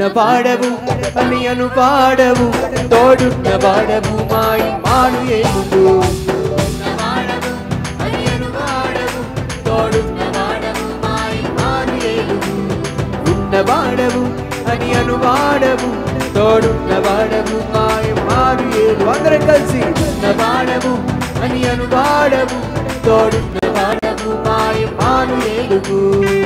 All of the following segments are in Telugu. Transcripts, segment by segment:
పాడవు అని అను పాడవు తోడున్న పాడవు మాయి మాను ఏముడు ఉన్నవాడవు అని అనువాడవు తోడున్నవాడవు మాయ మారు ఏడు అందరం కలిసి ఉన్నవాడవు అని అనువాడవు తోడున్నవాడవు మాయ మారు ఏడుగు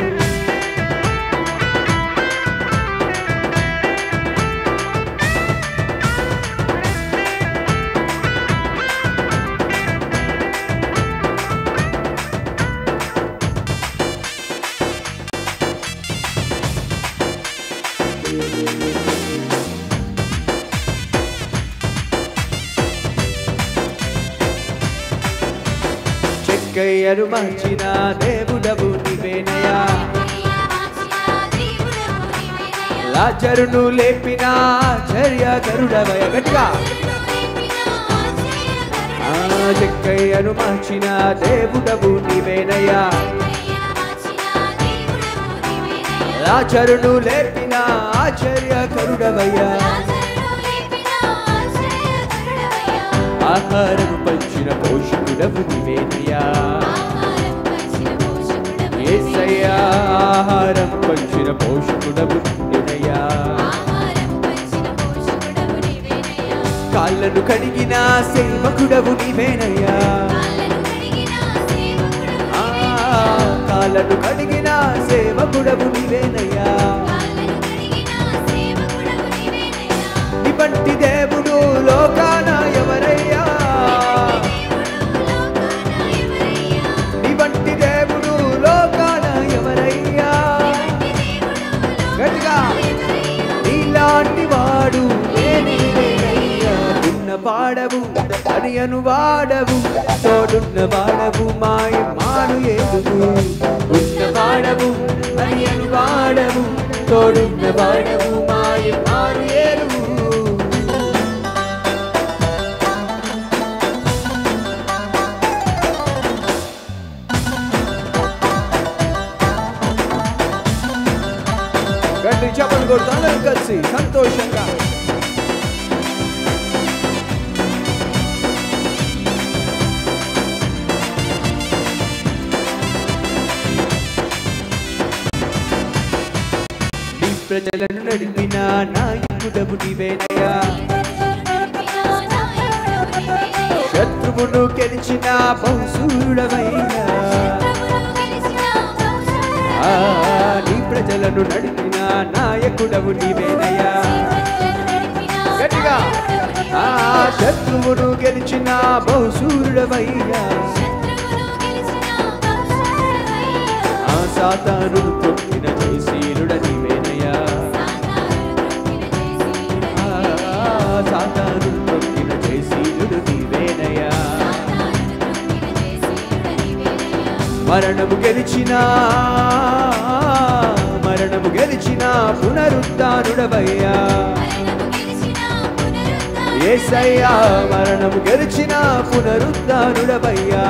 చెక్కయ్యను మార్చిన దేవుడవు నీవేనయా లాజరును లేపిన చర్య గరుడవయ గట్టిగా ఆ చెక్కయ్యను మార్చిన దేవుడవు నీవేనయా లాజరును లేపిన ఆచర్య కరుడవయ్యా ఆహారం పంచిన పోషకుడవు నీవేనయ్యా ఏసయ్యా ఆహారం పంచిన పోషకుడవు నీవేనయ్యా కాళ్ళను కడిగిన సేవకుడవు నీవేనయ్యా ఆ, కాళ్ళను కడిగిన సేవకుడవు నీవేనయ్యా ఇవంటి దేవుడు లోకాన ఎవరయ్యా ఇవంటి దేవుడు లోకాన ఎవరయ్యా గట్టిగా నీలాంటి వాడు నేనే లేనయ్యా. ఉన్న పాడవు అని అను వాడవు తోడున్న వాడవు మాయ మాను ఏదుగు ఉన్న వాడవు అని అను వాడవు తోడున్న వాడవు మాయ మాను ఏరుగు గట్టి చెప్పలు కొడుతూ అందరం కలిసి సంతోషంగా నీ ప్రజలను నడిపిన నాయకుడవు నీవేనయ్యా శత్రువును గెలిచిన బహుసూరుడవైనా ఆ, నీ ప్రజలను నడిపిన నాయకుడవు నీవేనయ్యా గట్టిగా ఆ శత్రువును గెలిచిన బహుసూరుడవయ్యా ఆ సాతాను తొక్కిన జయశీలుడ నీవేనయ్యా ఆ సాతాను తొక్కిన జయశీలుడు నీవేనయ్యా మరణము గెలిచిన మరణము గెలిచిన పునరుద్ధానుడవయ్యా ఏసయ్యా మరణము గెలిచిన పునరుద్ధానుడవయ్యా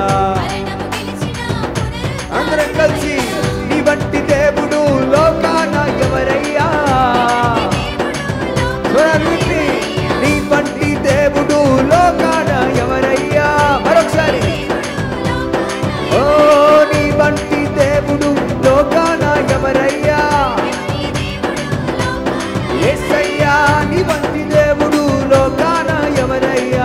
అందరం కలిసి నీ వంటి దేవుడు లోకాన ఎవరయ్యా స్వరాన్ని నీ వంటి దేవుడు లోకాన ఎవరయ్యా మరొకసారి ఓ నీ వంటి దేవుడు లోకాన ఎవరయ్యా యేసయ్యా నీ వంటి దేవుడు లోకాన ఎవరయ్యా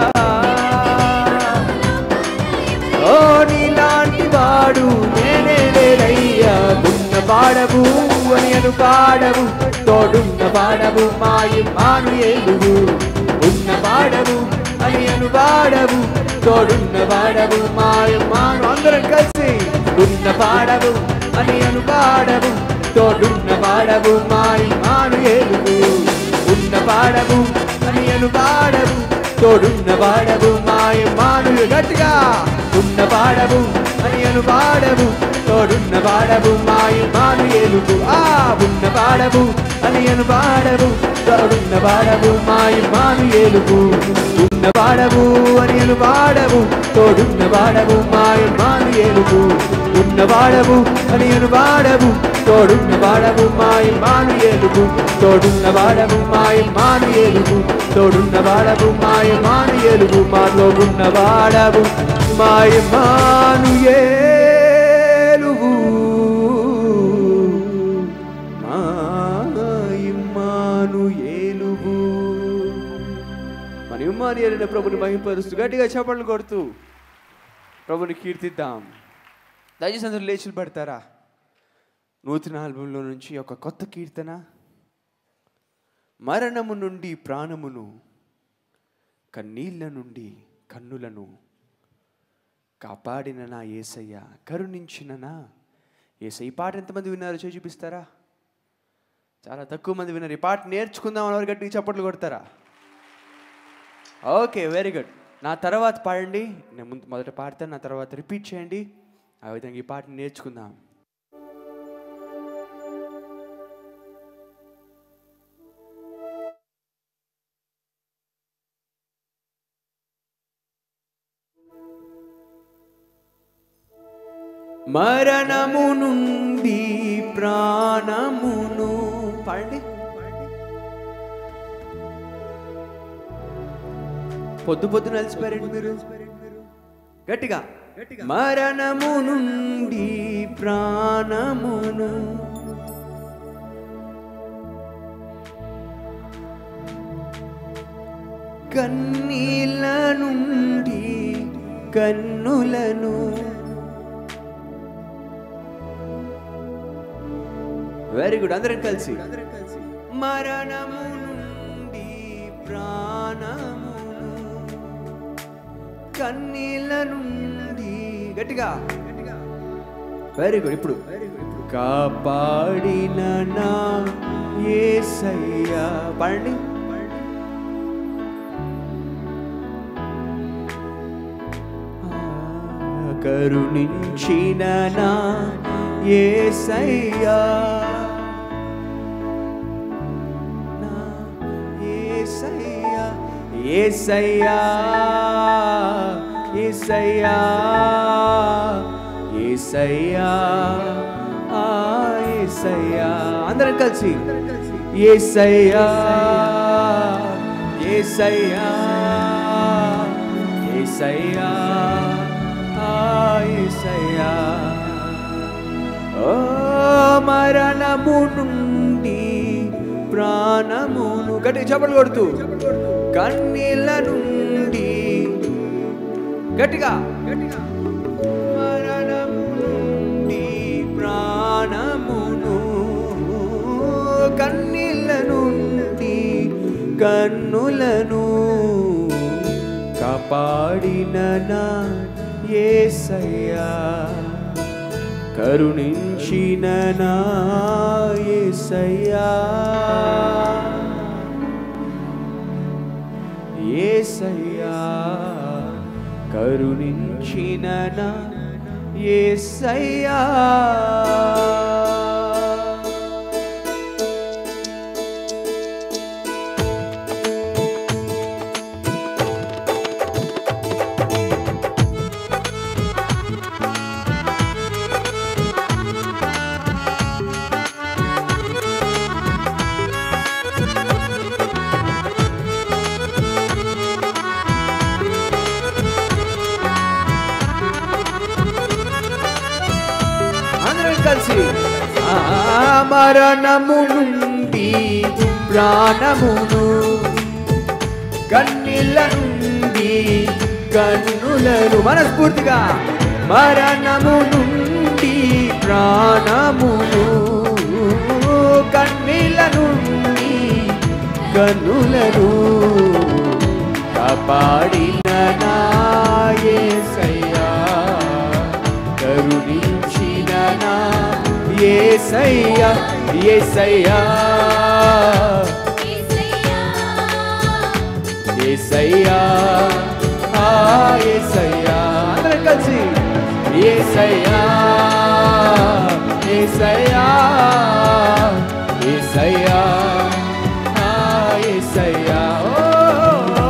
ఓ నీలాంటి వాడు నేనే లేనయ్యా ఉన్న పాడవు అని అను పాడవు తోడున్న పాడవు మాయి మాను ఏలుగు ఉన్న పాడవు అని అను పాడవు తోడున్న పాడవు మాయ మాను అందరం కలిసి ఉన్న పాడవు అని అను పాడవు తోడున్న పాడవు మాయి మాను ఏలుగు ఉన్న పాడవు అని అను పాడవు తోడున్న పాడవు మాయ మాను గట్టిగా ఉన్న పాడవు అని అను పాడవు తోడున్న పాడవు మాయ మాను ఏలుగు ఆ ఉన్న పాడవు అని అను పాడవు తోడున్న పాడవు మాయ మాను ఏలుగు ఉన్న పాడవు అని అను పాడవు తోడున్న పాడవు మాయ మాను ఏలుగు ఉన్నవాడవు అని అనువాడవు తోడున్న వాడవు మాయ మాను ఏలుగు తోడున్న వాడవు మాయ మాను ఏలుగు తోడున్న వాడవు మాయ మాను ఏలుగు మాలో ఉన్న వాడవు మాయ మాను ఏలుగు మాయ మాను ఏలుగు మన ఇమ్మాని ఏలిన ప్రభుని మహింపరుస్తూ గట్టిగా చప్పట్లు కొడుతూ ప్రభుని కీర్తిద్దాం దయచేసి అందరూ లేచి పడతారా నూతన ఆల్బంలో నుంచి ఒక కొత్త కీర్తన మరణము నుండి ప్రాణమును కన్నీళ్ళ నుండి కన్నులను కాపాడిన నా ఏసయ్య కరుణించిన నా ఏసయ్య ఈ పాట ఎంతమంది విన్నారో చేసి చూపిస్తారా చాలా తక్కువ మంది విన్నారు ఈ పాట నేర్చుకుందాం అని గట్టిగా చప్పట్లు కొడతారా ఓకే వెరీ గుడ్ నా తర్వాత పాడండి నేను ముందు మొదట పాడతాను నా తర్వాత రిపీట్ చేయండి ఆ విధంగా ఈ పాటను నేర్చుకుందాం మరణము నుండి ప్రాణమును పాడండి పొద్దు పొద్దు నలిసిపోయారండి మీరు గట్టిగా మరణము నుండి ప్రాణమును కన్నీళ్ళ నుండి కన్నులను వెరీ గుడ్ అందరం కలిసి మరణము నుండి ప్రాణమును కన్నీళ్ళ నుండి గట్టిగా వెరీ గుడ్ ఇప్పుడు కాపాడిన నా యేసయ్యా పాడండి ఆ, కరుణించిన నా యేసయ్యా నా యేసయ్యా యేసయ్యా యేసయ్యా యేసయ్యా ఆ యేసయ్యా అందరం కలిసి యేసయ్యా యేసయ్యా యేసయ్యా ఆ యేసయ్యా ఓ మరణము నుండి ప్రాణమును గట్టిగా చప్పట్లు కొడుతూ కన్నీళ్ళ నుండి గట్టిగా మరణము నుండి ప్రాణమును కన్నీళ్ళ నుండి కన్నులను కాపాడిన నా యేసయ్యా కరుణించిన నా యేసయ్యా యేసయ్యా కరుణించిన నా యేసయ్యా అందరం కలిసి ఆ మరణము నుండి ప్రాణమును కన్నీళ్ళ నుండి కన్నులను మనస్ఫూర్తిగా మరణము నుండి ప్రాణమును కన్నీళ్ళ నుండి కన్నులను కాపాడిన నా యేసయ్యా కరుణించిన నా యేసయ్యా యేసయ్యా యేసయ్యా ఆ యేసయ్యా అందరం కలిసి యేసయ్యా యేసయ్యా యేసయ్యా ఆ యేసయ్యా ఓ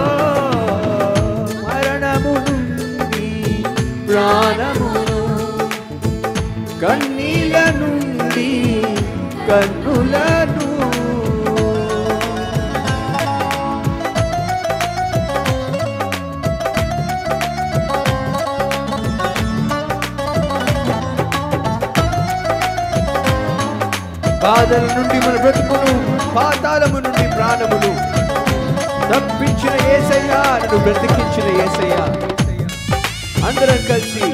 మరణము నుండి ప్రాణమును కన్నులను బాధల నుండి మన బ్రతుకును పాతాళము నుండి ప్రాణమును తప్పించిన ఏసయ్యా నన్ను బ్రతికించిన ఏసయ్యా అందరం కలిసి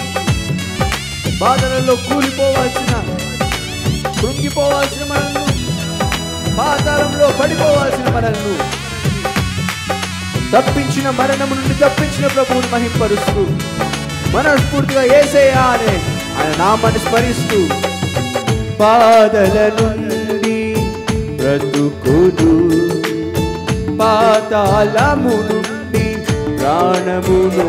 బాధలలో కూలిపోవాల్సిన కృంగిపోవాల్సిన మనల్ని పాతాళంలో పడిపోవాల్సిన మనల్ని తప్పించిన మరణము నుండి తప్పించిన ప్రభువుని మహింపరుస్తూ మనస్ఫూర్తిగా ఏసయ్యా అనే ఆయన నామాన్ని స్మరిస్తూ బాధల నుండి బ్రతుకుడు పాతాళము నుండి ప్రాణమును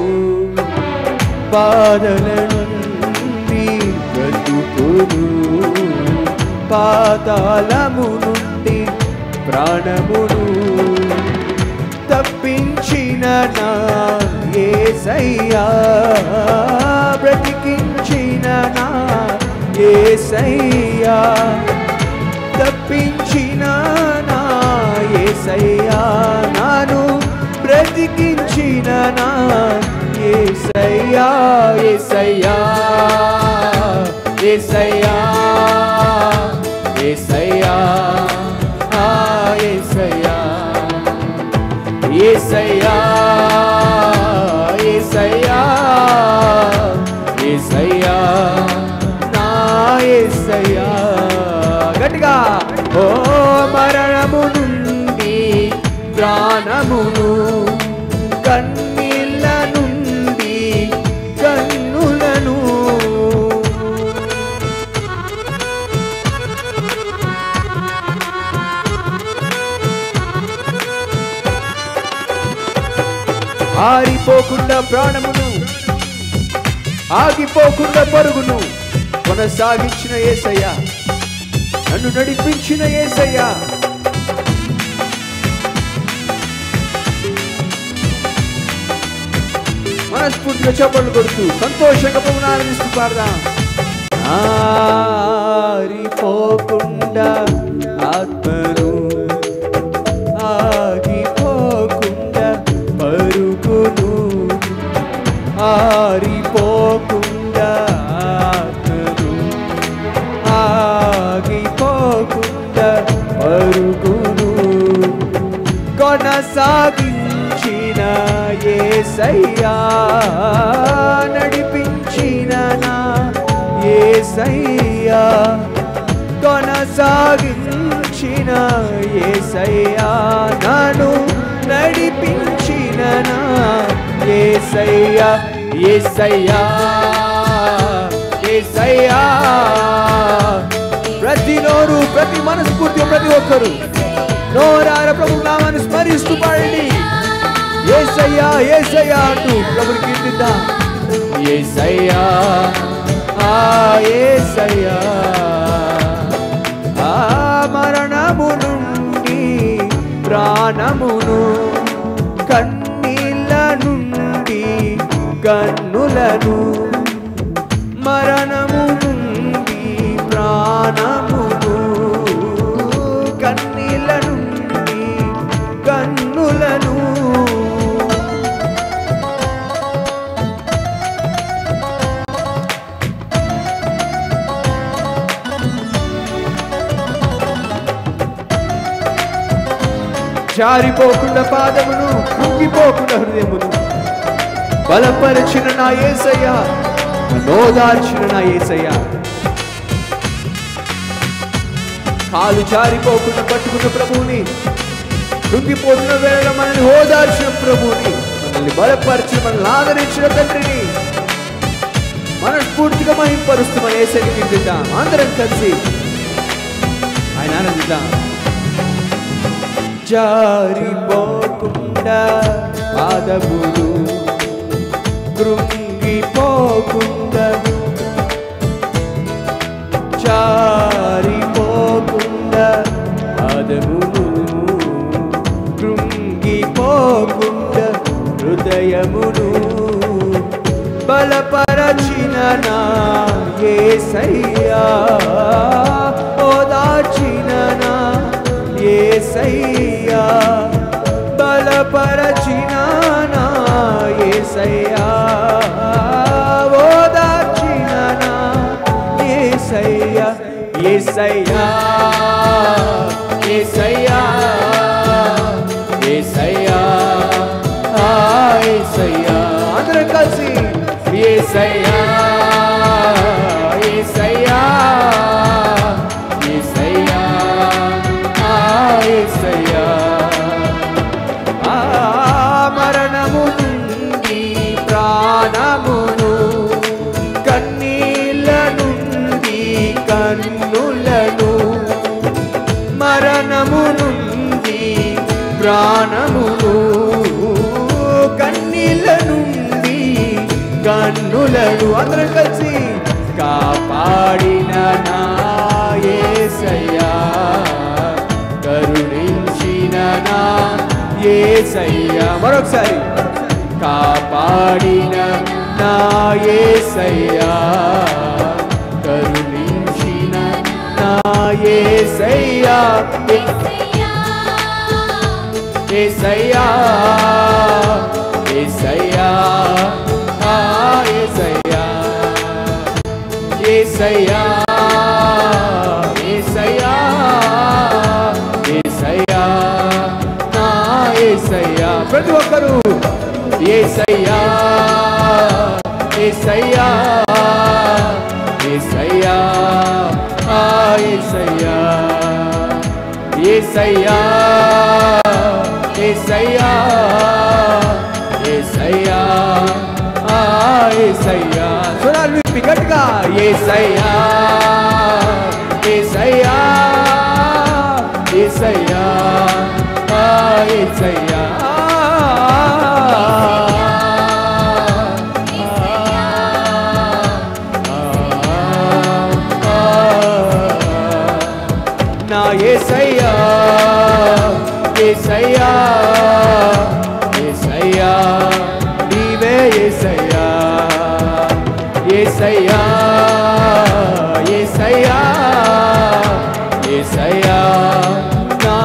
బాధల నుండి బ్రతుకుడు పాతాళము నుండి ప్రాణమును తప్పించిన నా ఏసయ్యా బ్రతికించిన నా ఏసయ్యా తప్పించిన నా ఏసయ్యా నాను బ్రతికించిన నా ఏసయ్యా ఏసయ్యా ఏసయ్యా ఏసయ్యా ఆ ఏసయ్యా ఏసయ్యా ఏసయ్యా ఏసయ్యా నా ఏసయ్యా గట్టిగా ఓ మరణము నుండి ప్రాణమును కన్నీళ్ళ నుండి కన్నులను ఆరిపోకుండా ప్రాణమును ఆగిపోకుండా పరుగును కొనసాగించిన ఏసయ్య నన్ను నడిపించిన ఏసయ్య మనస్ఫూర్తిగా చప్పట్లు కొడుతూ సంతోషంగా ప్రభువుని ఆనందిస్తూ పాడదాం ఆరిపోకుండా ఆత్మను ఆగిపోకుండా పరుగును ఆరిపోకుండా ఆత్మను ఆగిపోకుండా పరుగును కొనసాగించిన ఏసయ్యా నడిపించిన నా ఏసయ్యా కొనసాగించిన ఏసయ్యా నన్ను నడిపించిన నా ఏసయ్యా ఏసయ్యా ఏసయ్యా ప్రతి నోరు ప్రతి మనస్ఫూర్తి ప్రతి ఒక్కరు నోరార ప్రభు నామాన్ని స్మరిస్తూ పాడండి ఏసయ్యా ఏసయ్యా అంటూ ప్రభుని కీర్తిద్దాం ఏసయ్యా ఆ ఏసయ్యా ఆ మరణము నుండి ప్రాణమును కన్నీళ్ళ నుండి కన్నులను మరణము నుండి ప్రాణమును కన్నీళ్ళ నుండి కన్నులను జారిపోకుండా పాదమును కృంగిపోకుండా హృదయమును బలపరిచిన నా ఏసయ్య నోదార్చిన నా ఏసయ్య కాలు జారిపోకుండా పట్టుకున్న ప్రభువుని కృంగిపోతున్న వేళ మనల్ని ఓదార్చిన ప్రభువుని మనల్ని బలపరిచిన మనల్ని ఆదరించిన తండ్రిని మనస్ఫూర్తిగా మహింపరుస్తూ మన ఏసైని కీర్తిద్దాం అందరం కలిసి ఆయన ఆనందిద్దాం జారిపోకుండా పాదములు కృంగిపోకుండా జారిపోకుండా పాదములు కృంగిపోకుండా హృదయమును బలపరచిన నా యేసయ్యా ఓదార్చిన ఏసయ్యా బలపరచిన నా ఏసయ్యా ఓదార్చిన నా ఏసయ్యా ఏసయ్యా ఏసయ్యా ఏసయ్యా ఆ ఏసయ్యా అందరం కలిసి ఏసయ్యా ఏసయ్యా ఏసయ్యా ఆ ఏసయ్యా ఆ మరణము నుండి ప్రాణమును కన్నీళ్ళ నుండి కన్నులను మరణము నుండి ప్రాణమును కన్నీళ్ళ నుండి కన్నులను అందరం కలిసి కాపాడిన నా యేసయ్యా కరుణించిన నా యేసయ్యా మరొకసారి కాపాడిన నా యేసయ్యా కరుణించిన నా యేసయ్యా ఏసయ్యా ఏసయ్యా ఆ ఏసయ్యా ఏసయ్యా ఏసయ్యా ఏసయ్యా నా ఏసయ్యా ప్రతి ఒక్కరు ఏసయ్యా ఏసయ్యా ఏసయ్యా ఆ ఏసయ్యా ఏసయ్యా ఏసయ్యా ఏసయ్యా ఆ ఏసయ్యా స్వరాలు విప్పి గట్టిగా ఏసయ్యా ఏసయ్యా ఏసయ్యా ఆ ఏసయ్యా నా ఏసయ్యా ఏసయ్యా ఏసయ్యా నీవే ఏసయ్యా ఏసయ్యా ఏసయ్యా ఏసయ్యా నా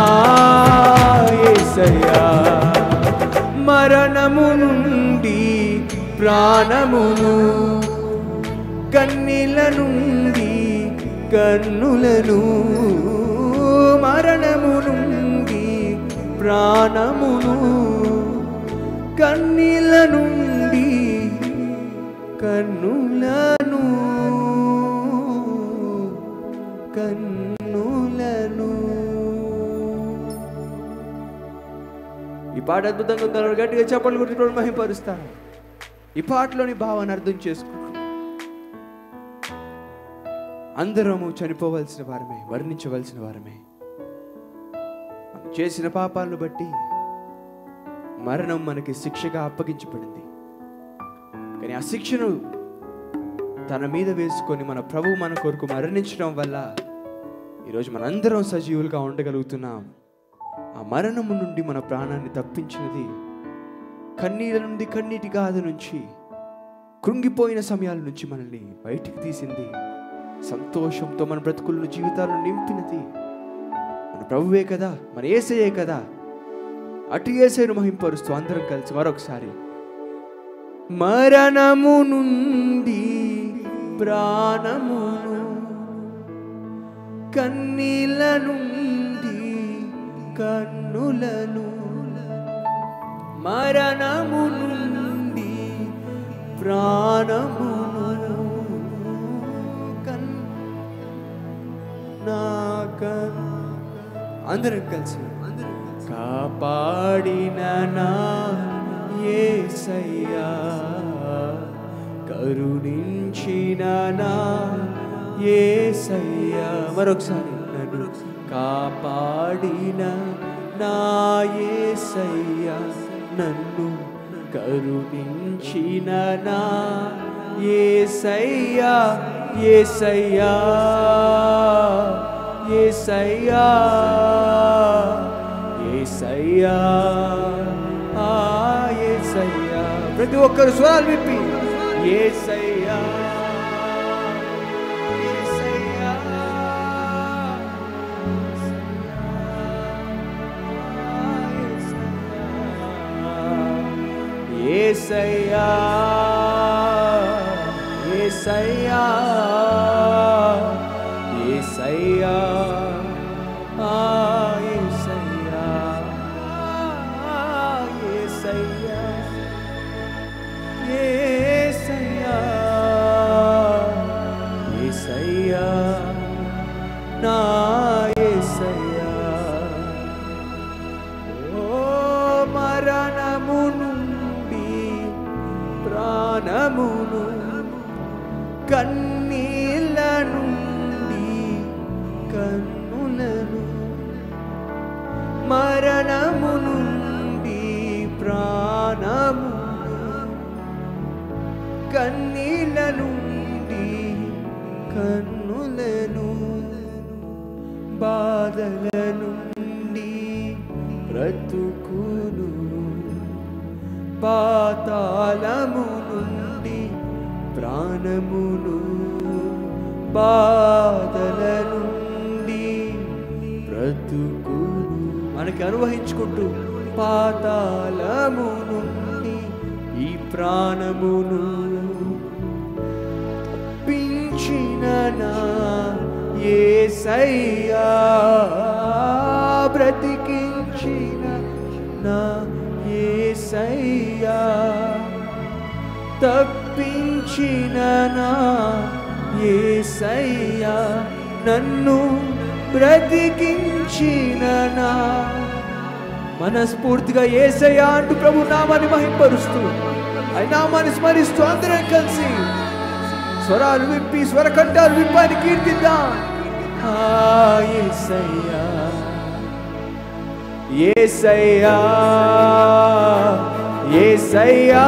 ఏసయ్యా మరణము నుండి ప్రాణమును కన్నీల నుండి కన్నులను మరణము నుండి ప్రాణమును కన్నీల నుండి కన్నులను కన్నులను ఈ పాట అద్భుతంగా ఉందని గట్టిగా చెప్పలు కొట్టి మహిపరుస్తాను ఈ పాటలోని భావాన్ని అర్థం చేసుకుంటూ అందరము చనిపోవలసిన వారమే వర్ణించవలసిన వారమే మనం చేసిన పాపాలను బట్టి మరణం మనకి శిక్షగా అప్పగించబడింది కానీ ఆ శిక్షను తన మీద వేసుకొని మన ప్రభు మన కొరకు మరణించడం వల్ల ఈరోజు మనందరం సజీవులుగా ఉండగలుగుతున్నాం ఆ మరణము నుండి మన ప్రాణాన్ని తప్పించినది కన్నీళ్ళ నుండి కన్నీటి గాథ నుంచి కృంగిపోయిన సమయాల నుంచి మనల్ని బయటికి తీసింది సంతోషంతో మన బ్రతుకులను జీవితాలను నింపినది మన ప్రభువే కదా మన ఏసయ్యే కదా అటు ఏసైను మహింపరుస్తూ అందరం కలిసి మరొకసారి మరణము నుండి ప్రాణమును కన్నీల నుండి కన్నులను మరణము నుండి ప్రాణమును కన్ నా కన్ అందరం కలిసి కాపాడిన నా యేసయ్యా కరుణించిన నా యేసయ్యా మరొకసారి నన్ను కాపాడిన నా యేసయ్యా నన్ను కరుణించిన నా యేసయ్యా యేసయ్యా యేసయ్యా యేసయ్యా ఆ యేసయ్యా ప్రతి ఒక్కరు స్వరాలు విప్పి యేసయ్యా యేసయ్యా ఏసయ్యా ఏసయ్యా ఏసయ్యా ఆ ఏసయ్యా ఆ ఏసయ్యా ఏసయ్యా ఏసయ్యా నా ఏసయ్యా ఓ మరణము నుండి ప్రాణమును కన్నీళ్ళ నుండి కన్నులను మరణము నుండి ప్రాణమును కన్నీళ్ళ నుండి కన్నులను బాధల నుండి బ్రతుకును పాతాళము నుండి ప్రాణమును బాధల నుండి బ్రతుకును మనకి అనువహించుకుంటూ పాతాళము నుండి ఈ ప్రాణమును పించిన నా ఏసయ్యా బ్రతికించిన నా ఏసయ్యా తప్పించిన నా ఏసయ్యా నన్ను బ్రతికించిన నా మనస్ఫూర్తిగా ఏసయ్యా అంటూ ప్రభు నామాన్ని మహింపరుస్తూ ఆయన నామాన్ని స్మరిస్తూ అందరం కలిసి స్వరాలు విప్పి స్వరకంఠాలు విప్పాని కీర్తిద్దాం ఆ యేసయ్యా యేసయ్యా యేసయ్యా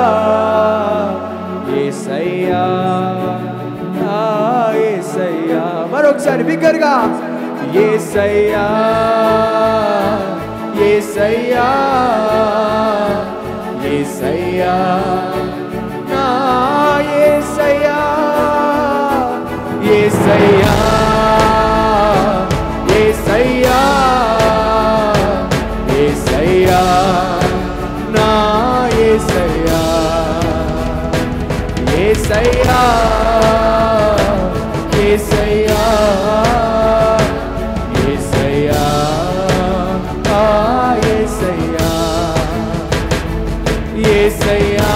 యేసయ్యా ఆ యేసయ్యా మరొకసారి బిగ్గరగా యేసయ్యా యేసయ్యా యేసయ్యా నా యేసయ్యా యేసయ్యా యేసయ్యా యేసయ్యా నా యేసయ్యా యేసయ్యా యేసయ్యా యేసయ్యా ఆ యేసయ్యా యేసయ్యా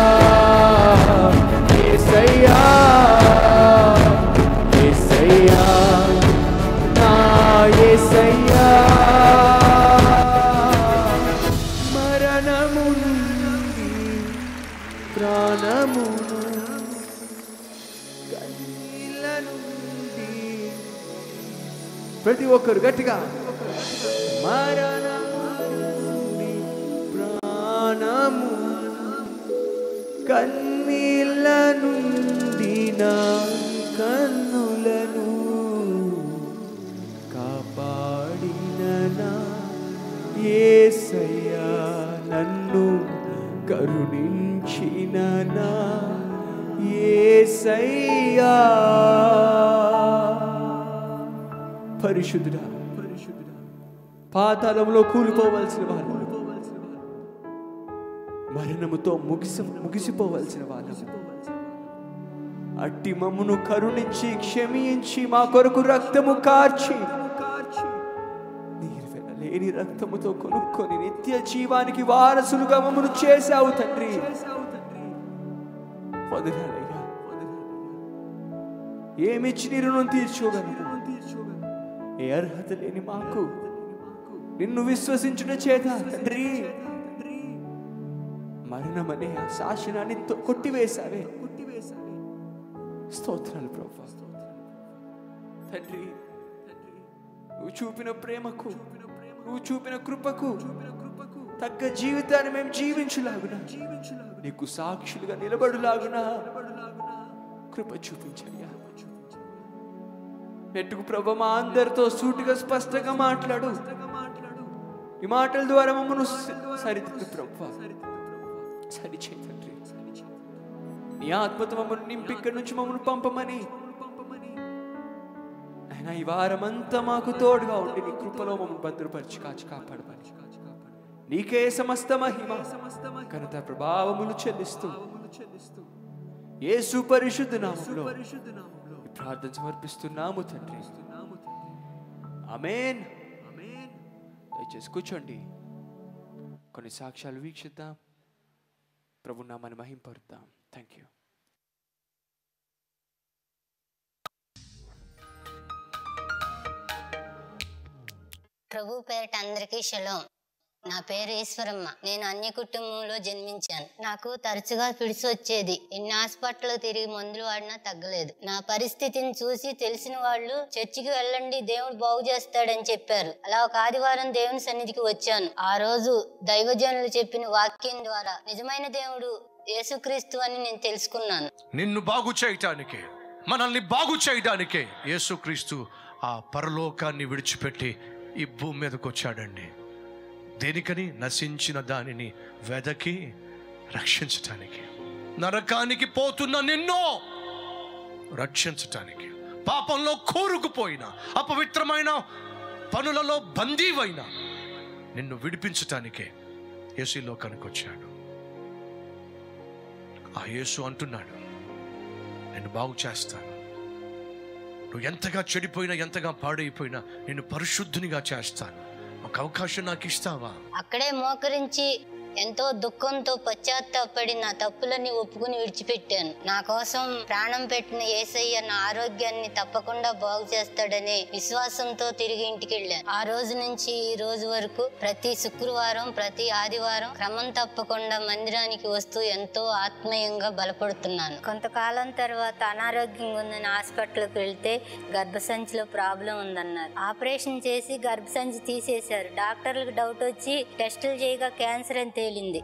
యేసయ్యా యేసయ్యా నా యేసయ్యా మరణము నుండి ప్రాణమును కన్నీళ్ళ నుండి ప్రతి ఒక్కరు గట్టిగా మరణము నుండి ప్రాణము కన్నీళ్ళ నుండి నా కన్నులను కాపాడిన నా యేసయ్యా నన్ను కరుణించిన నా యేసయ్యా పరిశుద్ధుడా పరిశుద్ధుడా పాతాళంలో కూలిపోవలసిన వాళ్ళు మరణముతో ముగిసి ముగిసిపోవలసిన వాళ్ళము అట్టి మమ్మును కరుణించి క్షమించి మా కొరకు రక్తము కార్చి నీరు లేని రక్తముతో కొనుక్కొని నిత్య జీవానికి వారసులుగా మమ్మను చేశావు తండ్రి వదనాలయ్యా ఏమిచ్చి నీ రుణం తీర్చోగలను ఏ అర్హత లేని మాకు నిన్ను విశ్వసించుట చేత తండ్రి మరణమనే ఆ శాసనాన్ని తొ- కొట్టివేశావే స్తోత్రాలు ప్రభా తండ్రి నువ్వు చూపిన ప్రేమకు నువ్వు చూపిన కృపకు తగ్గ జీవితాన్ని మేము జీవించులాగునా నీకు సాక్షులుగా నిలబడులాగునా కృప చూపించయ్యా పెట్టుకు ప్రభ మా అందరితో సూటిగా స్పష్టంగా మాట్లాడు ఈ మాటల ద్వారా మమ్మను స- సరిదిద్దు ప్రభ సరిచేయి తండ్రి నీ ఆత్మతో మమ్మల్ని నింపి ఇక్కడి నుంచి మమ్మల్ని పంపమని ఆయన ఈ వారమంతా మాకు తోడుగా ఉండి నీ కృపలో మమ్మల్ని భద్రపరిచి కాచి కాపాడమని నీకే సమస్త మహిమ ఘనత ప్రభావములు చెల్లిస్తూ యేసు పరిశుద్ధ నామములో ఈ ప్రార్థన సమర్పిస్తున్నాము తండ్రి ఆమేన్ దయచేసి కూర్చోండి కొన్ని సాక్ష్యాలు వీక్షిద్దాం ప్రభు నామాన్ని మహింపరుద్దాం థ్యాంక్ యూ ప్రభు పేరట అందరికీ షలోం నా పేరు ఈశ్వరమ్మ నేను అన్య కుటుంబంలో జన్మించాను నాకు తరచుగా పిడిసి వచ్చేది ఎన్ని హాస్పిటల్ తిరిగి మందులు వాడినా తగ్గలేదు నా పరిస్థితిని చూసి తెలిసిన వాళ్ళు చర్చికి వెళ్ళండి దేవుడు బాగు చేస్తాడని చెప్పారు అలా ఒక ఆదివారం దేవుని సన్నిధికి వచ్చాను ఆ రోజు దైవజనులు చెప్పిన వాక్యం ద్వారా నిజమైన దేవుడు యేసుక్రీస్తు అని నేను తెలుసుకున్నాను నిన్ను బాగు చేయటానికే మనల్ని బాగు చేయడానికే యేసుక్రీస్తు ఆ పరలోకాన్ని విడిచిపెట్టి ఈ భూమి మీదకి వచ్చాడండి దేనికని నశించిన దానిని వెదకి రక్షించటానికి నరకానికి పోతున్న నిన్నో రక్షించటానికి పాపంలో కూరుకుపోయిన అపవిత్రమైన పనులలో బందీవైన నిన్ను విడిపించటానికే యేసు ఈ లోకానికి వచ్చాడు ఆ యేసు అంటున్నాడు నేను బాగు చేస్తాను నువ్వు ఎంతగా చెడిపోయినా ఎంతగా పాడైపోయినా నేను పరిశుద్ధునిగా చేస్తాను ఒక అవకాశం నాకు ఇస్తావా అక్కడే మోకరించి ఎంతో దుఃఖంతో పశ్చాత్తాపడి నా తప్పులన్నీ ఒప్పుకుని విడిచిపెట్టాను నా కోసం ప్రాణం పెట్టిన ఏసయ్య నా ఆరోగ్యాన్ని తప్పకుండా బాగు చేస్తాడనే విశ్వాసంతో తిరిగి ఇంటికి వెళ్ళాను ఆ రోజు నుంచి ఈ రోజు వరకు ప్రతి శుక్రవారం ప్రతి ఆదివారం క్రమం తప్పకుండా మందిరానికి వస్తూ ఎంతో ఆత్మీయంగా బలపడుతున్నాను కొంతకాలం తర్వాత అనారోగ్యంగా ఉందని హాస్పిటల్కి వెళ్తే గర్భసంచిలో ప్రాబ్లం ఉందన్నారు ఆపరేషన్ చేసి గర్భసంచి తీసేశారు డాక్టర్లకు డౌట్ వచ్చి టెస్టులు చేయగా క్యాన్సర్ అని తేలింది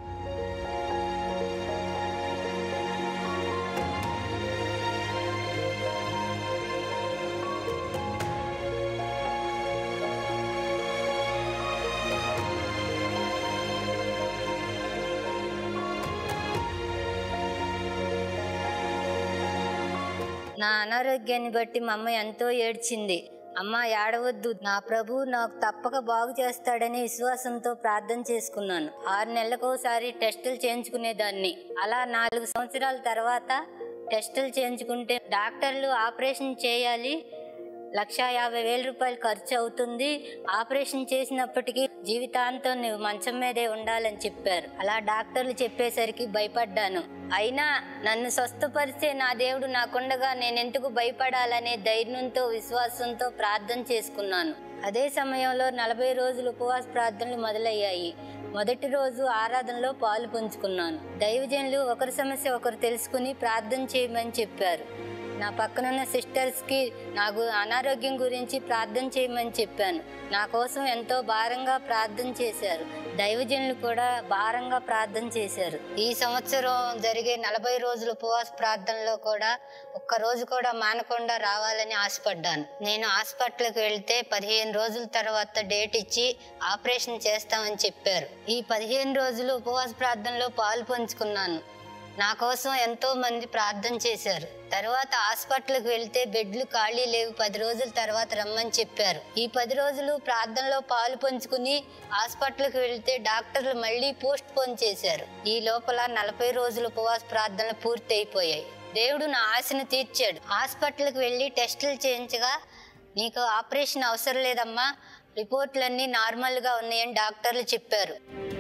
నా అనారోగ్యాన్ని బట్టి మా అమ్మ ఎంతో ఏడ్చింది అమ్మ ఏడవద్దు నా ప్రభు నాకు తప్పక బాగు చేస్తాడని విశ్వాసంతో ప్రార్థన చేసుకున్నాను ఆరు నెలలకోసారి టెస్టులు చేయించుకునేదాన్ని అలా నాలుగు సంవత్సరాల తర్వాత టెస్టులు చేయించుకుంటే డాక్టర్లు ఆపరేషన్ చేయాలి లక్ష యాభై వేల రూపాయలు ఖర్చు అవుతుంది ఆపరేషన్ చేసినప్పటికీ జీవితాంతం నువ్వు మంచం మీదే ఉండాలని చెప్పారు అలా డాక్టర్లు చెప్పేసరికి భయపడ్డాను అయినా నన్ను స్వస్థపరిచే నా దేవుడు నాకుండగా నేనెందుకు భయపడాలనే ధైర్యంతో విశ్వాసంతో ప్రార్థన చేసుకున్నాను అదే సమయంలో నలభై రోజులు ఉపవాస ప్రార్థనలు మొదలయ్యాయి మొదటి రోజు ఆరాధనలో పాలు పంచుకున్నాను దైవజనులు ఒకరి సమస్య ఒకరు తెలుసుకుని ప్రార్థన చేయమని చెప్పారు నా పక్కనున్న సిస్టర్స్కి నాకు అనారోగ్యం గురించి ప్రార్థన చేయమని చెప్పాను నా కోసం ఎంతో భారంగా ప్రార్థన చేశారు దైవజనులు కూడా భారంగా ప్రార్థన చేశారు ఈ సంవత్సరం జరిగే నలభై రోజుల ఉపవాస ప్రార్థనలో కూడా ఒక్క రోజు కూడా మానకుండా రావాలని ఆశపడ్డాను నేను హాస్పిటల్కి వెళ్తే పదిహేను రోజుల తర్వాత డేట్ ఇచ్చి ఆపరేషన్ చేస్తామని చెప్పారు ఈ పదిహేను రోజులు ఉపవాస ప్రార్థనలో పాలు పంచుకున్నాను నా కోసం ఎంతో మంది ప్రార్థన చేశారు తర్వాత హాస్పిటల్కి వెళ్తే బెడ్లు ఖాళీ లేవు పది రోజుల తర్వాత రమ్మని చెప్పారు ఈ పది రోజులు ప్రార్థనలో పాలు పంచుకుని హాస్పిటల్కి వెళ్తే డాక్టర్లు మళ్ళీ పోస్ట్ పోన్ చేశారు ఈ లోపల నలభై రోజుల ఉపవాస ప్రార్థనలు పూర్తి అయిపోయాయి దేవుడు నా ఆశను తీర్చాడు హాస్పిటల్కి వెళ్ళి టెస్టులు చేయించగా నీకు ఆపరేషన్ అవసరం లేదమ్మా రిపోర్ట్లన్నీ నార్మల్గా ఉన్నాయని డాక్టర్లు చెప్పారు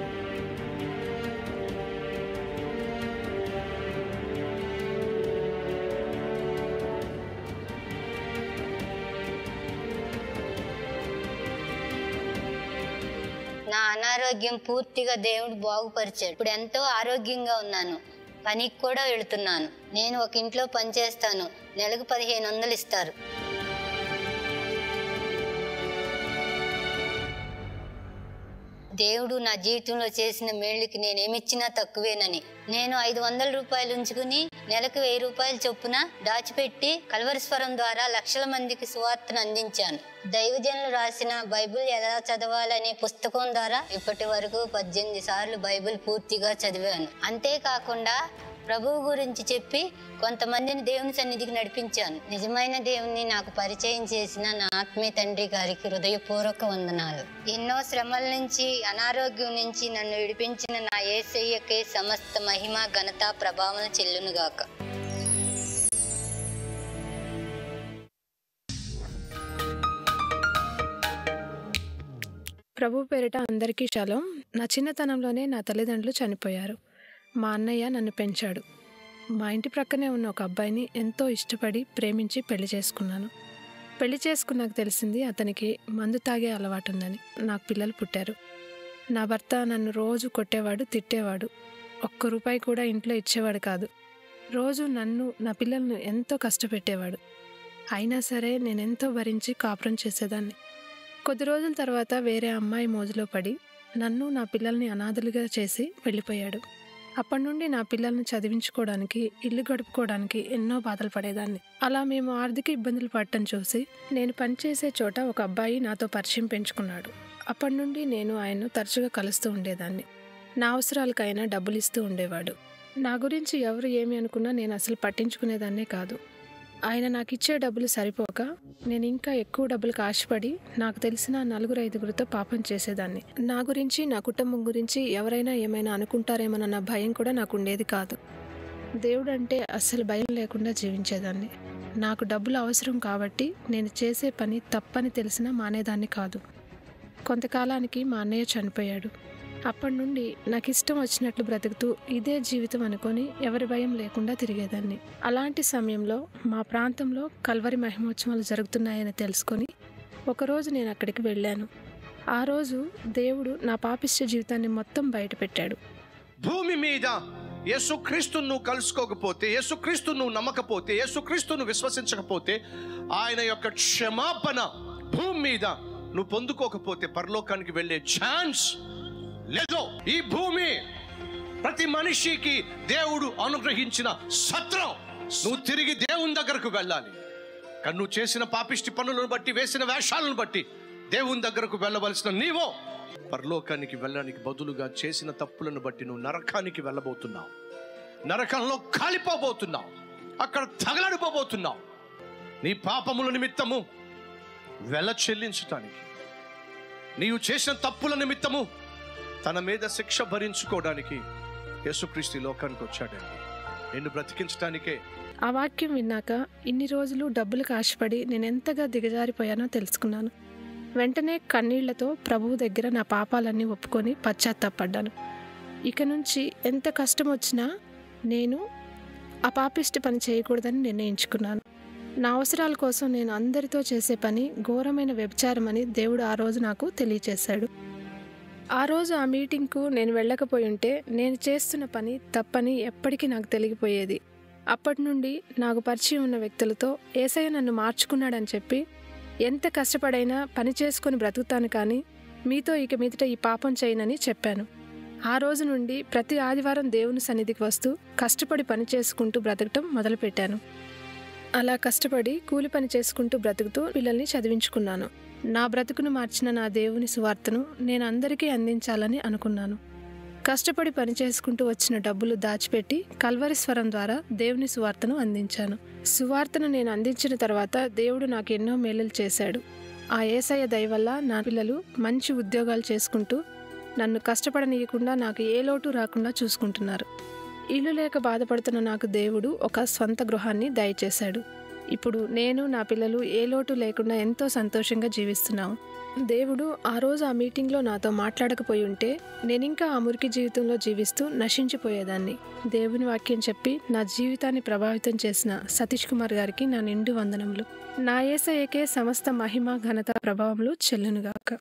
నా అనారోగ్యం పూర్తిగా దేవుడు బాగుపరిచాడు ఇప్పుడు ఎంతో ఆరోగ్యంగా ఉన్నాను పనికి కూడా వెళుతున్నాను నేను ఒక ఇంట్లో పనిచేస్తాను నెలకు పదిహేను వందలు ఇస్తారు దేవుడు నా జీవితంలో చేసిన మేళ్ళకి నేనేమిచ్చినా తక్కువేనని నేను ఐదు వందల రూపాయలు ఉంచుకుని నెలకు వెయ్యి రూపాయల చొప్పున దాచిపెట్టి కల్వరిస్వరం ద్వారా లక్షల మందికి సువార్తను అందించాను దైవజనులు రాసిన బైబిల్ ఎలా చదవాలనే పుస్తకం ద్వారా ఇప్పటి వరకు పద్దెనిమిది సార్లు బైబిల్ పూర్తిగా చదివాను అంతేకాకుండా ప్రభువు గురించి చెప్పి కొంతమందిని దేవుని సన్నిధికి నడిపించాను నిజమైన దేవుని నాకు పరిచయం చేసిన నా ఆత్మీయ తండ్రి గారికి హృదయపూర్వక వందనాలు ఎన్నో శ్రమల నుంచి అనారోగ్యం నుంచి నన్ను విడిపించిన నా ఏసయ్యకే సమస్త మహిమ ఘనత ప్రభావం చెల్లునుగాక ప్రభు పేరిట అందరికీ శలం నా చిన్నతనంలోనే నా తల్లిదండ్రులు చనిపోయారు మా అన్నయ్య నన్ను పెంచాడు మా ఇంటి ప్రక్కనే ఉన్న ఒక అబ్బాయిని ఎంతో ఇష్టపడి ప్రేమించి పెళ్లి చేసుకున్నాను పెళ్లి చేసుకున్నాక తెలిసింది అతనికి మందు తాగే అలవాటు ఉందని నాకు పిల్లలు పుట్టారు నా భర్త నన్ను రోజు కొట్టేవాడు తిట్టేవాడు ఒక్క రూపాయి కూడా ఇంట్లో ఇచ్చేవాడు కాదు రోజు నన్ను నా పిల్లలను ఎంతో కష్టపెట్టేవాడు అయినా సరే నేనెంతో భరించి కాపురం చేసేదాన్ని కొద్ది రోజుల తర్వాత వేరే అమ్మాయి మోజులో పడి నన్ను నా పిల్లల్ని అనాథలుగా చేసి వెళ్ళిపోయాడు అప్పటి నుండి నా పిల్లల్ని చదివించుకోవడానికి ఇల్లు గడుపుకోవడానికి ఎన్నో బాధలు పడేదాన్ని అలా మేము ఆర్థిక ఇబ్బందులు పడటం చూసి నేను పనిచేసే చోట ఒక అబ్బాయి నాతో పరిచయం పెంచుకున్నాడు అప్పటి నుండి నేను ఆయన్ను తరచుగా కలుస్తూ ఉండేదాన్ని నా అవసరాలకైనా డబ్బులు ఇస్తూ ఉండేవాడు నా గురించి ఎవరు ఏమి అనుకున్నా నేను అసలు పట్టించుకునేదాన్నే కాదు ఆయన నాకు ఇచ్చే డబ్బులు సరిపోక నేను ఇంకా ఎక్కువ డబ్బులకు ఆశపడి నాకు తెలిసిన నలుగురు ఐదుగురితో పాపం చేసేదాన్ని నా గురించి నా కుటుంబం గురించి ఎవరైనా ఏమైనా అనుకుంటారేమోనన్న భయం కూడా నాకు ఉండేది కాదు దేవుడు అంటే అస్సలు భయం లేకుండా జీవించేదాన్ని నాకు డబ్బులు అవసరం కాబట్టి నేను చేసే పని తప్పని తెలిసినా మానేదాన్ని కాదు కొంతకాలానికి మా అన్నయ్య చనిపోయాడు అప్పటి నుండి నాకు ఇష్టం వచ్చినట్లు బ్రతుకుతూ ఇదే జీవితం అనుకొని ఎవరి భయం లేకుండా తిరిగేదాన్ని అలాంటి సమయంలో మా ప్రాంతంలో కల్వరి మహిమోత్సవాలు జరుగుతున్నాయని తెలుసుకొని ఒకరోజు నేను అక్కడికి వెళ్ళాను ఆ రోజు దేవుడు నా పాపిష్ట జీవితాన్ని మొత్తం బయటపెట్టాడు భూమి మీద యేసుక్రీస్తును నువ్వు కలుసుకోకపోతే యేసుక్రీస్తు నువ్వు నమ్మకపోతే యేసుక్రీస్తును విశ్వసించకపోతే ఆయన యొక్క క్షమాపణ భూమి మీద నువ్వు పొందుకోకపోతే పరలోకానికి వెళ్ళే ఛాన్స్ లేదు ఈ భూమి ప్రతి మనిషికి దేవుడు అనుగ్రహించిన సత్రం నువ్వు తిరిగి దేవుని దగ్గరకు వెళ్ళాలి కానీ నువ్వు చేసిన పాపిష్టి పనులను బట్టి వేసిన వేషాలను బట్టి దేవుని దగ్గరకు వెళ్ళవలసిన నీవో పరలోకానికి వెళ్ళడానికి బదులుగా చేసిన తప్పులను బట్టి నువ్వు నరకానికి వెళ్ళబోతున్నావు నరకంలో కాలిపోబోతున్నావు అక్కడ తగలడిపోబోతున్నావు నీ పాపముల నిమిత్తము వెల చెల్లించటానికి నీవు చేసిన తప్పుల నిమిత్తము తన మీద శిక్ష భరించుకోవడానికి యేసుక్రీస్తు ఈ లోకానికి వచ్చాడండి నిన్ను బ్రతికించడానికే ఆ వాక్యం విన్నాక ఇన్ని రోజులు డబ్బులకు ఆశపడి నేను ఎంతగా దిగజారిపోయానో తెలుసుకున్నాను వెంటనే కన్నీళ్లతో ప్రభువు దగ్గర నా పాపాలన్నీ ఒప్పుకొని పశ్చాత్తాపడ్డాను ఇక నుంచి ఎంత కష్టం వచ్చినా నేను ఆ పాపిష్టి పని చేయకూడదని నిర్ణయించుకున్నాను నా అవసరాల కోసం నేను అందరితో చేసే పని ఘోరమైన వ్యభిచారమని దేవుడు ఆ రోజు నాకు తెలియచేశాడు ఆ రోజు ఆ మీటింగ్కు నేను వెళ్ళకపోయి ఉంటే నేను చేస్తున్న పని తప్పని ఎప్పటికీ నాకు తెలిగిపోయేది అప్పటి నుండి నాకు పరిచయం ఉన్న వ్యక్తులతో ఏసయ్య నన్ను మార్చుకున్నాడని చెప్పి ఎంత కష్టపడైనా పని చేసుకొని బ్రతుకుతాను కానీ మీతో ఇక మీదట ఈ పాపం చేయనని చెప్పాను ఆ రోజు నుండి ప్రతి ఆదివారం దేవుని సన్నిధికి వస్తూ కష్టపడి పని చేసుకుంటూ బ్రతకటం మొదలుపెట్టాను అలా కష్టపడి కూలి పని చేసుకుంటూ బ్రతుకుతూ పిల్లల్ని చదివించుకున్నాను నా బ్రతుకును మార్చిన నా దేవుని సువార్తను నేను అందరికీ అందించాలని అనుకున్నాను కష్టపడి పని చేసుకుంటూ వచ్చిన డబ్బులు దాచిపెట్టి కల్వరి స్వరం ద్వారా దేవుని సువార్తను అందించాను సువార్తను నేను అందించిన తర్వాత దేవుడు నాకు ఎన్నో మేలులు చేశాడు ఆ ఏసయ్య దయ వల్ల నా పిల్లలు మంచి ఉద్యోగాలు చేసుకుంటూ నన్ను కష్టపడనీయకుండా నాకు ఏ లోటు రాకుండా చూసుకుంటున్నారు ఇల్లు లేక బాధపడుతున్న నాకు దేవుడు ఒక స్వంత గృహాన్ని దయచేశాడు ఇప్పుడు నేను నా పిల్లలు ఏ లోటు లేకుండా ఎంతో సంతోషంగా జీవిస్తున్నాం దేవుడు ఆ రోజు ఆ మీటింగ్లో నాతో మాట్లాడకపోయి ఉంటే నేనింకా ఆ మురికి జీవితంలో జీవిస్తూ నశించిపోయేదాన్ని దేవుని వాక్యం చెప్పి నా జీవితాన్ని ప్రభావితం చేసిన సతీష్ కుమార్ గారికి నా నిండు వందనములు నా ఏసయ్యకే సమస్త మహిమ ఘనత ప్రభావములు చెల్లునుగాక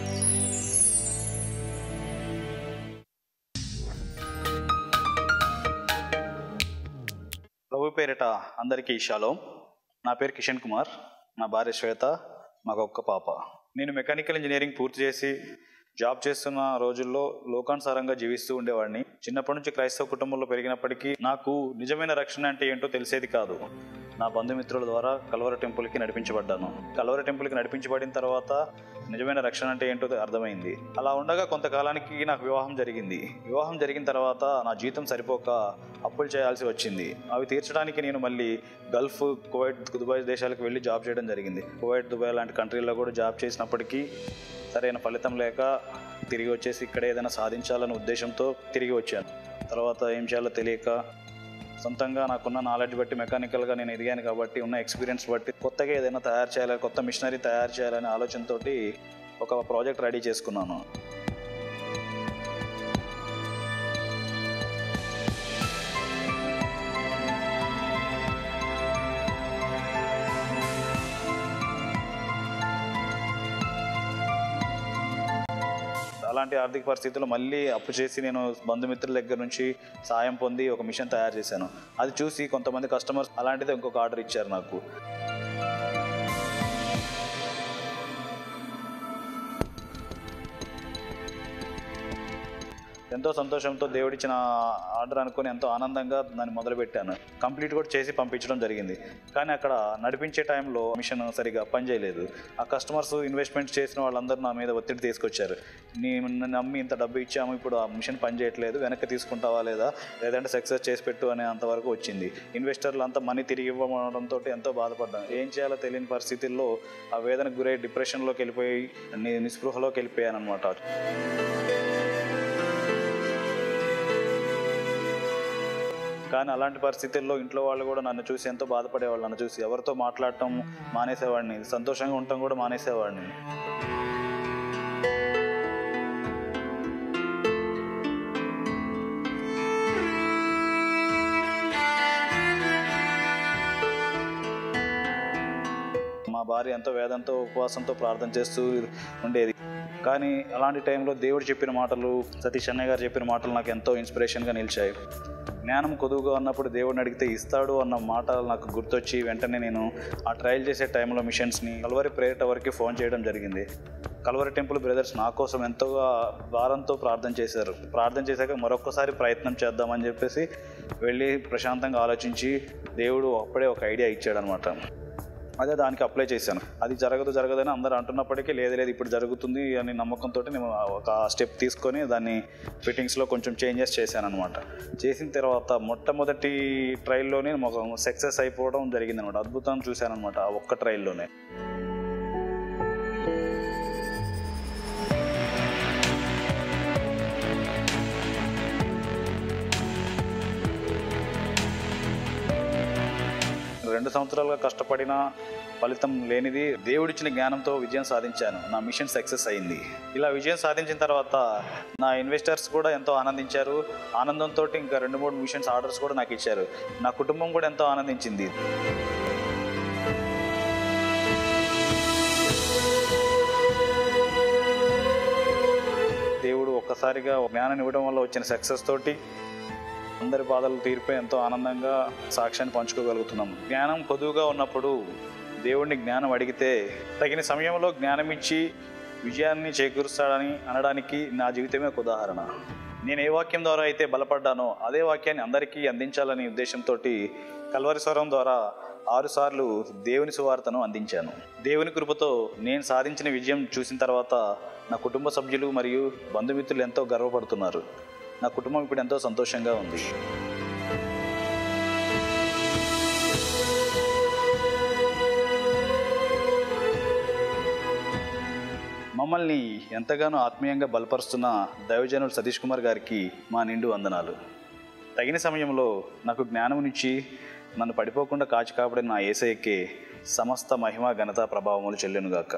ప్రభు పేరిట అందరికీ షాలోం నా పేరు కిషన్ కుమార్ నా భార్య శ్వేత మాకు ఒక్క పాప నేను మెకానికల్ ఇంజనీరింగ్ పూర్తి చేసి జాబ్ చేస్తున్న రోజుల్లో లోకానుసారంగా జీవిస్తూ ఉండేవాడిని చిన్నప్పటి నుంచి క్రైస్తవ కుటుంబంలో పెరిగినప్పటికీ నాకు నిజమైన రక్షణ అంటే ఏంటో తెలిసేది కాదు నా బంధుమిత్రుల ద్వారా కల్వర టెంపుల్కి నడిపించబడ్డాను కల్వర టెంపుల్కి నడిపించబడిన తర్వాత నిజమైన రక్షణ అంటే ఏంటో అర్థమైంది అలా ఉండగా కొంతకాలానికి నాకు వివాహం జరిగింది వివాహం జరిగిన తర్వాత నా జీతం సరిపోక అప్పులు చేయాల్సి వచ్చింది అవి తీర్చడానికి నేను మళ్ళీ గల్ఫ్ కువైట్ దుబాయ్ దేశాలకు వెళ్ళి జాబ్ చేయడం జరిగింది కువైట్ దుబాయ్ లాంటి కంట్రీల్లో కూడా జాబ్ చేసినప్పటికీ సరైన ఫలితం లేక తిరిగి వచ్చేసి ఇక్కడ ఏదైనా సాధించాలనే ఉద్దేశంతో తిరిగి వచ్చాను తర్వాత ఏం చేయాలో తెలియక సొంతంగా నాకున్న నాలెడ్జ్ బట్టి మెకానికల్గా నేను ఎదిగాను కాబట్టి ఉన్న ఎక్స్పీరియన్స్ బట్టి కొత్తగా ఏదైనా తయారు చేయాలి కొత్త మిషనరీ తయారు చేయాలనే ఆలోచనతోటి ఒక ప్రాజెక్ట్ రెడీ చేసుకున్నాను అలాంటి ఆర్థిక పరిస్థితుల్లో మళ్ళీ అప్పు చేసి నేను బంధుమిత్రుల దగ్గర నుంచి సాయం పొంది ఒక మిషన్ తయారు చేశాను అది చూసి కొంతమంది కస్టమర్స్ అలాంటిది ఇంకొక ఆర్డర్ ఇచ్చారు నాకు ఎంతో సంతోషంతో దేవుడిచ్చిన ఆర్డర్ అనుకుని ఎంతో ఆనందంగా దాన్ని మొదలుపెట్టాను కంప్లీట్ కూడా చేసి పంపించడం జరిగింది కానీ అక్కడ నడిపించే టైంలో మిషన్ సరిగా పనిచేయలేదు ఆ కస్టమర్స్ ఇన్వెస్ట్మెంట్ చేసిన వాళ్ళందరూ నా మీద ఒత్తిడి తీసుకొచ్చారు నేను నమ్మి ఇంత డబ్బు ఇచ్చాము ఇప్పుడు ఆ మిషన్ పనిచేయట్లేదు వెనక్కి తీసుకుంటావా లేదా లేదంటే సక్సెస్ చేసి పెట్టు అనే అంతవరకు వచ్చింది ఇన్వెస్టర్లు అంతా మనీ తిరిగి ఇవ్వడంతో ఎంతో బాధపడ్డాను ఏం చేయాలో తెలియని పరిస్థితుల్లో ఆ వేదనకు గురై డిప్రెషన్లోకి వెళ్ళిపోయి ని- నిస్పృహలోకి వెళ్ళిపోయాను అనమాట కానీ అలాంటి పరిస్థితుల్లో ఇంట్లో వాళ్ళు కూడా నన్ను చూసి ఎంతో బాధపడేవాళ్ళు నన్ను చూసి ఎవరితో మాట్లాడటం మానేసేవాడిని సంతోషంగా ఉండటం కూడా మానేసేవాడిని మా భార్య ఎంతో వేదంతో ఉపవాసంతో ప్రార్థన చేస్తూ ఉండేది కానీ అలాంటి టైంలో దేవుడు చెప్పిన మాటలు సతీష్ అన్నయ్య గారు చెప్పిన మాటలు నాకు ఎంతో ఇన్స్పిరేషన్గా నిలిచాయి జ్ఞానం కొదువుగా ఉన్నప్పుడు దేవుడిని అడిగితే ఇస్తాడు అన్న మాట నాకు గుర్తొచ్చి వెంటనే నేను ఆ ట్రయల్ చేసే టైంలో మిషన్స్ని కల్వరి ప్రేయర్ టవర్కి ఫోన్ చేయడం జరిగింది కల్వరి టెంపుల్ బ్రదర్స్ నా కోసం ఎంతోగా భారంతో ప్రార్థన చేశారు ప్రార్థన చేశాక మరొకసారి ప్రయత్నం చేద్దామని చెప్పేసి వెళ్ళి ప్రశాంతంగా ఆలోచించి దేవుడు అప్పుడే ఒక ఐడియా ఇచ్చాడనమాట అదే దానికి అప్లై చేశాను అది జరగదు జరగదని అందరూ అంటున్నప్పటికీ లేదు లేదు ఇప్పుడు జరుగుతుంది అని నమ్మకంతో నేను ఒక స్టెప్ తీసుకొని దాన్ని ఫిట్టింగ్స్లో కొంచెం చేంజెస్ చేశాను అనమాట చేసిన తర్వాత మొట్టమొదటి ట్రయల్లోనే ఒక సక్సెస్ అయిపోవడం జరిగింది అనమాట అద్భుతం చూశాను అనమాట ఆ ఒక్క ట్రయల్లోనే రెండు సంవత్సరాలుగా కష్టపడిన ఫలితం లేనిది దేవుడిచ్చిన జ్ఞానంతో విజయం సాధించాను నా మిషన్ సక్సెస్ అయింది ఇలా విజయం సాధించిన తర్వాత నా ఇన్వెస్టర్స్ కూడా ఎంతో ఆనందించారు ఆనందంతో ఇంకా రెండు మూడు మిషన్స్ ఆర్డర్స్ కూడా నాకు ఇచ్చారు నా కుటుంబం కూడా ఎంతో ఆనందించింది దేవుడు ఒక్కసారిగా జ్ఞానాన్ని ఇవ్వడం వల్ల వచ్చిన సక్సెస్ తోటి అందరి బాధలు తీరిపోయి ఎంతో ఆనందంగా సాక్ష్యాన్ని పంచుకోగలుగుతున్నాం జ్ఞానం కొదువుగా ఉన్నప్పుడు దేవుడిని జ్ఞానం అడిగితే తగిన సమయంలో జ్ఞానం ఇచ్చి విజయాన్ని చేకూరుస్తాడని అనడానికి నా జీవితమే ఒక ఉదాహరణ నేను ఏ వాక్యం ద్వారా అయితే బలపడ్డానో అదే వాక్యాన్ని అందరికీ అందించాలనే ఉద్దేశంతో కల్వరి స్వరం ద్వారా ఆరుసార్లు దేవుని సువార్తను అందించాను దేవుని కృపతో నేను సాధించిన విజయం చూసిన తర్వాత నా కుటుంబ సభ్యులు మరియు బంధుమిత్రులు ఎంతో గర్వపడుతున్నారు నా కుటుంబం ఇప్పుడు ఎంతో సంతోషంగా ఉంది మమ్మల్ని ఎంతగానో ఆత్మీయంగా బలపరుస్తున్న దైవజనులు సతీష్ కుమార్ గారికి మా నిండు వందనాలు తగిన సమయంలో నాకు జ్ఞానమునిచ్చి నన్ను పడిపోకుండా కాచి కాపాడిన నా ఏసైకే సమస్త మహిమ ఘనత ప్రభావములు చెల్లెనుగాక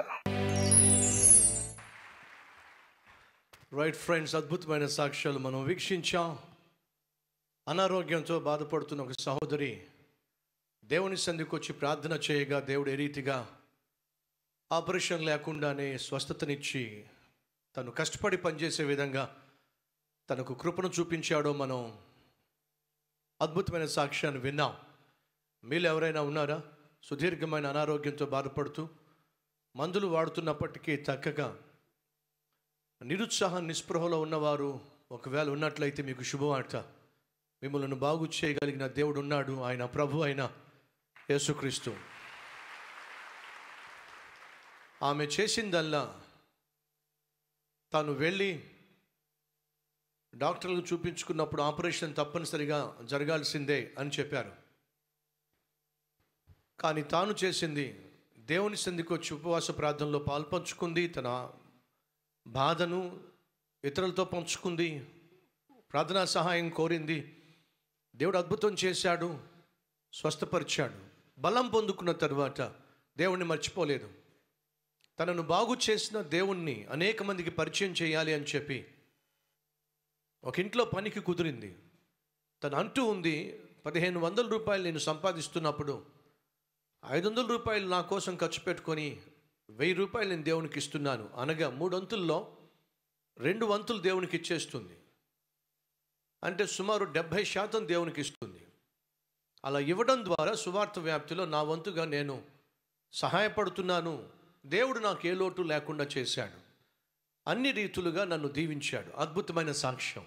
రైట్ ఫ్రెండ్స్ అద్భుతమైన సాక్ష్యాలు మనం వీక్షించాం అనారోగ్యంతో బాధపడుతున్న ఒక సహోదరి దేవుని సంధికి వచ్చి ప్రార్థన చేయగా దేవుడు ఏ రీతిగా ఆపరేషన్ లేకుండానే స్వస్థతనిచ్చి తను కష్టపడి పనిచేసే విధంగా తనకు కృపను చూపించాడో మనం అద్భుతమైన సాక్ష్యాన్ని విన్నాం మీరు ఎవరైనా ఉన్నారా సుదీర్ఘమైన అనారోగ్యంతో బాధపడుతూ మందులు వాడుతున్నప్పటికీ తగ్గగా నిరుత్సాహం నిస్పృహలో ఉన్నవారు ఒకవేళ ఉన్నట్లయితే మీకు శుభవార్త మిమ్మల్ని బాగు చేయగలిగిన దేవుడు ఉన్నాడు ఆయన ప్రభు అయిన యేసుక్రీస్తు ఆమె చేసిందల్లా తాను వెళ్ళి డాక్టర్లకు చూపించుకున్నప్పుడు ఆపరేషన్ తప్పనిసరిగా జరగాల్సిందే అని చెప్పారు కానీ తాను చేసింది దేవుని సంధికి వచ్చి ఉపవాస ప్రార్థనలో పాల్పంచుకుంది తన బాధను ఇతరులతో పంచుకుంది ప్రార్థనా సహాయం కోరింది దేవుడు అద్భుతం చేశాడు స్వస్థపరిచాడు బలం పొందుకున్న తర్వాత దేవుణ్ణి మర్చిపోలేదు తనను బాగు చేసిన దేవుణ్ణి అనేక మందికి పరిచయం చేయాలి అని చెప్పి ఒక ఇంట్లో పనికి కుదిరింది తను అంటూ ఉంది పదిహేను వందల రూపాయలు నేను సంపాదిస్తున్నప్పుడు ఐదు వందల రూపాయలు నా కోసం ఖర్చు పెట్టుకొని వెయ్యి రూపాయలు నేను దేవునికి ఇస్తున్నాను అనగా మూడు వంతుల్లో రెండు వంతులు దేవునికి ఇచ్చేస్తుంది అంటే సుమారు డెబ్భై శాతం దేవునికి ఇస్తుంది అలా ఇవ్వడం ద్వారా సువార్త వ్యాప్తిలో నా వంతుగా నేను సహాయపడుతున్నాను దేవుడు నాకు ఏ లోటు లేకుండా చేశాడు అన్ని రీతులుగా నన్ను దీవించాడు అద్భుతమైన సాక్ష్యం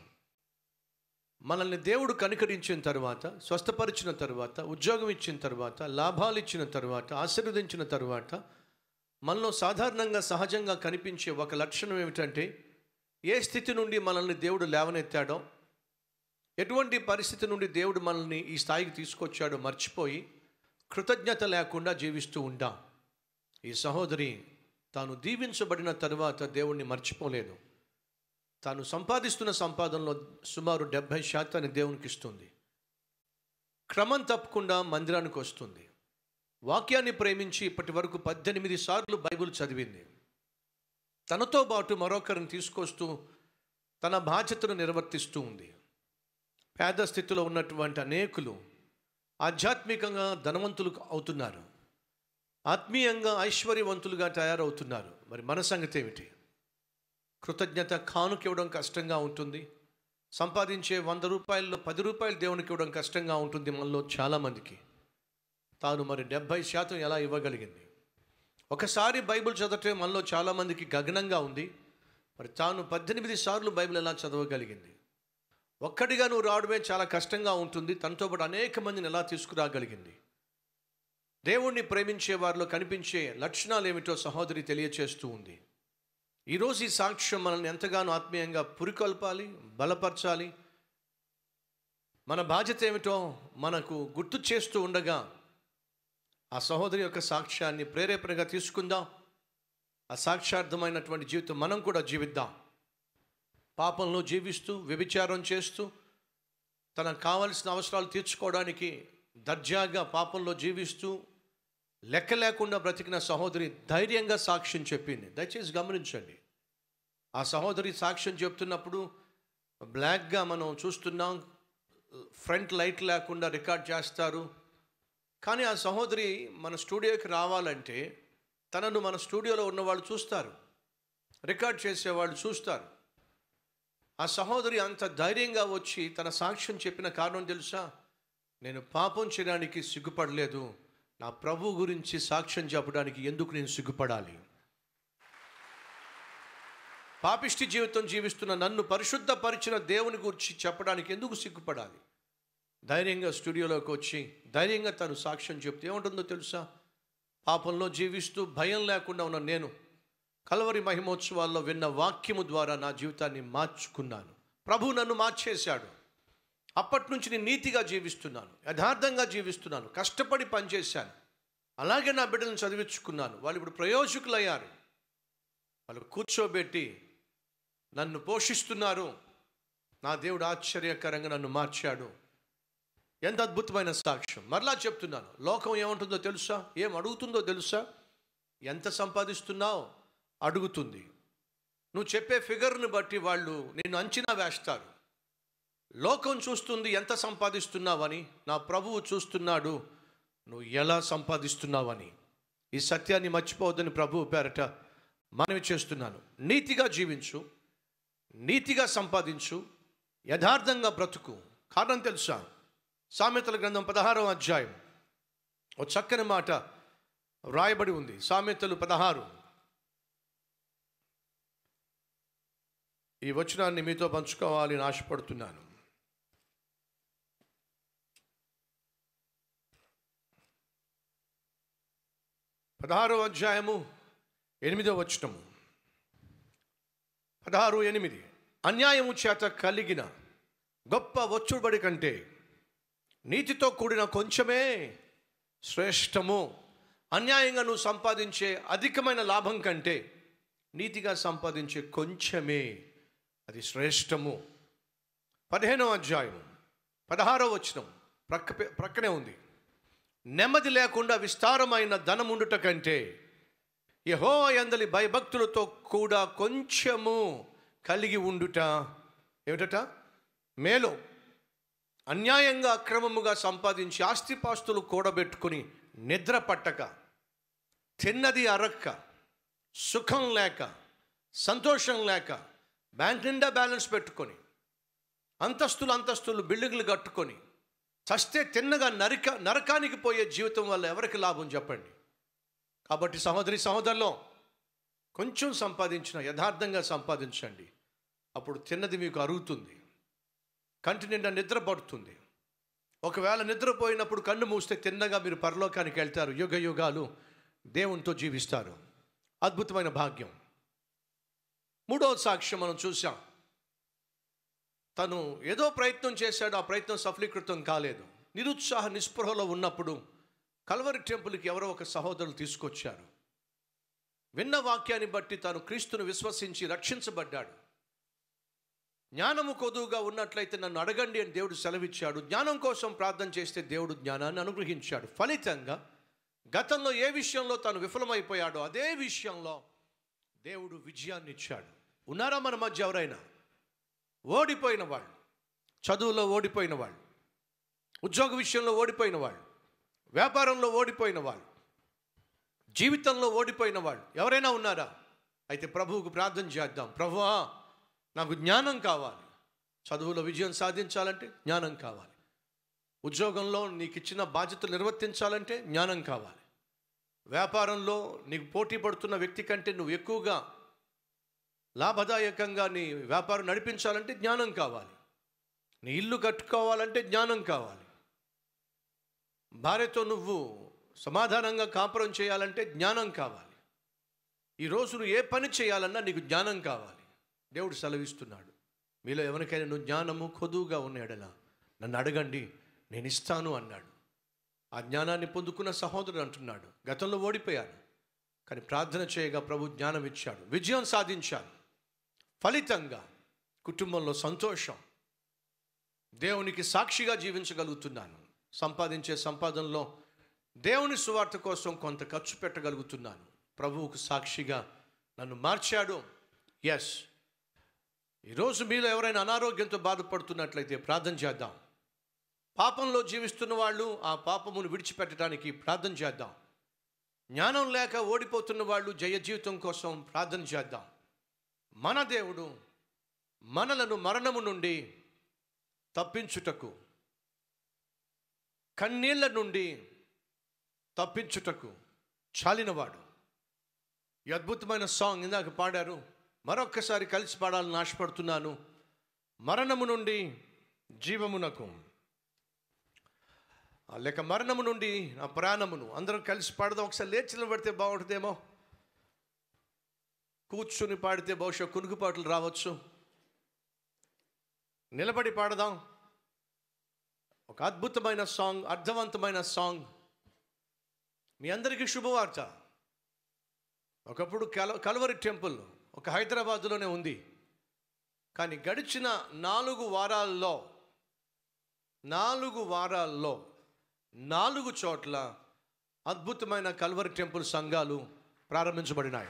మనల్ని దేవుడు కనికరించిన తర్వాత స్వస్థపరిచిన తర్వాత ఉద్యోగం ఇచ్చిన తర్వాత లాభాలు ఇచ్చిన తర్వాత ఆశీర్వదించిన తర్వాత మనలో సాధారణంగా సహజంగా కనిపించే ఒక లక్షణం ఏమిటంటే ఏ స్థితి నుండి మనల్ని దేవుడు లేవనెత్తాడో ఎటువంటి పరిస్థితి నుండి దేవుడు మనల్ని ఈ స్థాయికి తీసుకొచ్చాడో మర్చిపోయి కృతజ్ఞత లేకుండా జీవిస్తూ ఉంటాం ఈ సహోదరి తాను దీవించబడిన తర్వాత దేవుణ్ణి మర్చిపోలేదు తాను సంపాదిస్తున్న సంపాదనలో సుమారు డెబ్భై శాతాన్ని దేవునికి ఇస్తుంది క్రమం తప్పకుండా మందిరానికి వస్తుంది వాక్యాన్ని ప్రేమించి ఇప్పటి వరకు పద్దెనిమిది సార్లు బైబిల్ చదివింది తనతో పాటు మరొకరిని తీసుకొస్తూ తన బాధ్యతను నిర్వర్తిస్తూ ఉంది పేద స్థితిలో ఉన్నటువంటి అనేకులు ఆధ్యాత్మికంగా ధనవంతులు అవుతున్నారు ఆత్మీయంగా ఐశ్వర్యవంతులుగా తయారవుతున్నారు మరి మన సంగతి ఏమిటి కృతజ్ఞత కానుక ఇవ్వడం కష్టంగా ఉంటుంది సంపాదించే వంద రూపాయల్లో పది రూపాయలు దేవునికి ఇవ్వడం కష్టంగా ఉంటుంది మనలో చాలామందికి తాను మరి డెబ్భై శాతం ఎలా ఇవ్వగలిగింది ఒకసారి బైబిల్ చదవటం మనలో చాలామందికి గగనంగా ఉంది మరి తాను పద్దెనిమిది సార్లు బైబిల్ ఎలా చదవగలిగింది ఒక్కడిగా నువ్వు రావడమే చాలా కష్టంగా ఉంటుంది తనతో పాటు అనేక మందిని ఎలా తీసుకురాగలిగింది దేవుణ్ణి ప్రేమించే వారిలో కనిపించే లక్షణాలు ఏమిటో సహోదరి తెలియచేస్తూ ఉంది ఈరోజు ఈ సాక్ష్యం మనల్ని ఎంతగానో ఆత్మీయంగా పురికొల్పాలి బలపరచాలి మన బాధ్యత ఏమిటో మనకు గుర్తు చేస్తూ ఉండగా ఆ సహోదరి యొక్క సాక్ష్యాన్ని ప్రేరేపణగా తీసుకుందాం ఆ సాక్ష్యార్థమైనటువంటి జీవితం మనం కూడా జీవిద్దాం పాపంలో జీవిస్తూ వ్యభిచారం చేస్తూ తనకు కావలసిన అవసరాలు తీర్చుకోవడానికి దర్జాగా పాపంలో జీవిస్తూ లెక్క లేకుండా బ్రతికిన సహోదరి ధైర్యంగా సాక్ష్యం చెప్పింది దయచేసి గమనించండి ఆ సహోదరి సాక్ష్యం చెప్తున్నప్పుడు బ్లాక్గా మనం చూస్తున్నాం ఫ్రంట్ లైట్ లేకుండా రికార్డ్ చేస్తారు కానీ ఆ సహోదరి మన స్టూడియోకి రావాలంటే తనను మన స్టూడియోలో ఉన్నవాళ్ళు చూస్తారు రికార్డ్ చేసేవాళ్ళు చూస్తారు ఆ సహోదరి అంత ధైర్యంగా వచ్చి తన సాక్ష్యం చెప్పిన కారణం తెలుసా నేను పాపం చేయడానికి సిగ్గుపడలేదు నా ప్రభు గురించి సాక్ష్యం చెప్పడానికి ఎందుకు నేను సిగ్గుపడాలి పాపిష్టి జీవితం జీవిస్తున్న నన్ను పరిశుద్ధపరిచిన దేవుని గురించి చెప్పడానికి ఎందుకు సిగ్గుపడాలి ధైర్యంగా స్టూడియోలోకి వచ్చి ధైర్యంగా తను సాక్ష్యం చెప్తే ఏముంటుందో తెలుసా పాపంలో జీవిస్తూ భయం లేకుండా ఉన్న నేను కలవరి మహిమోత్సవాల్లో విన్న వాక్యము ద్వారా నా జీవితాన్ని మార్చుకున్నాను ప్రభు నన్ను మార్చేశాడు అప్పటి నుంచి నేను నీతిగా జీవిస్తున్నాను యథార్థంగా జీవిస్తున్నాను కష్టపడి పనిచేశాను అలాగే నా బిడ్డలను చదివించుకున్నాను వాళ్ళు ఇప్పుడు ప్రయోజకులయ్యారు వాళ్ళు కూర్చోబెట్టి నన్ను పోషిస్తున్నారు నా దేవుడు ఆశ్చర్యకరంగా నన్ను మార్చాడు ఎంత అద్భుతమైన సాక్ష్యం మరలా చెప్తున్నాను లోకం ఏముంటుందో తెలుసా ఏం అడుగుతుందో తెలుసా ఎంత సంపాదిస్తున్నావు అడుగుతుంది నువ్వు చెప్పే ఫిగర్ని బట్టి వాళ్ళు నిన్ను అంచనా వేస్తారు లోకం చూస్తుంది ఎంత సంపాదిస్తున్నావని నా ప్రభువు చూస్తున్నాడు నువ్వు ఎలా సంపాదిస్తున్నావని ఈ సత్యాన్ని మర్చిపోవద్దని ప్రభువు పేరట మనవి చేస్తున్నాను నీతిగా జీవించు నీతిగా సంపాదించు యథార్థంగా బ్రతుకు కారణం తెలుసా సామెతల గ్రంథం పదహారవ అధ్యాయం ఓ చక్కని మాట వ్రాయబడి ఉంది సామెతలు పదహారు ఈ వచనాన్ని మీతో పంచుకోవాలని ఆశపడుతున్నాను పదహారో అధ్యాయము ఎనిమిదో వచనము పదహారు ఎనిమిది అన్యాయము చేత కలిగిన గొప్ప వచ్చుబడి కంటే నీతితో కూడిన కొంచెమే శ్రేష్టము అన్యాయంగా నువ్వు సంపాదించే అధికమైన లాభం కంటే నీతిగా సంపాదించే కొంచెమే అది శ్రేష్టము పదిహేనవ అధ్యాయం పదహారవ వచనం ప్రక్క ప్రక్కనే ఉంది నెమ్మది లేకుండా విస్తారమైన ధనముండుట కంటే యహో ఎందలి భయభక్తులతో కూడా కొంచెము కలిగి ఉండుట ఏమిటట మేలో అన్యాయంగా అక్రమముగా సంపాదించి ఆస్తిపాస్తులు కూడబెట్టుకుని నిద్ర పట్టక తిన్నది అరక్క సుఖం లేక సంతోషం లేక బ్యాంక్ నిండా బ్యాలెన్స్ పెట్టుకొని అంతస్తులు అంతస్తులు బిల్డింగ్లు కట్టుకొని చస్తే తిన్నగా నరిక నరకానికి పోయే జీవితం వల్ల ఎవరికి లాభం చెప్పండి కాబట్టి సహోదరి సహోదరులో కొంచెం సంపాదించిన యథార్థంగా సంపాదించండి అప్పుడు తిన్నది మీకు అరుగుతుంది కంటి నిండా నిద్ర పడుతుంది ఒకవేళ నిద్రపోయినప్పుడు కన్ను మూస్తే తిన్నగా మీరు పరలోకానికి వెళ్తారు యుగ యుగాలు దేవునితో జీవిస్తారు అద్భుతమైన భాగ్యం మూడవ సాక్ష్యం మనం చూసాం తను ఏదో ప్రయత్నం చేశాడు ఆ ప్రయత్నం సఫలీకృతం కాలేదు నిరుత్సాహ నిస్పృహలో ఉన్నప్పుడు కల్వరి టెంపుల్కి ఎవరో ఒక సహోదరులు తీసుకొచ్చారు విన్న వాక్యాన్ని బట్టి తాను క్రీస్తును విశ్వసించి రక్షించబడ్డాడు జ్ఞానము కొదువుగా ఉన్నట్లయితే నన్ను అడగండి అని దేవుడు సెలవిచ్చాడు జ్ఞానం కోసం ప్రార్థన చేస్తే దేవుడు జ్ఞానాన్ని అనుగ్రహించాడు ఫలితంగా గతంలో ఏ విషయంలో తాను విఫలమైపోయాడో అదే విషయంలో దేవుడు విజయాన్ని ఇచ్చాడు ఉన్నారా మన మధ్య ఎవరైనా ఓడిపోయిన వాళ్ళు చదువులో ఓడిపోయిన వాళ్ళు ఉద్యోగ విషయంలో ఓడిపోయిన వాళ్ళు వ్యాపారంలో ఓడిపోయిన వాళ్ళు జీవితంలో ఓడిపోయిన వాళ్ళు ఎవరైనా ఉన్నారా అయితే ప్రభువుకు ప్రార్థన చేద్దాం ప్రభువా నాకు జ్ఞానం కావాలి చదువులో విజయం సాధించాలంటే జ్ఞానం కావాలి ఉద్యోగంలో నీకు ఇచ్చిన బాధ్యతలు నిర్వర్తించాలంటే జ్ఞానం కావాలి వ్యాపారంలో నీకు పోటీ పడుతున్న వ్యక్తి కంటే నువ్వు ఎక్కువగా లాభదాయకంగా నీ వ్యాపారం నడిపించాలంటే జ్ఞానం కావాలి నీ ఇల్లు కట్టుకోవాలంటే జ్ఞానం కావాలి భార్యతో నువ్వు సమాధానంగా కాపురం చేయాలంటే జ్ఞానం కావాలి ఈరోజు నువ్వు ఏ పని చేయాలన్నా నీకు జ్ఞానం కావాలి దేవుడు సెలవిస్తున్నాడు మీలో ఎవరికైనా నువ్వు జ్ఞానము కొదువుగా ఉన్నాడలా నన్ను అడగండి నేను ఇస్తాను అన్నాడు ఆ జ్ఞానాన్ని పొందుకున్న సహోదరుడు అంటున్నాడు గతంలో ఓడిపోయాను కానీ ప్రార్థన చేయగా ప్రభు జ్ఞానం ఇచ్చాడు విజయం సాధించాను ఫలితంగా కుటుంబంలో సంతోషం దేవునికి సాక్షిగా జీవించగలుగుతున్నాను సంపాదించే సంపాదనలో దేవుని సువార్త కోసం కొంత ఖర్చు పెట్టగలుగుతున్నాను ప్రభువుకు సాక్షిగా నన్ను మార్చాడు ఎస్ ఈరోజు మీలో ఎవరైనా అనారోగ్యంతో బాధపడుతున్నట్లయితే ప్రార్థన చేద్దాం పాపంలో జీవిస్తున్న వాళ్ళు ఆ పాపమును విడిచిపెట్టడానికి ప్రార్థన చేద్దాం జ్ఞానం లేక ఓడిపోతున్న వాళ్ళు జయ జీవితం కోసం ప్రార్థన చేద్దాం మన దేవుడు మనలను మరణము నుండి తప్పించుటకు కన్నీళ్ల నుండి తప్పించుటకు చాలినవాడు ఈ అద్భుతమైన సాంగ్ ఇందాక పాడారు మరొక్కసారి కలిసి పాడాలని ఆశపడుతున్నాను మరణము నుండి జీవమునకు ఆ లేక మరణము నుండి నా ప్రాణమును అందరం కలిసి పాడదాం ఒకసారి లేచి నిలబడితే బాగుంటుందేమో కూర్చుని పాడితే బహుశా కునుకుపాట్లు రావచ్చు నిలబడి పాడదాం ఒక అద్భుతమైన సాంగ్ అర్థవంతమైన సాంగ్ మీ అందరికీ శుభవార్త ఒకప్పుడు కల కలవరి టెంపుల్ ఒక హైదరాబాద్లోనే ఉంది కానీ గడిచిన నాలుగు వారాల్లో నాలుగు వారాల్లో నాలుగు చోట్ల అద్భుతమైన కల్వరి టెంపుల్ సంఘాలు ప్రారంభించబడినాయి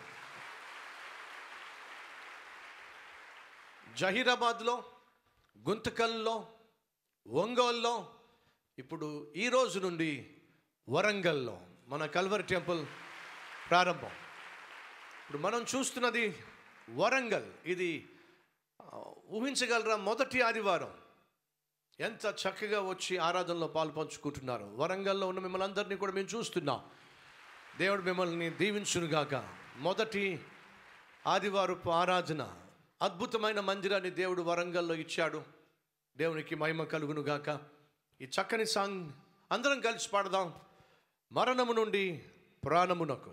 జహీరాబాద్లో గుంతకల్లో ఒంగోల్లో ఇప్పుడు ఈ రోజు నుండి వరంగల్లో మన కల్వరి టెంపుల్ ప్రారంభం ఇప్పుడు మనం చూస్తున్నది వరంగల్ ఇది ఆ, ఊహించగలరా మొదటి ఆదివారం ఎంత చక్కగా వచ్చి ఆరాధనలో పాలు పంచుకుంటున్నారు వరంగల్లో ఉన్న మిమ్మల్ని అందరినీ కూడా మేము చూస్తున్నాం దేవుడు మిమ్మల్ని దీవించునుగాక మొదటి ఆదివారపు ఆరాధన అద్భుతమైన మందిరాన్ని దేవుడు వరంగల్లో ఇచ్చాడు దేవునికి మహిమ కలుగునుగాక ఈ చక్కని సాంగ్ అందరం కలిసి పాడదాం మరణము నుండి ప్రాణమునకు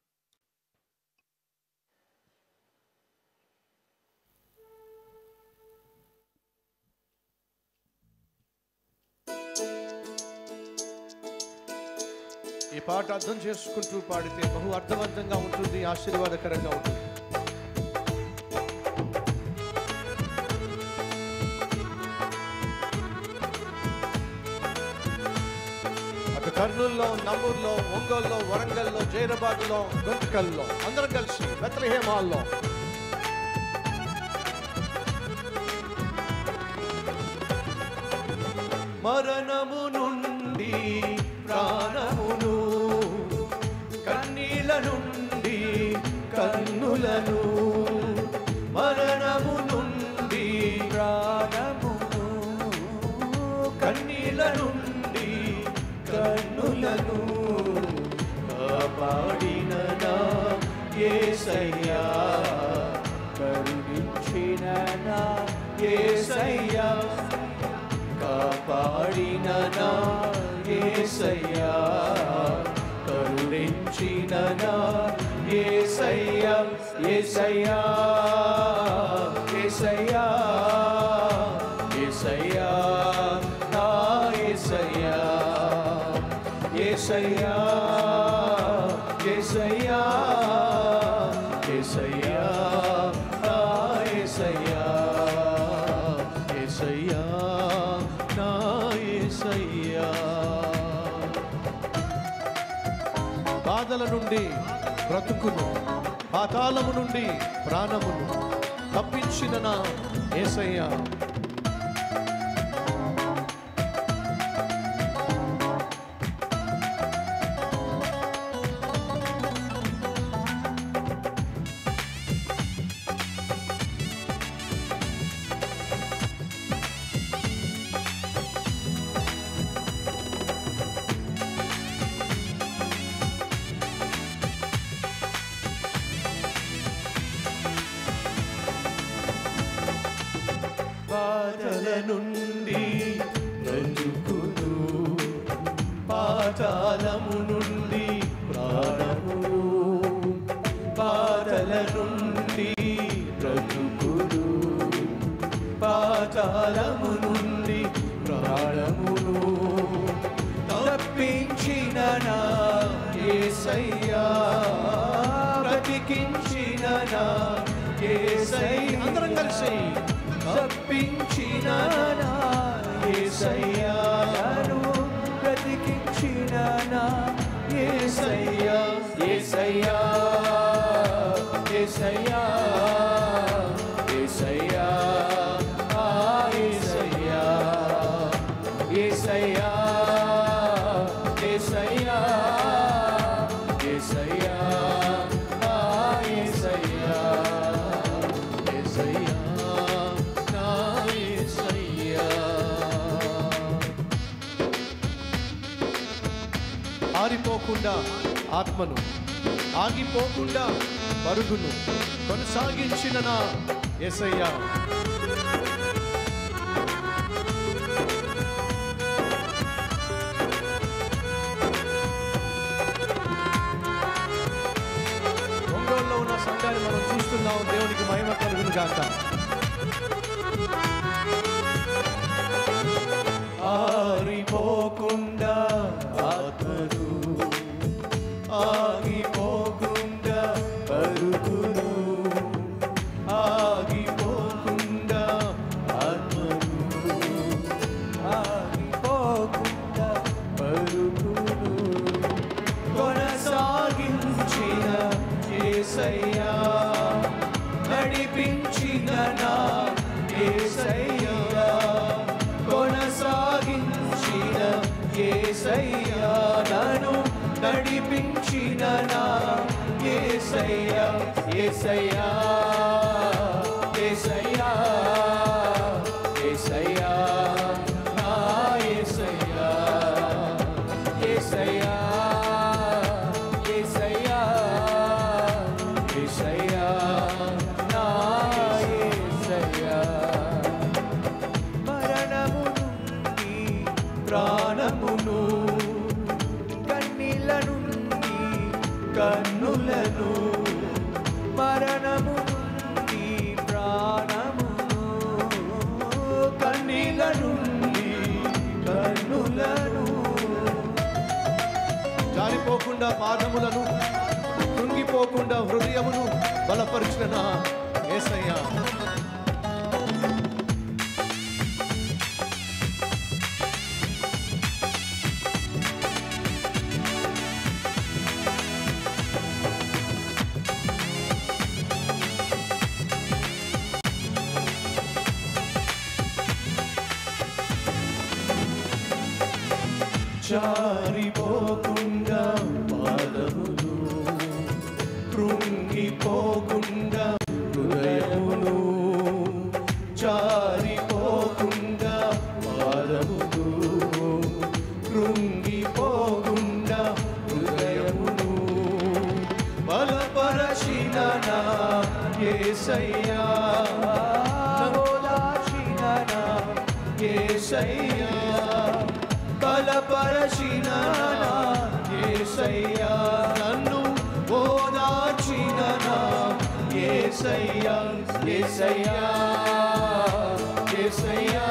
ఈ పాట అర్థం చేసుకుంటూ పాడితే బహు అర్థవంతంగా ఉంటుంది ఆశీర్వాదకరంగా ఉంటుంది అటు కర్నూలులో నమ్మూరులో ఒంగోలులో వరంగల్లో జైరాబాద్లో గుంతకల్లో అందరం కలిసి బెత్లహేమాల్లో మరణము నుండి ప్రాణమును కన్నీల నుండి కన్నులను మరణము నుండి ప్రాణమును కన్నీల నుండి కన్నులను కాపాడిన నా యేసయ్యా కరుణించిన నా యేసయ్యా కాపాడిన నా యేసయ్యా కరుణించిన నా యేసయ్యా యేసయ్యా యేసయ్యా యేసయ్యా నా యేసయ్యా యేసయ్యా యేసయ్యా యేసయ్యా నా యేసయ్యా యేసయ్యా నా యేసయ్యా బాధల నుండి బ్రతుకును పాతాళము నుండి ప్రాణమును తప్పించిన నా యేసయ్యా బాధల నుండి బ్రతుకును పాతాళము నుండి ప్రాణమును బాధల నుండి బ్రతుకును పాతాళము నుండి ప్రాణమును తప్పించిన నా యేసయ్యా బ్రతికించిన నా యేసయ్యా అందరం కలిసి తప్పించిన నా యేసయ్యా నన్ను బ్రతికించిన నా యేసయ్యా యేసయ్యా యేసయ్యా యేసయ్యా ఆ యేసయ్యా యేసయ్యా యేసయ్యా యేసయ్యా ఆ యేసయ్యా యేసయ్యా నా యేసయ్యా ఆరిపోకుండా ఆత్మను ఆగిపోకుండా పరుగును కొనసాగించిన నా యేసయ్యా ఒంగోలులో ఉన్న సంఘాన్ని మనం చూస్తున్నాం దేవునికి మహిమ కలుగును గాక ఆరిపోకుండా ఆత్మను ఆగిపోకుండా పరుగును ఆగిపోకుండా ఆత్మను ఆగిపోకుండా పరుగును కొనసాగించిన యేసయ్యా నడిపించిన నా యేసయ్యా కొనసాగించిన యేసయ్యా నన్ను నడిపించిన నా యేసయ్యా యేసయ్యా యేసయ్యా యేసయ్యా నా యేసయ్యా యేసయ్యా యేసయ్యా యేసయ్యా నా యేసయ్యా మరణము నుండి ప్రాణమును కన్నీల నుండి కృంగిపోకుండా పాదములను కృంగిపోకుండా హృదయమును బలపరిచిన నా యేసయ్యా జారిపోకుండా పాదములు కృంగిపోకుండా హృదయమును జారిపోకుండా పాదములు కృంగిపోకుండా హృదయమును బలపరచిన నా యేసయ్యా నవోదాచిన నా యేసయ్యా బలపరచిన నా యేసయ్యా నన్ను ఓదార్చిన నా యేసయ్యా యేసయ్యా యేసయ్యా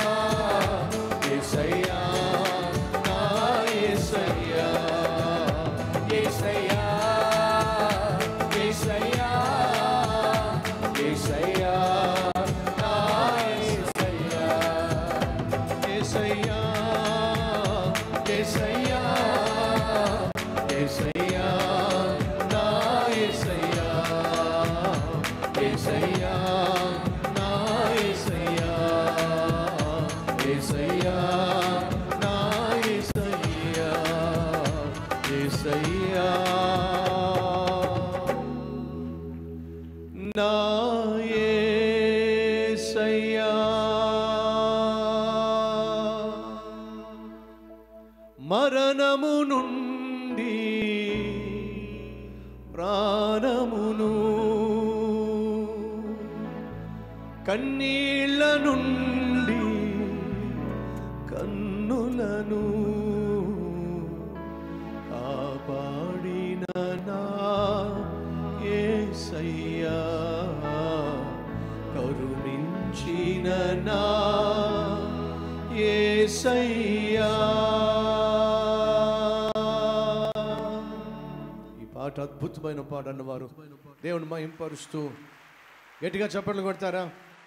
యేసయ్యా నా యేసయ్యా యేసయ్యా యేసయ్యా యేసయ్యా నా యేసయ్యా యేసయ్యా యేసయ్యా యేసయ్యా నా యేసయ్యా యేసయ్యా నా యేసయ్యా యేసయ్యా నా యేసయ్యా యేసయ్యా నా యేసయ్యా మరణము నుండి ప్రాణమును కన్నీళ్ళ నుండి కన్నులను కాపాడిన నా యేసయ్యా కరుణించిన నా యేసయ్యా ఈ పాట అద్భుతమైన పాట అన్నవారు దేవుని మహింపరుస్తూ గట్టిగా చప్పట్లు కొడతారా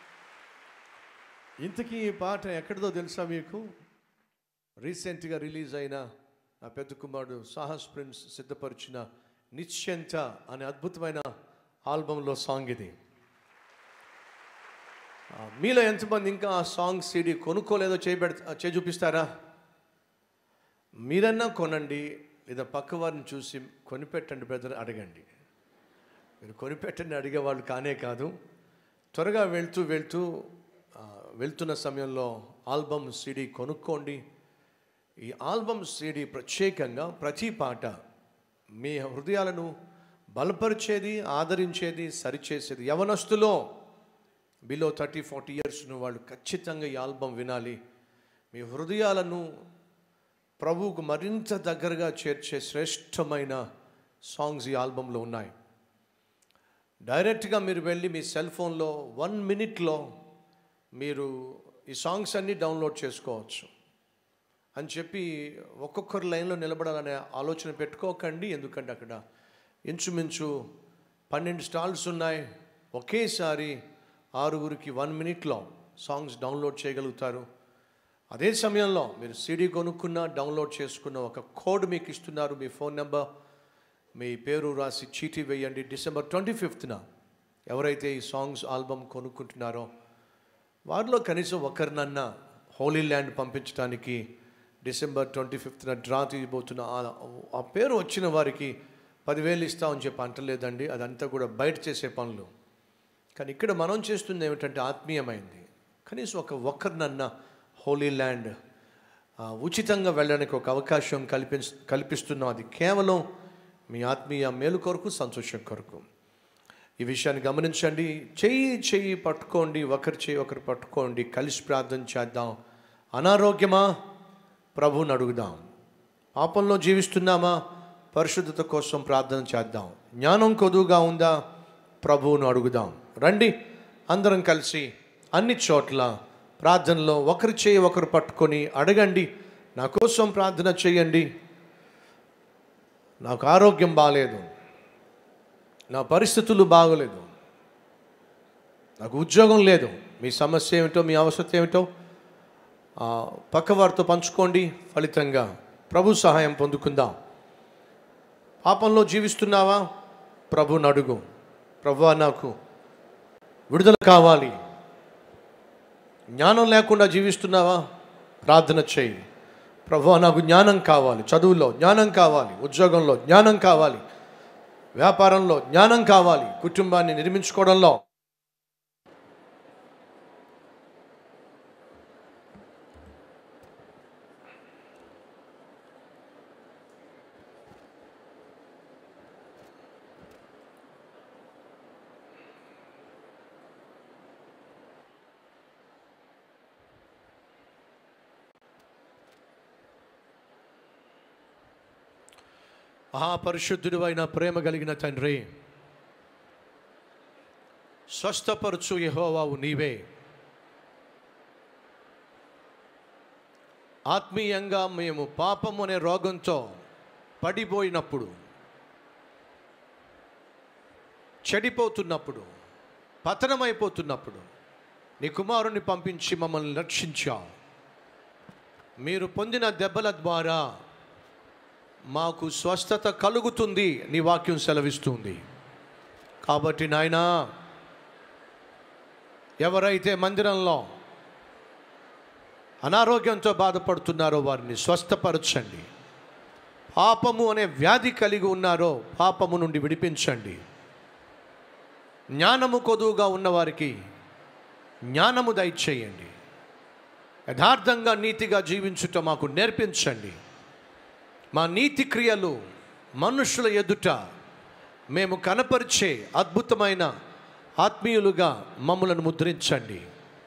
ఇంతకీ ఈ పాట ఎక్కడిదో తెలుసా మీకు రీసెంట్గా రిలీజ్ అయిన నా పెద్ద కుమారుడు సాహస్ ప్రిన్స్ సిద్ధపరిచిన నిశ్చంత అనే అద్భుతమైన ఆల్బంలో సాంగ్ ఇది ఆ, మీలో ఎంతమంది ఇంకా ఆ సాంగ్ సీడీ కొనుక్కోలేదో చేయబెడ చే చూపిస్తారా మీరన్నా కొనండి లేదా పక్క వారిని చూసి కొనిపెట్టండి బ్రదర్ అడగండి మీరు కొనిపెట్టండి అడిగే వాళ్ళు కానే కాదు త్వరగా వెళ్తూ వెళ్తూ ఆ, వెళ్తున్న సమయంలో ఆల్బమ్ సీడీ కొనుక్కోండి ఈ ఆల్బమ్ సీడీ ప్రత్యేకంగా ప్రతి పాట మీ హృదయాలను బలపరిచేది ఆదరించేది సరిచేసేది యవనస్తులో బిలో థర్టీ ఫార్టీ ఇయర్స్ను వాళ్ళు ఖచ్చితంగా ఈ ఆల్బమ్ వినాలి మీ హృదయాలను ప్రభువుకు మరింత దగ్గరగా చేర్చే శ్రేష్టమైన సాంగ్స్ ఈ ఆల్బంలో ఉన్నాయి డైరెక్ట్గా మీరు వెళ్ళి మీ సెల్ ఫోన్లో వన్ మినిట్లో మీరు ఈ సాంగ్స్ అన్నీ డౌన్లోడ్ చేసుకోవచ్చు అని చెప్పి ఒక్కొక్కరు లైన్లో నిలబడాలనే ఆలోచన పెట్టుకోకండి ఎందుకంటే అక్కడ ఇంచుమించు పన్నెండు స్టాల్స్ ఉన్నాయి ఒకేసారి ఆరుగురికి వన్ మినిట్లో సాంగ్స్ డౌన్లోడ్ చేయగలుగుతారు అదే సమయంలో మీరు సీడీ కొనుక్కున్న డౌన్లోడ్ చేసుకున్న ఒక కోడ్ మీకు ఇస్తున్నారు మీ ఫోన్ నెంబర్ మీ పేరు రాసి చీటీ వేయండి డిసెంబర్ ట్వంటీ ఫిఫ్త్న ఎవరైతే ఈ సాంగ్స్ ఆల్బమ్ కొనుక్కుంటున్నారో వారిలో కనీసం ఒకరినన్నా హోలీ ల్యాండ్ పంపించడానికి డిసెంబర్ ట్వంటీ ఫిఫ్త్న డ్రా తీయబోతున్న ఆ- ఆ పేరు వచ్చిన వారికి పదివేలు ఇస్తామని చెప్పి అంటలేదండి అదంతా కూడా బయట చేసే పనులు కానీ ఇక్కడ మనం చేస్తుంది ఏమిటంటే ఆత్మీయమైంది కనీసం ఒక ఒక్కరినన్నా హోలీ ల్యాండ్ ఆ, ఉచితంగా వెళ్ళడానికి ఒక అవకాశం కల్పి కల్పిస్తున్నాం అది కేవలం మీ ఆత్మీయ మేలు కొరకు సంతోషం కొరకు ఈ విషయాన్ని గమనించండి చెయ్యి చెయ్యి పట్టుకోండి ఒకరి చెయ్యి ఒకరు పట్టుకోండి కలిసి ప్రార్థన చేద్దాం అనారోగ్యమా ప్రభువుని అడుగుదాం పాపంలో జీవిస్తున్నామా పరిశుద్ధత కోసం ప్రార్థన చేద్దాం జ్ఞానం కొదువుగా ఉందా ప్రభువును అడుగుదాం రండి అందరం కలిసి అన్ని చోట్ల ప్రార్థనలో ఒకరి చేయి ఒకరు పట్టుకొని అడగండి నా కోసం ప్రార్థన చేయండి నాకు ఆరోగ్యం బాగాలేదు నా పరిస్థితులు బాగోలేదు నాకు ఉద్యోగం లేదు మీ సమస్య ఏమిటో మీ అవసరం ఏమిటో ఆ, పక్కవారితో పంచుకోండి ఫలితంగా ప్రభు సహాయం పొందుకుందాం పాపంలో జీవిస్తున్నావా ప్రభుని అడుగు ప్రభు నాకు విడుదల కావాలి జ్ఞానం లేకుండా జీవిస్తున్నావా ప్రార్థన చేయి ప్రభు నాకు జ్ఞానం కావాలి చదువులో జ్ఞానం కావాలి ఉద్యోగంలో జ్ఞానం కావాలి వ్యాపారంలో జ్ఞానం కావాలి కుటుంబాన్ని నిర్మించుకోవడంలో మహాపరిశుద్ధుడు అయిన ప్రేమ కలిగిన తండ్రి స్వస్థపరచు యహోవావు నీవే ఆత్మీయంగా మేము పాపం అనే రోగంతో పడిపోయినప్పుడు చెడిపోతున్నప్పుడు పతనమైపోతున్నప్పుడు నీ కుమారుని పంపించి మమ్మల్ని రక్షించావు మీరు పొందిన దెబ్బల ద్వారా మాకు స్వస్థత కలుగుతుంది నీ వాక్యం సెలవిస్తుంది కాబట్టి నాయనా ఎవరైతే మందిరంలో అనారోగ్యంతో బాధపడుతున్నారో వారిని స్వస్థపరచండి పాపము అనే వ్యాధి కలిగి ఉన్నారో పాపము నుండి విడిపించండి జ్ఞానము కొదువుగా ఉన్నవారికి జ్ఞానము దయచేయండి యథార్థంగా నీతిగా జీవించుట మాకు నేర్పించండి మా నీతి క్రియలు మనుషుల ఎదుట మేము కనపరిచే అద్భుతమైన ఆత్మీయులుగా మమ్మలను ముద్రించండి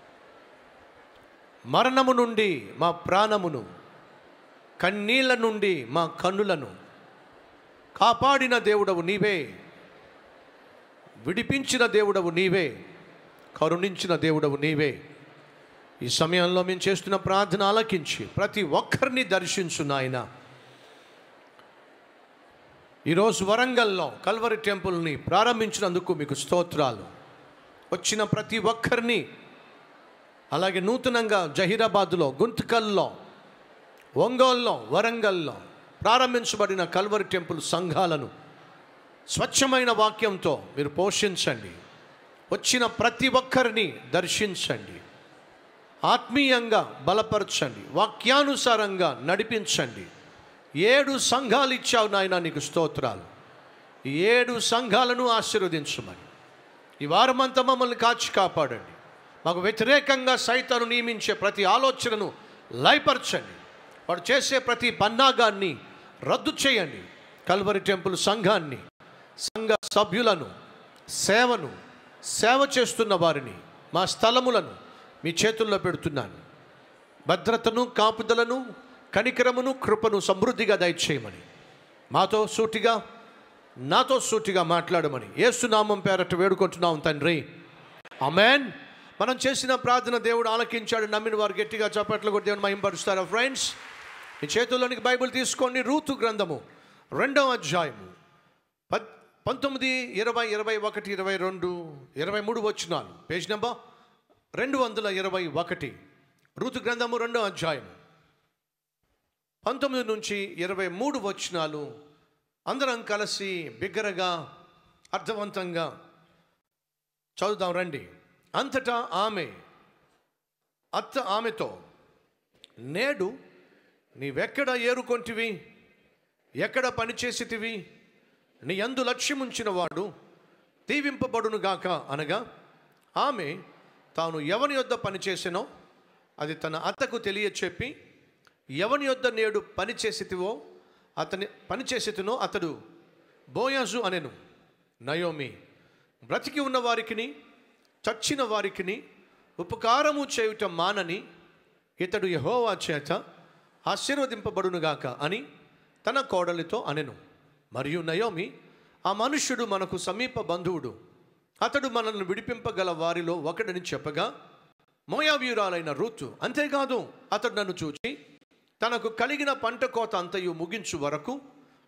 మరణము నుండి మా ప్రాణమును కన్నీళ్ళ నుండి మా కన్నులను కాపాడిన దేవుడవు నీవే విడిపించిన దేవుడవు నీవే కరుణించిన దేవుడవు నీవే ఈ సమయంలో మేము చేస్తున్న ప్రార్థన ఆలకించి ప్రతి ఒక్కరిని దర్శించు నాయనా ఈరోజు వరంగల్లో కల్వరి టెంపుల్ని ప్రారంభించినందుకు మీకు స్తోత్రాలు వచ్చిన ప్రతి ఒక్కరిని అలాగే నూతనంగా జహీరాబాద్లో గుంతకల్లో ఒంగోల్లో వరంగల్లో ప్రారంభించబడిన కల్వరి టెంపుల్ సంఘాలను స్వచ్ఛమైన వాక్యంతో మీరు పోషించండి వచ్చిన ప్రతి ఒక్కరిని దర్శించండి ఆత్మీయంగా బలపరచండి వాక్యానుసారంగా నడిపించండి ఏడు సంఘాలు ఇచ్చావు నాయన నీకు స్తోత్రాలు ఈ ఏడు సంఘాలను ఆశీర్వదించమని ఈ వారమంతా మమ్మల్ని కాచి కాపాడండి మాకు వ్యతిరేకంగా సైతాను నియమించే ప్రతి ఆలోచనను లయపరచండి వాడు చేసే ప్రతి పన్నాగాన్ని రద్దు చేయండి కల్వరి టెంపుల్ సంఘాన్ని సంఘ సభ్యులను సేవను సేవ చేస్తున్న వారిని మా స్థలములను మీ చేతుల్లో పెడుతున్నాను భద్రతను కాపుదలను కనికరమును కృపను సమృద్ధిగా దయచేయమని మాతో సూటిగా నాతో సూటిగా మాట్లాడమని ఏసునామం పేరట వేడుకుంటున్నాం తండ్రి అమెన్ మనం చేసిన ప్రార్థన దేవుడు ఆలకించాడు నమ్మిన వారు గట్టిగా చప్పట్లు కూడా దేవుడు మహింపరుస్తారా ఫ్రెండ్స్ మీ చేతుల్లోనికి బైబిల్ తీసుకోండి రూతు గ్రంథము రెండవ అధ్యాయము పద్ పంతొమ్మిది ఇరవై ఇరవై ఒకటి ఇరవై రెండు ఇరవై మూడు వచ్చినాలు పేజ్ నెంబర్ రెండు వందల ఇరవై ఒకటి ఋతు గ్రంథము రెండో అధ్యాయం పంతొమ్మిది నుంచి ఇరవై మూడు వచనాలు అందరం కలిసి బిగ్గరగా అర్థవంతంగా చదువుదాం రండి అంతటా ఆమె అత్త ఆమెతో నేడు నీవెక్కడ ఏరుకొంటివి ఎక్కడ పనిచేసితివి నీ అందు లక్ష్యముంచిన వాడు దీవింపబడునుగాక అనగా ఆమె తాను ఎవని యొద్ద పనిచేసినో అది తన అత్తకు తెలియచెప్పి ఎవని యొద్ద నేడు పనిచేసితివో అతని పనిచేసితినో అతడు బోయాజు అనెను నయోమి బ్రతికి ఉన్న వారికిని చచ్చిన వారికిని ఉపకారము చేయుట మానని ఇతడు యహోవా చేత ఆశీర్వదింపబడునుగాక అని తన కోడలితో అనెను మరియు నయోమి ఆ మనుష్యుడు మనకు సమీప బంధువుడు అతడు మనల్ని విడిపింపగల వారిలో ఒకడని చెప్పగా మోయావీయురాలైన రూతు అంతేకాదు అతడు నన్ను చూచి తనకు కలిగిన పంట కోత అంతయు ముగించు వరకు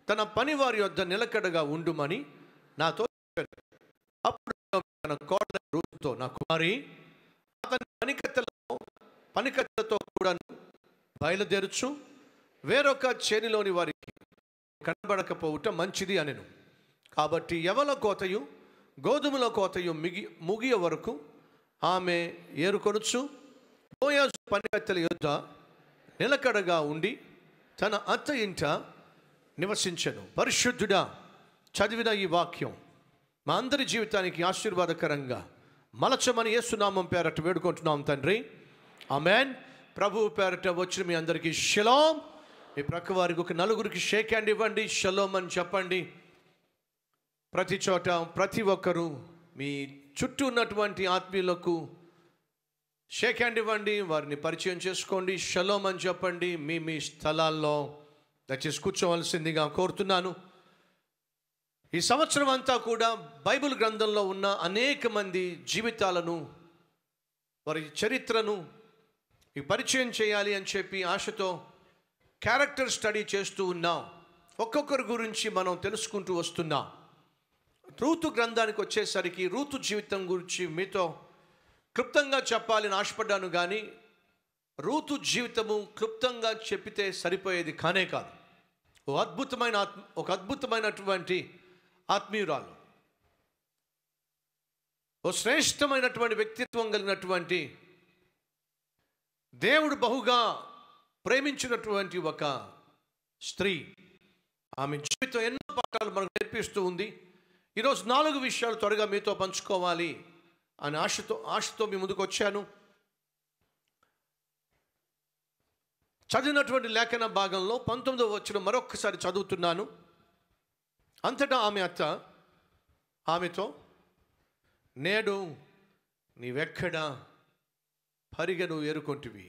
తన పని వారి యొద్ద నిలకడగా ఉండుమని నాతో చెప్పాను అప్పుడు తన కోడల రూతుతో నా కుమారి అతని పనికత్తెలతో పనికత్తెలతో కూడా బయలుదేరుచు వేరొక చేనిలోని వారికి కనబడకపోవుట మంచిది అనెను కాబట్టి ఎవల కోతయు గోధుమల కోతయు మిగి ముగియ వరకు ఆమె ఏరుకొనుచు బోయాజు పనికత్తెల యొద్ద నిలకడగా ఉండి తన అత్త ఇంట నివసించెను పరిశుద్ధుడా చదివిన ఈ వాక్యం మా అందరి జీవితానికి ఆశీర్వాదకరంగా మలచమని యేసునామం పేరట వేడుకుంటున్నాం తండ్రి ఆమెన్ ప్రభు పేరట వచ్చిన మీ అందరికీ షలోం మీ ప్రక్క వారికి ఒక నలుగురికి షేక్ హ్యాండ్ ఇవ్వండి షలోం అని చెప్పండి ప్రతి చోట ప్రతి ఒక్కరూ మీ చుట్టూ ఉన్నటువంటి ఆత్మీయులకు షేక్ హ్యాండ్ ఇవ్వండి వారిని పరిచయం చేసుకోండి షలోం అని చెప్పండి మీ మీ స్థలాల్లో దయచేసి కూర్చోవలసిందిగా కోరుతున్నాను ఈ సంవత్సరం అంతా కూడా బైబిల్ గ్రంథంలో ఉన్న అనేక మంది జీవితాలను వారి చరిత్రను ఈ పరిచయం చేయాలి అని చెప్పి ఆశతో క్యారెక్టర్ స్టడీ చేస్తూ ఉన్నాం ఒక్కొక్కరి గురించి మనం తెలుసుకుంటూ వస్తున్నాం రూతు గ్రంథానికి వచ్చేసరికి రూతు జీవితం గురించి మీతో క్లుప్తంగా చెప్పాలని ఆశపడ్డాను కానీ రూతు జీవితము క్లుప్తంగా చెప్పితే సరిపోయేది కానే కాదు ఓ అద్భుతమైన ఆత్మ ఒక అద్భుతమైనటువంటి ఆత్మీయురాలు ఓ శ్రేష్టమైనటువంటి వ్యక్తిత్వం కలిగినటువంటి దేవుడు బహుగా ప్రేమించినటువంటి ఒక స్త్రీ ఆమె జీవితం ఎన్నో పాఠాలు మనకు నేర్పిస్తూ ఉంది ఈరోజు నాలుగు విషయాలు త్వరగా మీతో పంచుకోవాలి అని ఆశతో ఆశతో మీ ముందుకు వచ్చాను చదివినటువంటి లేఖన భాగంలో పంతొమ్మిదవ వచ్చిన మరొకసారి చదువుతున్నాను అంతటా ఆమె అత్త ఆమెతో నేడు నీవెక్కడ పరిగెను ఏరుకొంటివి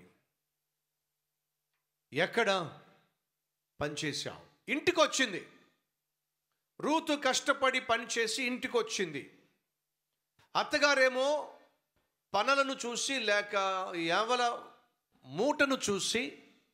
ఎక్కడ పనిచేశావు ఇంటికి వచ్చింది రూతు కష్టపడి పనిచేసి ఇంటికి వచ్చింది అత్తగారేమో పనులను చూసి లేక యావల మూటను చూసి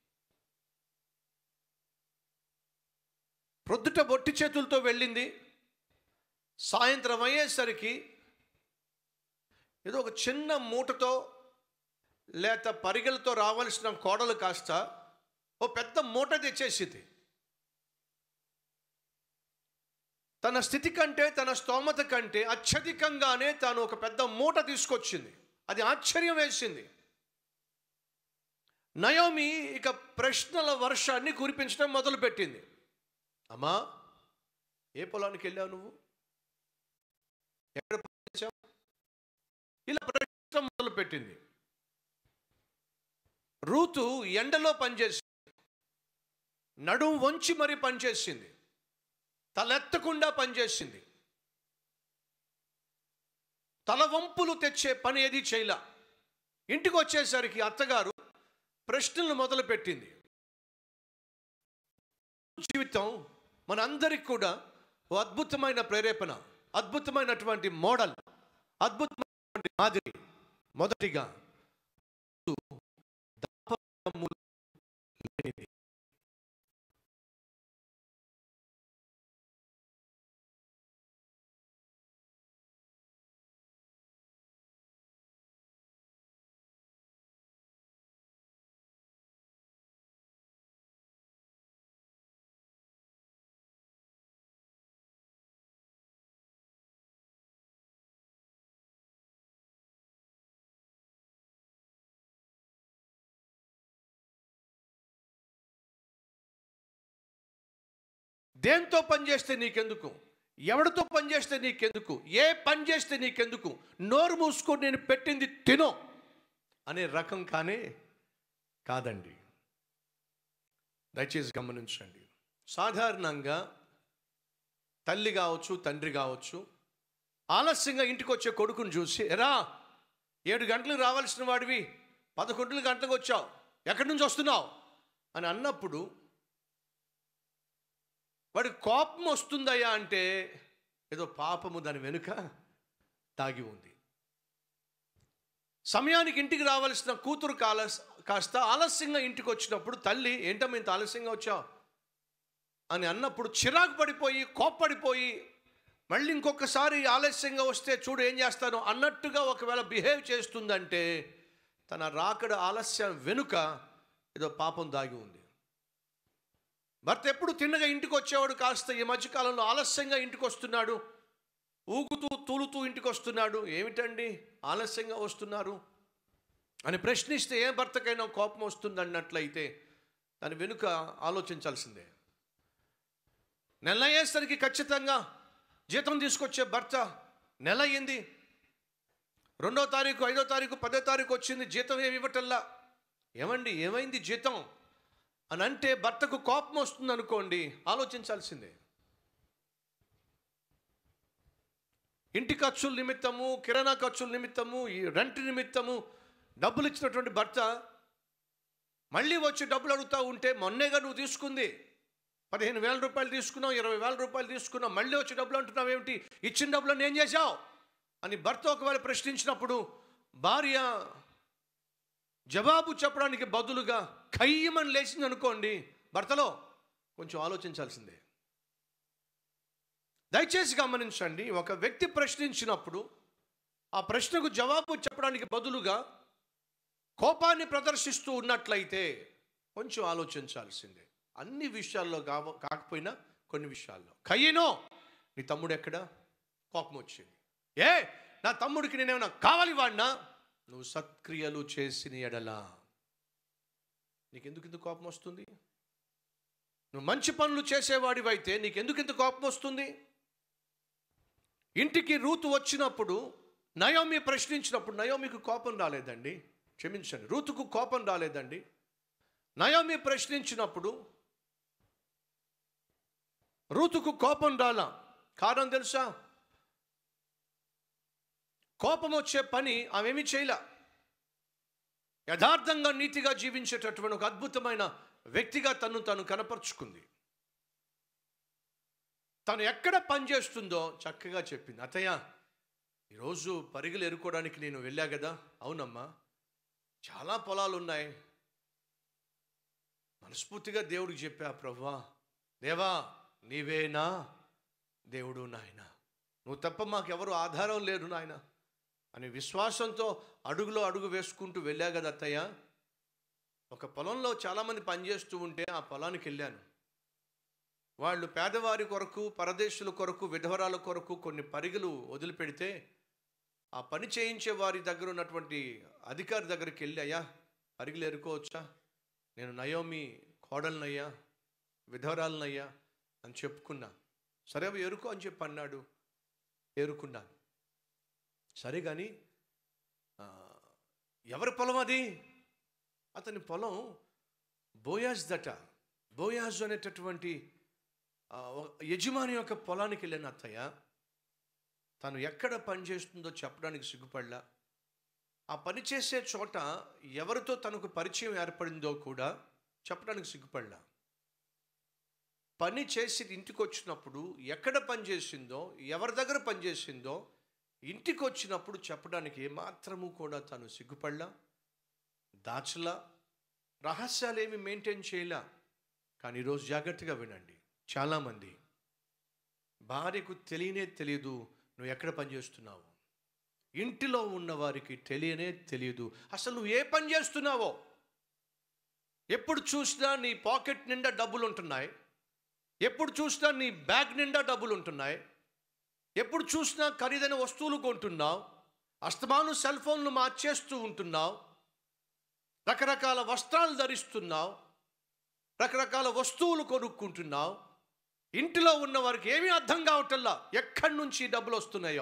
ప్రొద్దుట బొట్టి చేతులతో వెళ్ళింది సాయంత్రం అయ్యేసరికి ఏదో ఒక చిన్న మూటతో లేత పరిగెలతో రావాల్సిన కోడలు కాస్త ఓ పెద్ద మూట తెచ్చేసింది తన స్థితి కంటే తన స్తోమత కంటే అత్యధికంగానే తాను ఒక పెద్ద మూట తీసుకొచ్చింది అది ఆశ్చర్యం వేసింది నయోమి ఇక ప్రశ్నల వర్షాన్ని కురిపించడం మొదలుపెట్టింది అమ్మా ఏ పొలానికి వెళ్ళావు నువ్వు ఎక్కడ పనిచేసావు ఇలా ప్రశ్న మొదలుపెట్టింది రూతు ఎండలో పనిచేసింది నడుం వంచి మరీ పనిచేసింది తలెత్తకుండా పనిచేసింది తల వంపులు తెచ్చే పని ఏది చేయలా ఇంటికి వచ్చేసరికి అత్తగారు ప్రశ్నలు మొదలుపెట్టింది జీవితం మనందరికి కూడా ఓ అద్భుతమైన ప్రేరేపణ అద్భుతమైనటువంటి మోడల్ అద్భుతమైనటువంటి మాదిరి మొదటిగా దాపరము లేనిది. దేంతో పని చేస్తే నీకెందుకు ఎవరితో పని చేస్తే నీకెందుకు ఏ పని చేస్తే నీకెందుకు నోరు మూసుకొని నేను పెట్టింది తినో అనే రకం కానే కాదండి దయచేసి గమనించండి సాధారణంగా తల్లి కావచ్చు తండ్రి కావచ్చు ఆలస్యంగా ఇంటికి వచ్చే కొడుకుని చూసి ఎరా ఏడు గంటలకు రావాల్సిన వాడివి పదకొండు గంటలకు వచ్చావు ఎక్కడి నుంచి వస్తున్నావు అని అన్నప్పుడు వాడికి కోపం వస్తుందయ్యా అంటే ఏదో పాపము దాని వెనుక దాగి ఉంది సమయానికి ఇంటికి రావాల్సిన కూతురు కాల కాస్త ఆలస్యంగా ఇంటికి వచ్చినప్పుడు తల్లి ఏంటమ్మా ఇంత ఆలస్యంగా వచ్చావు అని అన్నప్పుడు చిరాకు పడిపోయి కోప్పడిపోయి మళ్ళీ ఇంకొకసారి ఆలస్యంగా వస్తే చూడు ఏం చేస్తాను అన్నట్టుగా ఒకవేళ బిహేవ్ చేస్తుందంటే తన రాకడ ఆలస్యం వెనుక ఏదో పాపం దాగి ఉంది భర్త ఎప్పుడు తిన్నగా ఇంటికి వచ్చేవాడు కాస్త ఈ మధ్యకాలంలో ఆలస్యంగా ఇంటికి వస్తున్నాడు ఊగుతూ తూలుతూ ఇంటికి వస్తున్నాడు ఏమిటండి ఆలస్యంగా వస్తున్నారు అని ప్రశ్నిస్తే ఏ భర్తకైనా కోపం వస్తుంది అన్నట్లయితే దాని వెనుక ఆలోచించాల్సిందే నెల అయ్యేసరికి ఖచ్చితంగా జీతం తీసుకొచ్చే భర్త నెల అయ్యింది రెండో తారీఖు ఐదో తారీఖు పదో తారీఖు వచ్చింది జీతం ఏమి ఇవ్వటల్లా ఏమండి ఏమైంది జీతం అని అంటే భర్తకు కోపం వస్తుంది అనుకోండి ఆలోచించాల్సిందే ఇంటి ఖర్చుల నిమిత్తము కిరాణా ఖర్చుల నిమిత్తము ఈ రెంట్ నిమిత్తము డబ్బులు ఇచ్చినటువంటి భర్త మళ్ళీ వచ్చి డబ్బులు అడుగుతూ ఉంటే మొన్నేగా నువ్వు తీసుకుంది పదిహేను వేల రూపాయలు తీసుకున్నావు ఇరవై వేల రూపాయలు తీసుకున్నావు మళ్ళీ వచ్చి డబ్బులు అంటున్నావు ఏమిటి ఇచ్చిన డబ్బులను ఏం చేశావు అని భర్త ఒకవేళ ప్రశ్నించినప్పుడు భార్య జవాబు చెప్పడానికి బదులుగా ఖయ్యమని లేచింది అనుకోండి భర్తలో కొంచెం ఆలోచించాల్సిందే దయచేసి గమనించండి ఒక వ్యక్తి ప్రశ్నించినప్పుడు ఆ ప్రశ్నకు జవాబు చెప్పడానికి బదులుగా కోపాన్ని ప్రదర్శిస్తూ ఉన్నట్లయితే కొంచెం ఆలోచించాల్సిందే అన్ని విషయాల్లో కావ కాకపోయినా కొన్ని విషయాల్లో కయ్యనో నీ తమ్ముడు ఎక్కడ కోపం వచ్చింది ఏ నా తమ్ముడికి నేనేమైనా కావాలి వాడినా నువ్వు సత్క్రియలు చేసిన ఎడలా నీకెందుకు ఇంత కోపం వస్తుంది నువ్వు మంచి పనులు చేసేవాడివైతే నీకెందుకు ఇంత కోపం వస్తుంది ఇంటికి రూతు వచ్చినప్పుడు నయోమి ప్రశ్నించినప్పుడు నయోమికి కోపం రాలేదండి క్షమించండి రూతుకు కోపం రాలేదండి నయోమి ప్రశ్నించినప్పుడు రూతుకు కోపం రాలా కారణం తెలుసా కోపం వచ్చే పని ఆమెమి చేయలే యథార్థంగా నీతిగా జీవించేటటువంటి ఒక అద్భుతమైన వ్యక్తిగా తను తను కనపరుచుకుంది తను ఎక్కడ పనిచేస్తుందో చక్కగా చెప్పింది అత్తయ్య ఈరోజు పరిగెలు ఎరుకోవడానికి నేను వెళ్ళా కదా అవునమ్మా చాలా పొలాలు ఉన్నాయి మనస్ఫూర్తిగా దేవుడికి చెప్పా ప్రవ్వా దేవా నీవేనా దేవుడు నాయన నువ్వు తప్ప మాకెవరు ఆధారం లేరు నాయన అని విశ్వాసంతో అడుగులో అడుగు వేసుకుంటూ వెళ్ళా కదా అత్తయ్య ఒక పొలంలో చాలామంది పనిచేస్తూ ఉంటే ఆ పొలానికి వెళ్ళాను వాళ్ళు పేదవారి కొరకు పరదేశుల కొరకు విధవరాల కొరకు కొన్ని పరిగెలు వదిలిపెడితే ఆ పని చేయించే వారి దగ్గర ఉన్నటువంటి అధికారి దగ్గరికి వెళ్ళి అయ్యా పరిగెలు ఎరుకోవచ్చా నేను నయోమి కోడలనయ్యా విధవరాలనయ్యా అని చెప్పుకున్నా సరే అవి ఎరుకో అని చెప్పి అన్నాడు ఏరుకున్నాను సరే కానీ ఆ, ఎవరి పొలం అది అతని పొలం బోయాజ్ దట బోయాజ్ అనేటటువంటి ఆ, ఒక యజమాని యొక్క పొలానికి వెళ్ళిన అత్తయ్య తను ఎక్కడ పని చేస్తుందో చెప్పడానికి సిగ్గుపడలా ఆ పని చేసే చోట ఎవరితో తనకు పరిచయం ఏర్పడిందో కూడా చెప్పడానికి సిగ్గుపడలా పని చేసి ఇంటికి వచ్చినప్పుడు ఎక్కడ పని చేసిందో ఎవరి దగ్గర పని చేసిందో ఇంటికి వచ్చినప్పుడు చెప్పడానికి ఏమాత్రము కూడా తను సిగ్గుపడలా దాచలా రహస్యాలేమి మెయింటైన్ చేయలా కానీ ఈరోజు జాగ్రత్తగా వినండి చాలామంది భార్యకు తెలియనే తెలియదు నువ్వు ఎక్కడ పని చేస్తున్నావు ఇంటిలో ఉన్న వారికి తెలియనే తెలియదు అసలు నువ్వు ఏ పని చేస్తున్నావో ఎప్పుడు చూసినా నీ పాకెట్ నిండా డబ్బులు ఉంటున్నాయి ఎప్పుడు చూసినా నీ బ్యాగ్ నిండా డబ్బులు ఉంటున్నాయి ఎప్పుడు చూసినా ఖరీదైన వస్తువులు కొంటున్నావు అస్తమాను సెల్ ఫోన్లు మార్చేస్తూ ఉంటున్నావు రకరకాల వస్త్రాలు ధరిస్తున్నావు రకరకాల వస్తువులు కొనుక్కుంటున్నావు ఇంటిలో ఉన్న వారికి ఏమీ అర్థం కావటల్లా ఎక్కడి నుంచి ఈ డబ్బులు వస్తున్నాయో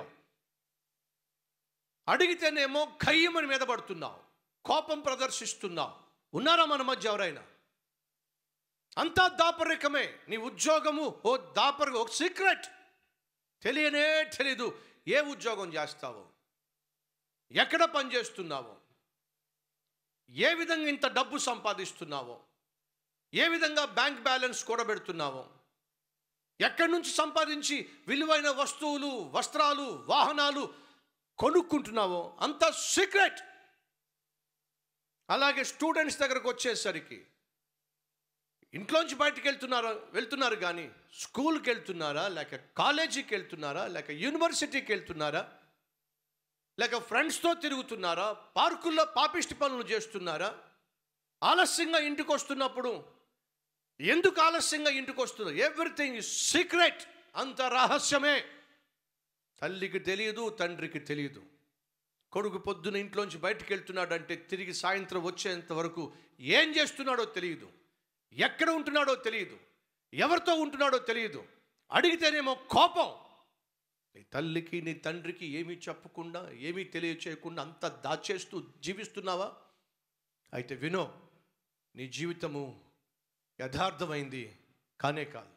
అడిగితేనేమో ఖయ్యమని మీద పడుతున్నావు కోపం ప్రదర్శిస్తున్నావు ఉన్నారా మన మధ్య ఎవరైనా అంతా దాపరికమే నీ ఉద్యోగము ఓ దాపర ఒక సీక్రెట్ తెలియనే తెలీదు ఏ ఉద్యోగం చేస్తావో ఎక్కడ పని చేస్తున్నావో ఏ విధంగా ఇంత డబ్బు సంపాదిస్తున్నావో ఏ విధంగా బ్యాంక్ బ్యాలెన్స్ కూడబెడుతున్నావో ఎక్కడి నుంచి సంపాదించి విలువైన వస్తువులు వస్త్రాలు వాహనాలు కొనుక్కుంటున్నావో అంత సీక్రెట్ అలాగే స్టూడెంట్స్ దగ్గరకు వచ్చేసరికి ఇంట్లోంచి బయటకు వెళ్తున్నారా వెళ్తున్నారు కానీ స్కూల్కి వెళ్తున్నారా లేక కాలేజీకి వెళ్తున్నారా లేక యూనివర్సిటీకి వెళ్తున్నారా లేక ఫ్రెండ్స్తో తిరుగుతున్నారా పార్కుల్లో పాపిష్టి పనులు చేస్తున్నారా ఆలస్యంగా ఇంటికి వస్తున్నప్పుడు ఎందుకు ఆలస్యంగా ఇంటికి వస్తుందో ఎవ్రీథింగ్ ఇస్ సీక్రెట్ అంత రహస్యమే తల్లికి తెలియదు తండ్రికి తెలియదు కొడుకు పొద్దున ఇంట్లోంచి బయటికి వెళ్తున్నాడంటే తిరిగి సాయంత్రం వచ్చేంత వరకు ఏం చేస్తున్నాడో తెలియదు ఎక్కడ ఉంటున్నాడో తెలియదు ఎవరితో ఉంటున్నాడో తెలియదు అడిగితేనేమో కోపం నీ తల్లికి నీ తండ్రికి ఏమీ చెప్పకుండా ఏమీ తెలియచేయకుండా అంత దాచేస్తూ జీవిస్తున్నావా అయితే వినో నీ జీవితము యథార్థమైంది కానే కాదు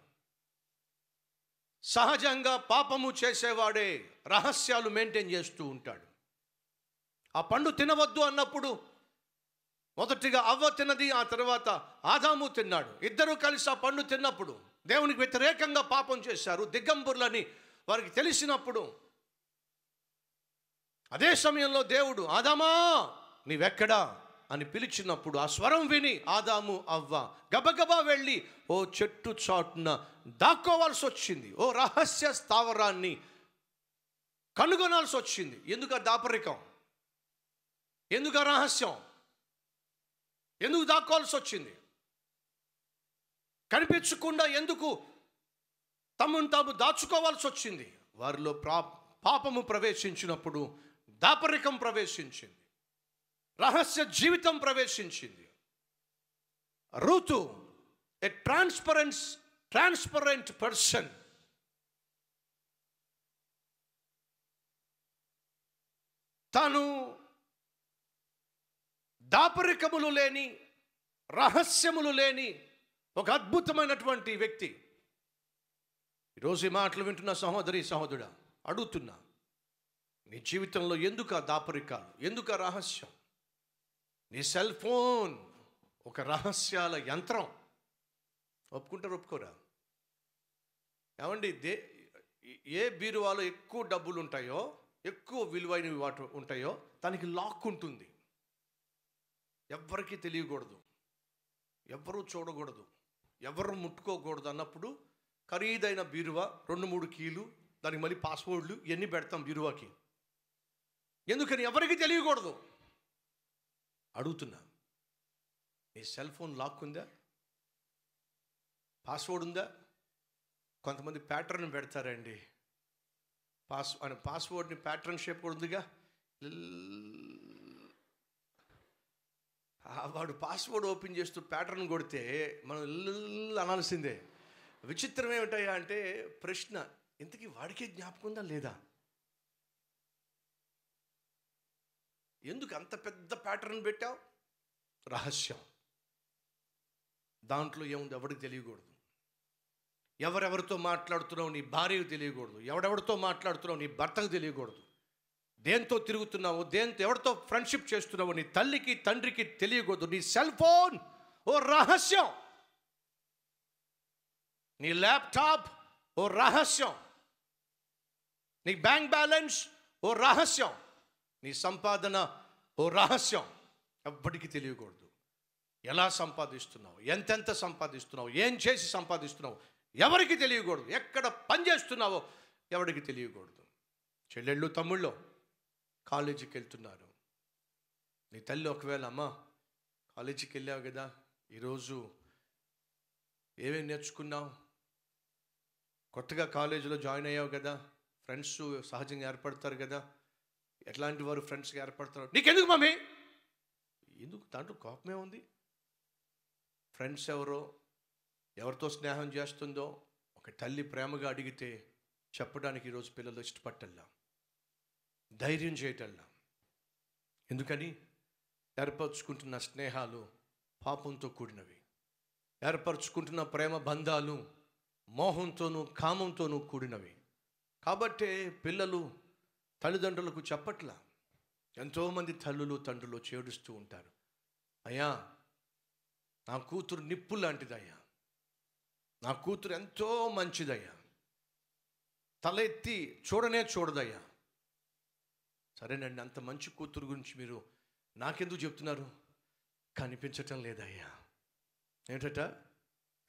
సహజంగా పాపము చేసేవాడే రహస్యాలు మెయింటైన్ చేస్తూ ఉంటాడు ఆ పండు తినవద్దు అన్నప్పుడు మొదటిగా అవ్వ తిన్నది ఆ తర్వాత ఆదాము తిన్నాడు ఇద్దరూ కలిసి ఆ పండు తిన్నప్పుడు దేవునికి వ్యతిరేకంగా పాపం చేశారు దిగంబరులని వారికి తెలిసినప్పుడు అదే సమయంలో దేవుడు ఆదామా నీవెక్కడా అని పిలిచినప్పుడు ఆ స్వరం విని ఆదాము అవ్వ గబగబా వెళ్ళి ఓ చెట్టు చాటున దాక్కోవాల్సి వచ్చింది ఓ రహస్య స్థావరాన్ని కనుగొనాల్సి వచ్చింది ఎందుకు ఆ దాపరికం ఎందుకు ఆ రహస్యం ఎందుకు దాక్కోవాల్సి వచ్చింది కనిపించకుండా ఎందుకు తమను తాము దాచుకోవాల్సి వచ్చింది వారిలో ప్రా పాపము ప్రవేశించినప్పుడు దాపరికం ప్రవేశించింది రహస్య జీవితం ప్రవేశించింది ఋతు ఎ ట్రాన్స్పరెన్స్ ట్రాన్స్పరెంట్ పర్సన్ తాను దాపరికములు లేని రహస్యములు లేని ఒక అద్భుతమైనటువంటి వ్యక్తి ఈరోజు ఈ మాటలు వింటున్న సహోదరి సహోదరుడా అడుగుతున్నా నీ జీవితంలో ఎందుకు ఆ దాపరికాలు ఎందుకు ఆ రహస్యం నీ సెల్ ఫోన్ ఒక రహస్యాల యంత్రం ఒప్పుకుంటారు ఒప్పుకోరా ఏమండి దే ఏ బీరువాలో ఎక్కువ డబ్బులు ఉంటాయో ఎక్కువ విలువైనవి వాటి ఉంటాయో దానికి లాక్ ఉంటుంది ఎవ్వరికీ తెలియకూడదు ఎవ్వరూ చూడకూడదు ఎవరు ముట్టుకోకూడదు అన్నప్పుడు ఖరీదైన బీరువా రెండు మూడు కీలు దానికి మళ్ళీ పాస్వర్డ్లు ఇవన్నీ పెడతాం బీరువాకి ఎందుకని ఎవరికి తెలియకూడదు అడుగుతున్నా నీ సెల్ ఫోన్ లాక్ ఉందా పాస్వర్డ్ ఉందా కొంతమంది ప్యాటర్న్ పెడతారండి పాస్ అని పాస్వర్డ్ని ప్యాటర్న్ షేప్ కూడా ఉందిగా ఆ వాడు పాస్వర్డ్ ఓపెన్ చేస్తూ ప్యాటర్న్ కొడితే మనం ఇల్లు అనాల్సిందే విచిత్రం ఏమిటయ్యా అంటే ప్రశ్న ఇంతకీ వాడికే జ్ఞాపకం ఉందా లేదా ఎందుకు అంత పెద్ద ప్యాటర్న్ పెట్టావు రహస్యం దాంట్లో ఏముంది ఎవరికి తెలియకూడదు ఎవరెవరితో మాట్లాడుతున్నావు నీ భార్యకు తెలియకూడదు ఎవడెవరితో మాట్లాడుతున్నావు నీ భర్తకు తెలియకూడదు దేంతో తిరుగుతున్నావు దేంతో ఎవరితో ఫ్రెండ్షిప్ చేస్తున్నావు నీ తల్లికి తండ్రికి తెలియకూడదు నీ సెల్ ఫోన్ ఓ రహస్యం నీ ల్యాప్టాప్ ఓ రహస్యం నీ బ్యాంక్ బ్యాలెన్స్ ఓ రహస్యం నీ సంపాదన ఓ రహస్యం ఎవ్వడికి తెలియకూడదు ఎలా సంపాదిస్తున్నావు ఎంతెంత సంపాదిస్తున్నావు ఏం చేసి సంపాదిస్తున్నావు ఎవరికి తెలియకూడదు ఎక్కడ పని చేస్తున్నావో ఎవరికి తెలియకూడదు చెల్లెళ్ళు తమ్ముళ్ళు కాలేజీకి వెళ్తున్నారు నీ తల్లి ఒకవేళ అమ్మా కాలేజీకి వెళ్ళావు కదా ఈరోజు ఏమేమి నేర్చుకున్నావు కొత్తగా కాలేజీలో జాయిన్ అయ్యావు కదా ఫ్రెండ్స్ సహజంగా ఏర్పడతారు కదా ఎట్లాంటి వారు ఫ్రెండ్స్గా ఏర్పడతారు నీకెందుకు మమ్మీ ఎందుకు దాంట్లో కోపమే ఉంది ఫ్రెండ్స్ ఎవరో ఎవరితో స్నేహం చేస్తుందో ఒక తల్లి ప్రేమగా అడిగితే చెప్పడానికి ఈరోజు పిల్లలు ఇష్టపట్టల్లా ధైర్యం చేయటల్లా ఎందుకని ఏర్పరచుకుంటున్న స్నేహాలు పాపంతో కూడినవి ఏర్పరచుకుంటున్న ప్రేమ బంధాలు మోహంతోనూ కామంతోనూ కూడినవి కాబట్టే పిల్లలు తల్లిదండ్రులకు చెప్పట్లా ఎంతోమంది తల్లులు తండ్రులు చేడుస్తూ ఉంటారు అయ్యా నా కూతురు నిప్పు లాంటిదయ్యా నా కూతురు ఎంతో మంచిదయ్యా తల ఎత్తి చూడనే చూడదయ్యా సరేనండి అంత మంచి కూతురు గురించి మీరు నాకెందుకు చెప్తున్నారు కనిపించటం లేదయ్యా ఏంటట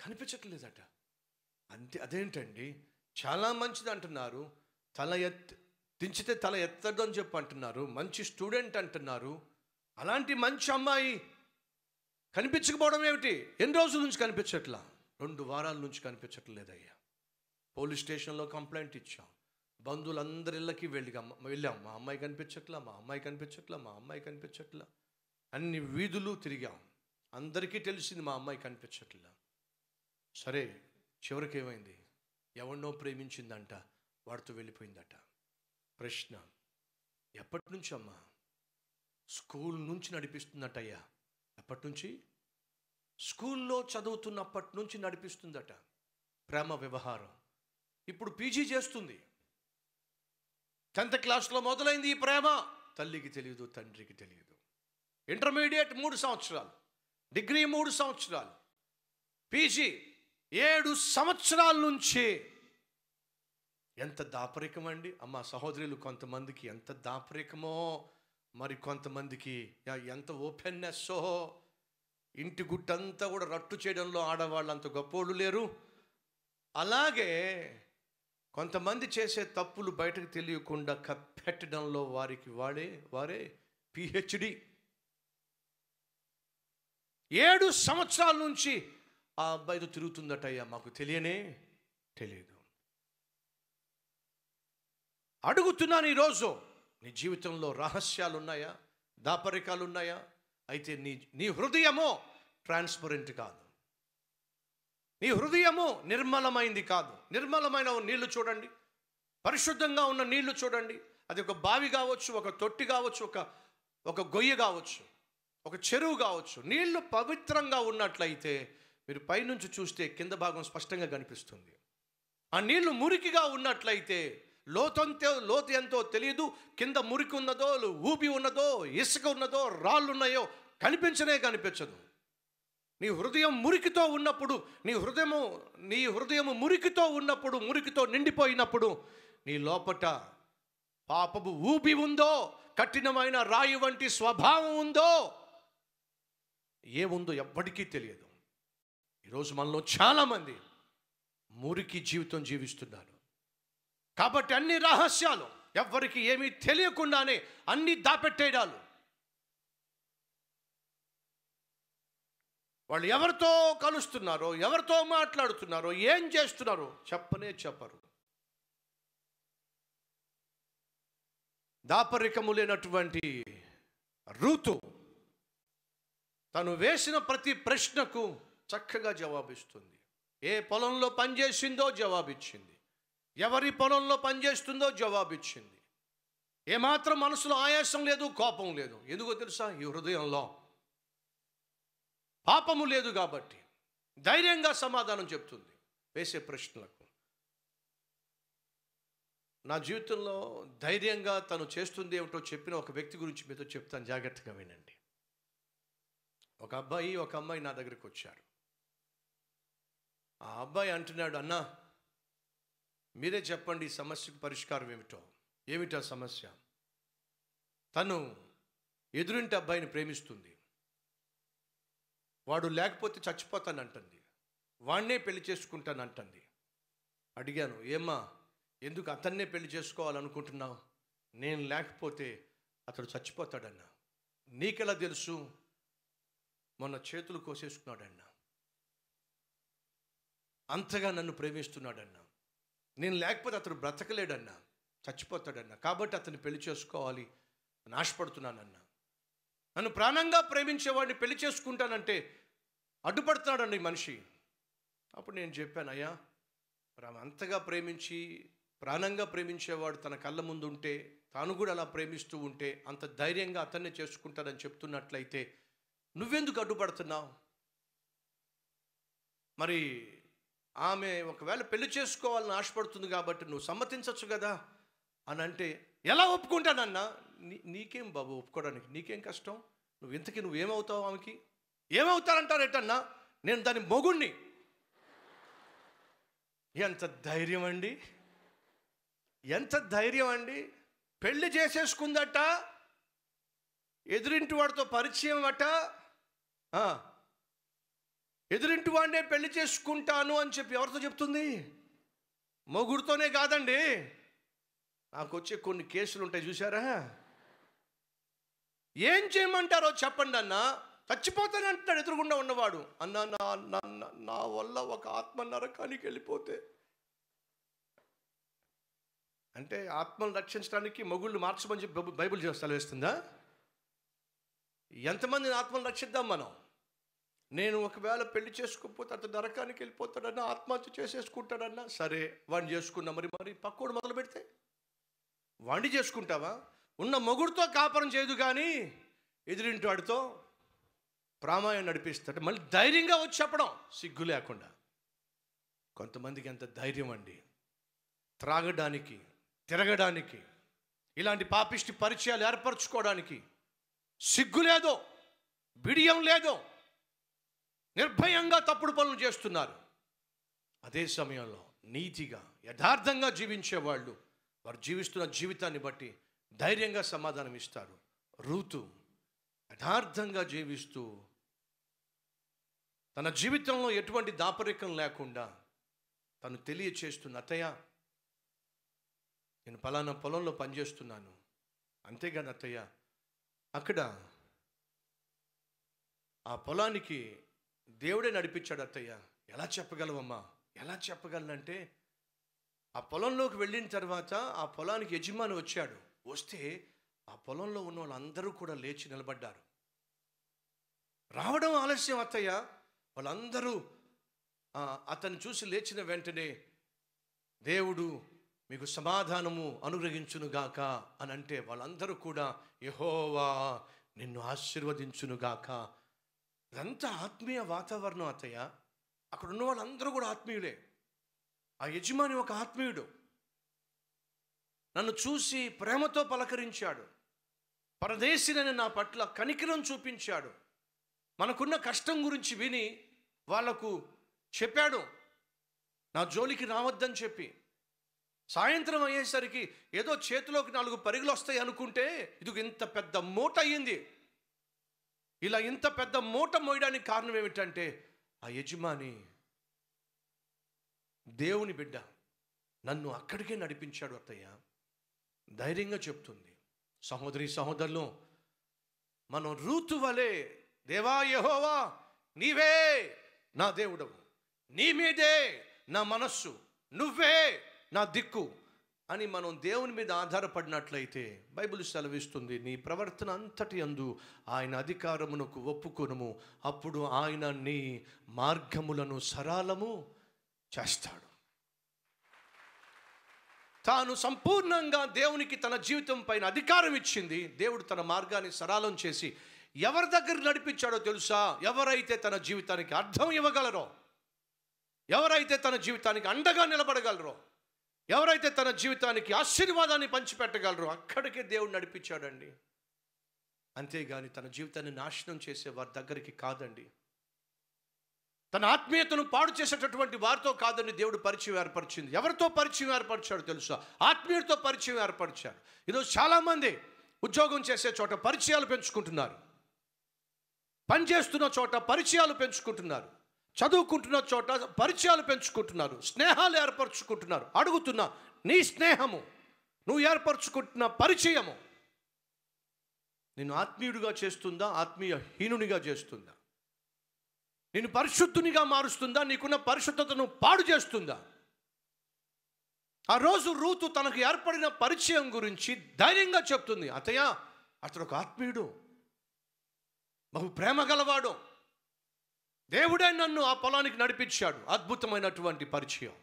కనిపించట్లేదట అంతే అదేంటండి చాలా మంచిది అంటున్నారు తల ఎత్ దించితే తల ఎత్తదు అని చెప్పి అంటున్నారు మంచి స్టూడెంట్ అంటున్నారు అలాంటి మంచి అమ్మాయి కనిపించకపోవడం ఏమిటి ఎన్ని రోజుల నుంచి కనిపించట్లా రెండు వారాల నుంచి కనిపించట్లేదయ్యా పోలీస్ స్టేషన్లో కంప్లైంట్ ఇచ్చాం బంధువులందరి ఇళ్ళకి వెళ్ళి వెళ్ళాం మా అమ్మాయి కనిపించట్లా మా అమ్మాయి కనిపించట్లా మా అమ్మాయి కనిపించట్లా అన్ని వీధులు తిరిగాం అందరికీ తెలిసింది మా అమ్మాయి కనిపించట్లా సరే చివరికి ఏమైంది ఎవరినో ప్రేమించిందంట వాడితో వెళ్ళిపోయిందట ప్రశ్న ఎప్పటి నుంచి అమ్మా స్కూల్ నుంచి నడిపిస్తుందటయ్యా ఎప్పటి నుంచి స్కూల్లో చదువుతున్నప్పటి నుంచి నడిపిస్తుందట ప్రేమ వ్యవహారం ఇప్పుడు పీజీ చేస్తుంది టెన్త్ క్లాస్లో మొదలైంది ఈ ప్రేమ తల్లికి తెలియదు తండ్రికి తెలియదు ఇంటర్మీడియట్ మూడు సంవత్సరాలు డిగ్రీ మూడు సంవత్సరాలు పీజీ ఏడు సంవత్సరాల నుంచి ఎంత దాపరికం అండి అమ్మ సహోదరులు కొంతమందికి ఎంత దాపరికమో మరి కొంతమందికి యా- ఎంత ఓపెన్నెస్సో ఇంటి గుట్టంతా కూడా రట్టు చేయడంలో ఆడవాళ్ళు అంత గొప్పోళ్ళు లేరు అలాగే కొంతమంది చేసే తప్పులు బయటకు తెలియకుండా కప్పెట్టడంలో వారికి వాడే వారే పిహెచ్డి ఏడు సంవత్సరాల నుంచి ఆ అబ్బాయితో తిరుగుతుందటయ్యా మాకు తెలియనే తెలియదు అడుగుతున్నాను ఈరోజు నీ జీవితంలో రహస్యాలు ఉన్నాయా దాపరికాలు ఉన్నాయా అయితే నీ నీ హృదయమో ట్రాన్స్పరెంట్ కాదు నీ హృదయము నిర్మలమైంది కాదు నిర్మలమైన నీళ్లు చూడండి పరిశుద్ధంగా ఉన్న నీళ్లు చూడండి అది ఒక బావి కావచ్చు ఒక తొట్టి కావచ్చు ఒక ఒక గొయ్య కావచ్చు ఒక చెరువు కావచ్చు నీళ్లు పవిత్రంగా ఉన్నట్లయితే మీరు పైనుంచి చూస్తే కింద భాగం స్పష్టంగా కనిపిస్తుంది ఆ నీళ్లు మురికిగా ఉన్నట్లయితే లోతంతో లోతు ఎంతో తెలియదు కింద మురికి ఉన్నదో ఊపి ఉన్నదో ఇసుక ఉన్నదో రాళ్ళు ఉన్నాయో కనిపించనే కనిపించదు నీ హృదయం మురికితో ఉన్నప్పుడు నీ హృదయము నీ హృదయము మురికితో ఉన్నప్పుడు మురికితో నిండిపోయినప్పుడు నీ లోపట పాపపు ఊపి ఉందో కఠినమైన రాయి వంటి స్వభావం ఉందో ఏముందో ఎవ్వడికీ తెలియదు ఈరోజు మనలో చాలామంది మురికి జీవితం జీవిస్తున్నారు కాబట్టి అన్ని రహస్యాలు ఎవ్వరికి ఏమీ తెలియకుండానే అన్ని దాపెట్టేయడాలు వాళ్ళు ఎవరితో కలుస్తున్నారో ఎవరితో మాట్లాడుతున్నారో ఏం చేస్తున్నారో చెప్పనే చెప్పరు దాపరికము లేనటువంటి రూతు తను వేసిన ప్రతి ప్రశ్నకు చక్కగా జవాబిస్తుంది ఏ పొలంలో పనిచేసిందో జవాబిచ్చింది ఎవరి పొలంలో పనిచేస్తుందో జవాబిచ్చింది ఏమాత్రం మనసులో ఆయాసం లేదు కోపం లేదు ఎందుకో తెలుసా ఈ హృదయంలో పాపము లేదు కాబట్టి ధైర్యంగా సమాధానం చెప్తుంది వేసే ప్రశ్నలకు నా జీవితంలో ధైర్యంగా తను చేస్తుంది ఏమిటో చెప్పిన ఒక వ్యక్తి గురించి మీతో చెప్తాను జాగ్రత్తగా వినండి ఒక అబ్బాయి ఒక అమ్మాయి నా దగ్గరికి వచ్చారు ఆ అబ్బాయి అంటున్నాడు అన్నా మీరే చెప్పండి ఈ సమస్యకు పరిష్కారం ఏమిటో ఏమిటా సమస్య తను ఎదురింటి అబ్బాయిని ప్రేమిస్తుంది వాడు లేకపోతే చచ్చిపోతానంటుంది వాణ్ణే పెళ్లి చేసుకుంటానంటుంది అడిగాను ఏమ్మా ఎందుకు అతన్నే పెళ్లి చేసుకోవాలనుకుంటున్నావు నేను లేకపోతే అతడు చచ్చిపోతాడన్నా నీకెలా తెలుసు మొన్న చేతులు కోసేసుకున్నాడన్నా అంతగా నన్ను ప్రేమిస్తున్నాడన్నా నేను లేకపోతే అతడు బ్రతకలేడన్నా చచ్చిపోతాడన్నా కాబట్టి అతన్ని పెళ్లి చేసుకోవాలి అని ఆశపడుతున్నానన్నా నన్ను ప్రాణంగా ప్రేమించేవాడిని పెళ్లి చేసుకుంటానంటే అడ్డుపడుతున్నాడండి ఈ మనిషి అప్పుడు నేను చెప్పాను అయ్యా మరి ఆమె అంతగా ప్రేమించి ప్రాణంగా ప్రేమించేవాడు తన కళ్ళ ముందు ఉంటే తాను కూడా అలా ప్రేమిస్తూ ఉంటే అంత ధైర్యంగా అతన్నే చేసుకుంటాడని చెప్తున్నట్లయితే నువ్వెందుకు అడ్డుపడుతున్నావు మరి ఆమె ఒకవేళ పెళ్లి చేసుకోవాలని ఆశపడుతుంది కాబట్టి నువ్వు సమ్మతించవచ్చు కదా అని అంటే ఎలా ఒప్పుకుంటానన్నా నీ నీకేం బాబు ఒప్పుకోవడానికి నీకేం కష్టం నువ్వు ఇంతకీ నువ్వేమవుతావు ఆమెకి ఏమవుతారంటారేటన్నా నేను దాని మొగుణ్ణి ఎంత ధైర్యం అండి ఎంత ధైర్యం అండి పెళ్లి చేసేసుకుందట ఎదురింటి వాడితో పరిచయం అట ఆ. ఎదురింటి వాడినే పెళ్లి చేసుకుంటాను అని చెప్పి ఎవరితో చెప్తుంది మొగుడుతోనే కాదండి నాకు వచ్చే కొన్ని కేసులు ఉంటాయి చూసారా ఏం చేయమంటారో చెప్పండి అన్న చచ్చిపోతాను అంటున్నాడు ఎదురుగుండా ఉన్నవాడు అన్న నా నా- నా- నా వల్ల ఒక ఆత్మ నరకానికి వెళ్ళిపోతే అంటే ఆత్మను రక్షించడానికి మొగుళ్ళు మార్చమని చెప్పి బైబిల్- బైబిల్ చేస్తాలు వేస్తుందా ఎంతమందిని ఆత్మను రక్షిద్దాం మనం నేను ఒకవేళ పెళ్లి చేసుకోకపోతే అతను నరకానికి వెళ్ళిపోతాడన్నా ఆత్మహత్య చేసేసుకుంటాడన్నా సరే వాడిని చేసుకున్నా మరి మరి పక్కోడు మొదలు పెడితే వాడిని చేసుకుంటావా ఉన్న మొగుడుతో కాపురం చేయదు కానీ ఎదురింటి వాడితో ప్రామాయం నడిపిస్తాడు మళ్ళీ ధైర్యంగా వచ్చి చెప్పడం సిగ్గు లేకుండా కొంతమందికి ఎంత ధైర్యం అండి త్రాగడానికి తిరగడానికి ఇలాంటి పాపిష్టి పరిచయాలు ఏర్పరచుకోవడానికి సిగ్గు లేదో బిడియం లేదో నిర్భయంగా తప్పుడు పనులు చేస్తున్నారు అదే సమయంలో నీతిగా యథార్థంగా జీవించేవాళ్ళు వారు జీవిస్తున్న జీవితాన్ని బట్టి ధైర్యంగా సమాధానం ఇస్తారు రూతు యథార్థంగా జీవిస్తూ తన జీవితంలో ఎటువంటి దాపరికం లేకుండా తను తెలియచేస్తున్న అత్తయ్య నేను పలానా పొలంలో పనిచేస్తున్నాను అంతేగాని అత్తయ్య అక్కడ ఆ పొలానికి దేవుడే నడిపించాడు అత్తయ్య ఎలా చెప్పగలవమ్మా ఎలా చెప్పగలనంటే ఆ పొలంలోకి వెళ్ళిన తర్వాత ఆ పొలానికి యజమాని వచ్చాడు వస్తే ఆ పొలంలో ఉన్న వాళ్ళందరూ కూడా లేచి నిలబడ్డారు రావడం ఆలస్యం అత్తయ్య వాళ్ళందరూ ఆ, అతన్ని చూసి లేచిన వెంటనే దేవుడు మీకు సమాధానము అనుగ్రహించునుగాక అని అంటే వాళ్ళందరూ కూడా యహోవా నిన్ను ఆశీర్వదించునుగాక ఇదంతా ఆత్మీయ వాతావరణం అత్తయ్య అక్కడ ఉన్న వాళ్ళందరూ కూడా ఆత్మీయులే ఆ యజమాని ఒక ఆత్మీయుడు నన్ను చూసి ప్రేమతో పలకరించాడు పరదేశినని నా పట్ల కనికరం చూపించాడు మనకున్న కష్టం గురించి విని వాళ్లకు చెప్పాడు నా జోలికి రావద్దని చెప్పి సాయంత్రం అయ్యేసరికి ఏదో చేతిలోకి నాలుగు పరుగులు వస్తాయి అనుకుంటే ఇది ఇంత పెద్ద మూట అయ్యింది ఇలా ఇంత పెద్ద మూట మోయడానికి కారణం ఏమిటంటే ఆ యజమాని దేవుని బిడ్డ నన్ను అక్కడికే నడిపించాడు అత్తయ్య ధైర్యంగా చెప్తుంది సహోదరి సహోదరులు మనం రూతు వలె దేవా యెహోవా నీవే నా దేవుడవు నీ మీదే నా మనస్సు నువ్వే నా దిక్కు అని మనం దేవుని మీద ఆధారపడినట్లయితే బైబిల్ సెలవిస్తుంది నీ ప్రవర్తన అంతటి అందు ఆయన అధికారమునకు ఒప్పుకొనుము అప్పుడు ఆయన నీ మార్గములను సరాలము చేస్తాడు తాను సంపూర్ణంగా దేవునికి తన జీవితం పైన అధికారం ఇచ్చింది దేవుడు తన మార్గాన్ని సరాలం చేసి ఎవరి దగ్గర నడిపించాడో తెలుసా ఎవరైతే తన జీవితానికి అర్థం ఇవ్వగలరో ఎవరైతే తన జీవితానికి అండగా నిలబడగలరో ఎవరైతే తన జీవితానికి ఆశీర్వాదాన్ని పంచిపెట్టగలరో అక్కడికే దేవుడు నడిపించాడండి అంతేగాని తన జీవితాన్ని నాశనం చేసే వారి దగ్గరికి కాదండి తన ఆత్మీయతను పాడు చేసేటటువంటి వారితో కాదని దేవుడు పరిచయం ఏర్పరిచింది ఎవరితో పరిచయం ఏర్పరిచాడు తెలుసా ఆత్మీయుడితో పరిచయం ఏర్పరిచాడు ఈరోజు చాలామంది ఉద్యోగం చేసే చోట పరిచయాలు పెంచుకుంటున్నారు పనిచేస్తున్న చోట పరిచయాలు పెంచుకుంటున్నారు చదువుకుంటున్న చోట పరిచయాలు పెంచుకుంటున్నారు స్నేహాలు ఏర్పరచుకుంటున్నారు అడుగుతున్నా నీ స్నేహము నువ్వు ఏర్పరచుకుంటున్న పరిచయము నేను ఆత్మీయుడిగా చేస్తుందా ఆత్మీయ హీనునిగా చేస్తుందా నేను పరిశుద్ధునిగా మారుస్తుందా నీకున్న పరిశుద్ధతను పాడు చేస్తుందా ఆ రోజు రూతు తనకు ఏర్పడిన పరిచయం గురించి ధైర్యంగా చెప్తుంది అతయ్య అతడు ఒక ఆత్మీయుడు బహు ప్రేమ గలవాడు దేవుడే నన్ను ఆ పొలానికి నడిపించాడు అద్భుతమైనటువంటి పరిచయం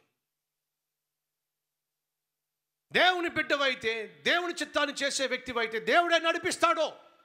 దేవుని బిడ్డవైతే దేవుని చిత్తాన్ని చేసే వ్యక్తివైతే దేవుడే నడిపిస్తాడో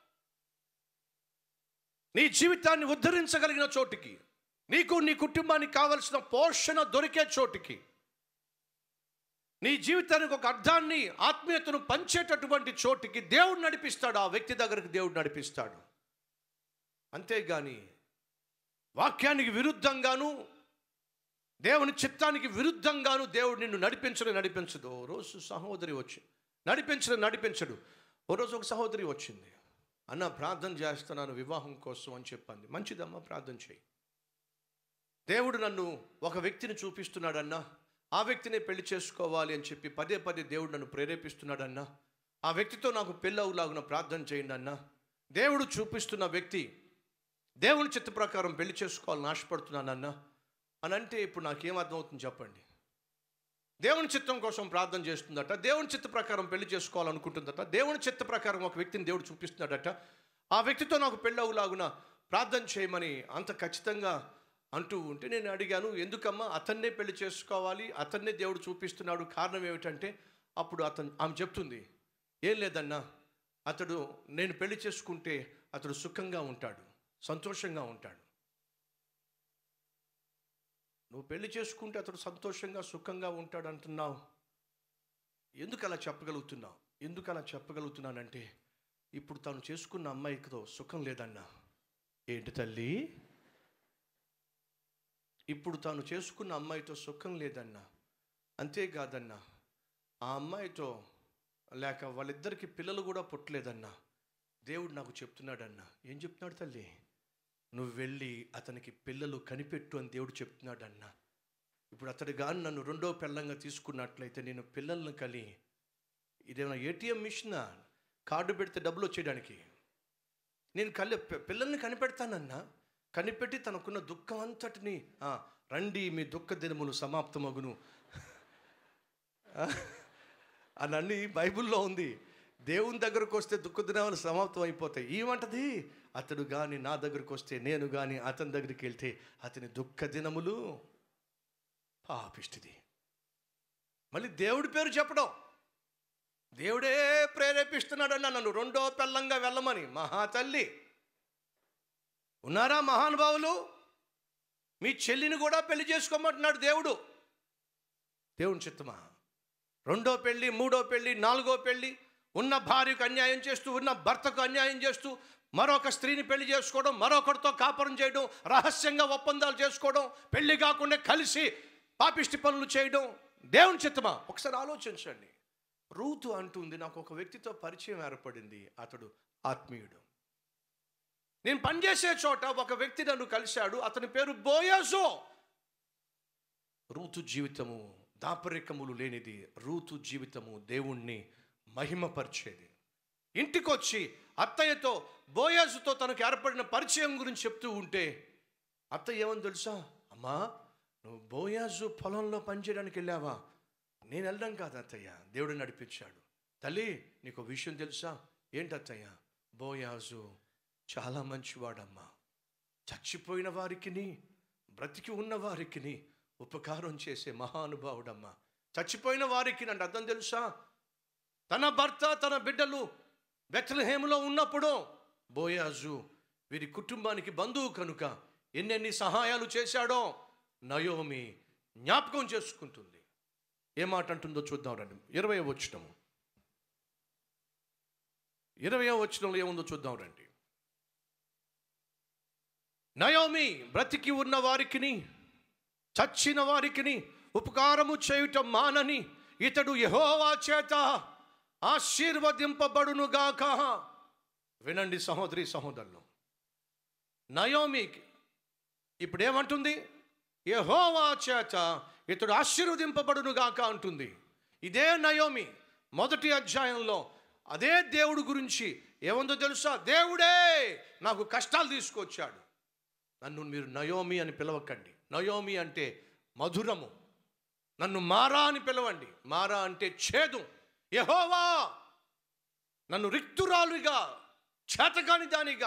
నీ జీవితాన్ని ఉద్ధరించగలిగిన చోటికి నీకు నీ కుటుంబానికి కావలసిన పోషణ దొరికే చోటికి నీ జీవితానికి ఒక అర్థాన్ని ఆత్మీయతను పంచేటటువంటి చోటికి దేవుడు నడిపిస్తాడు ఆ వ్యక్తి దగ్గరికి దేవుడు నడిపిస్తాడు అంతేగాని వాక్యానికి విరుద్ధంగాను దేవుని చిత్తానికి విరుద్ధంగాను దేవుడు నిన్ను నడిపించడం నడిపించదు ఓ రోజు సహోదరి వచ్చి నడిపించడం నడిపించడు ఓ రోజు ఒక సహోదరి వచ్చింది అన్న ప్రార్థన చేస్తున్నాను వివాహం కోసం అని చెప్పింది మంచిదమ్మా ప్రార్థన చేయి దేవుడు నన్ను ఒక వ్యక్తిని చూపిస్తున్నాడన్నా ఆ వ్యక్తినే పెళ్లి చేసుకోవాలి అని చెప్పి పదే పదే దేవుడు నన్ను ప్రేరేపిస్తున్నాడన్నా ఆ వ్యక్తితో నాకు పెళ్ళవులాగున ప్రార్థన చేయండి అన్నా దేవుడు చూపిస్తున్న వ్యక్తి దేవుని చిత్త ప్రకారం పెళ్లి చేసుకోవాలని ఆశపడుతున్నానన్నా అని అంటే ఇప్పుడు నాకేం అర్థమవుతుంది చెప్పండి దేవుని చిత్తం కోసం ప్రార్థన చేస్తుందట దేవుని చిత్త ప్రకారం పెళ్లి చేసుకోవాలనుకుంటుందట దేవుని చిత్త ప్రకారం ఒక వ్యక్తిని దేవుడు చూపిస్తున్నాడట ఆ వ్యక్తితో నాకు పెళ్ళవులాగున ప్రార్థన చేయమని అంత ఖచ్చితంగా అంటూ ఉంటే నేను అడిగాను ఎందుకమ్మా అతన్నే పెళ్లి చేసుకోవాలి అతన్నే దేవుడు చూపిస్తున్నాడు కారణం ఏమిటంటే అప్పుడు అతను ఆమె చెప్తుంది ఏం లేదన్నా అతడు నేను పెళ్లి చేసుకుంటే అతడు సుఖంగా ఉంటాడు సంతోషంగా ఉంటాడు నువ్వు పెళ్లి చేసుకుంటే అతడు సంతోషంగా సుఖంగా ఉంటాడు అంటున్నావు ఎందుకు అలా చెప్పగలుగుతున్నావు ఎందుకు అలా చెప్పగలుగుతున్నానంటే ఇప్పుడు తాను చేసుకున్న అమ్మాయితో సుఖం లేదన్నా ఏంటి తల్లి ఇప్పుడు తాను చేసుకున్న అమ్మాయితో సుఖం లేదన్నా అంతేకాదన్నా ఆ అమ్మాయితో లేక వాళ్ళిద్దరికి పిల్లలు కూడా పుట్టలేదన్నా దేవుడు నాకు చెప్తున్నాడన్నా ఏం చెప్తున్నాడు తల్లి నువ్వు వెళ్ళి అతనికి పిల్లలు కనిపెట్టు అని దేవుడు చెప్తున్నాడన్నా ఇప్పుడు అతడు కానీ నన్ను రెండో పిల్లంగా తీసుకున్నట్లయితే నేను పిల్లలను కలి ఇదేమైనా ఏటీఎం మిషనా కార్డు పెడితే డబ్బులు వచ్చేయడానికి నేను కళ్ళ పిల్లల్ని కనిపెడతానన్నా కనిపెట్టి తనకున్న దుఃఖం అంతటిని "ఆ, రండి మీ దుఃఖ దినములు సమాప్తమగును అని అన్ని బైబిల్లో ఉంది దేవుని దగ్గరకు వస్తే దుఃఖ దినాలు సమాప్తం అయిపోతాయి ఏమంటది అతడు కానీ నా దగ్గరకు వస్తే నేను కానీ అతని దగ్గరికి వెళ్తే అతని దుఃఖ దినములు పాపిష్టిది మళ్ళీ దేవుడి పేరు చెప్పడం దేవుడే ప్రేరేపిస్తున్నాడన్న నన్ను రెండో పెళ్ళంగా వెళ్ళమని మహా తల్లి ఉన్నారా మహానుభావులు మీ చెల్లిని కూడా పెళ్లి చేసుకోమంటున్నాడు దేవుడు దేవుని చిత్తమా రెండో పెళ్ళి మూడో పెళ్ళి నాలుగో పెళ్ళి ఉన్న భార్యకు అన్యాయం చేస్తూ ఉన్న భర్తకు అన్యాయం చేస్తూ మరొక స్త్రీని పెళ్లి చేసుకోవడం మరొకరితో కాపురం చేయడం రహస్యంగా ఒప్పందాలు చేసుకోవడం పెళ్లి కాకుండా కలిసి పాపిష్టి పనులు చేయడం దేవుని చిత్తమా ఒకసారి ఆలోచించండి రూతు అంటుంది నాకు ఒక వ్యక్తితో పరిచయం ఏర్పడింది అతడు ఆత్మీయుడు నేను పనిచేసే చోట ఒక వ్యక్తి నన్ను కలిశాడు అతని పేరు బోయాజో రూతు జీవితము దాపరికములు లేనిది రూతు జీవితము దేవుణ్ణి మహిమపరిచేది ఇంటికొచ్చి అత్తయ్యతో బోయాజుతో తనకు ఏర్పడిన పరిచయం గురించి చెప్తూ ఉంటే అత్తయ్య ఏమని తెలుసా అమ్మా నువ్వు బోయాజు పొలంలో పనిచేయడానికి వెళ్ళావా నేను వెళ్ళడం కాదు అత్తయ్య దేవుడు నడిపించాడు తల్లి నీకు ఒక విషయం తెలుసా ఏంటి అత్తయ్య బోయాజు చాలా మంచివాడమ్మా చచ్చిపోయిన వారికిని బ్రతికి ఉన్న వారికిని ఉపకారం చేసే మహానుభావుడమ్మా చచ్చిపోయిన వారికి అంటే అర్థం తెలుసా తన భర్త తన బిడ్డలు బెత్లహేములో ఉన్నప్పుడు బోయాజు వీరి కుటుంబానికి బంధువు కనుక ఎన్నెన్ని సహాయాలు చేశాడో నయోమి జ్ఞాపకం చేసుకుంటుంది ఏ మాట అంటుందో చూద్దాం రండి ఇరవై వచ్చినము ఇరవై వచ్చినంలో ఏముందో చూద్దాం రండి నయోమి బ్రతికి ఉన్న వారికిని చచ్చిన వారికిని ఉపకారము చేయుట మానని ఇతడు యహోవా చేత ఆశీర్వదింపబడునుగాక వినండి సహోదరి సహోదరులు నయోమికి ఇప్పుడు ఏమంటుంది యహోవా చేత ఇతడు ఆశీర్వదింపబడునుగాక అంటుంది ఇదే నయోమి మొదటి అధ్యాయంలో అదే దేవుడు గురించి ఏముందో తెలుసా దేవుడే నాకు కష్టాలు తీసుకొచ్చాడు నన్ను మీరు నయోమి అని పిలవకండి నయోమి అంటే మధురము నన్ను మారా అని పిలవండి మారా అంటే ఛేదు యహోవా నన్ను రిక్తురాలుగా చేతకాని దానిగా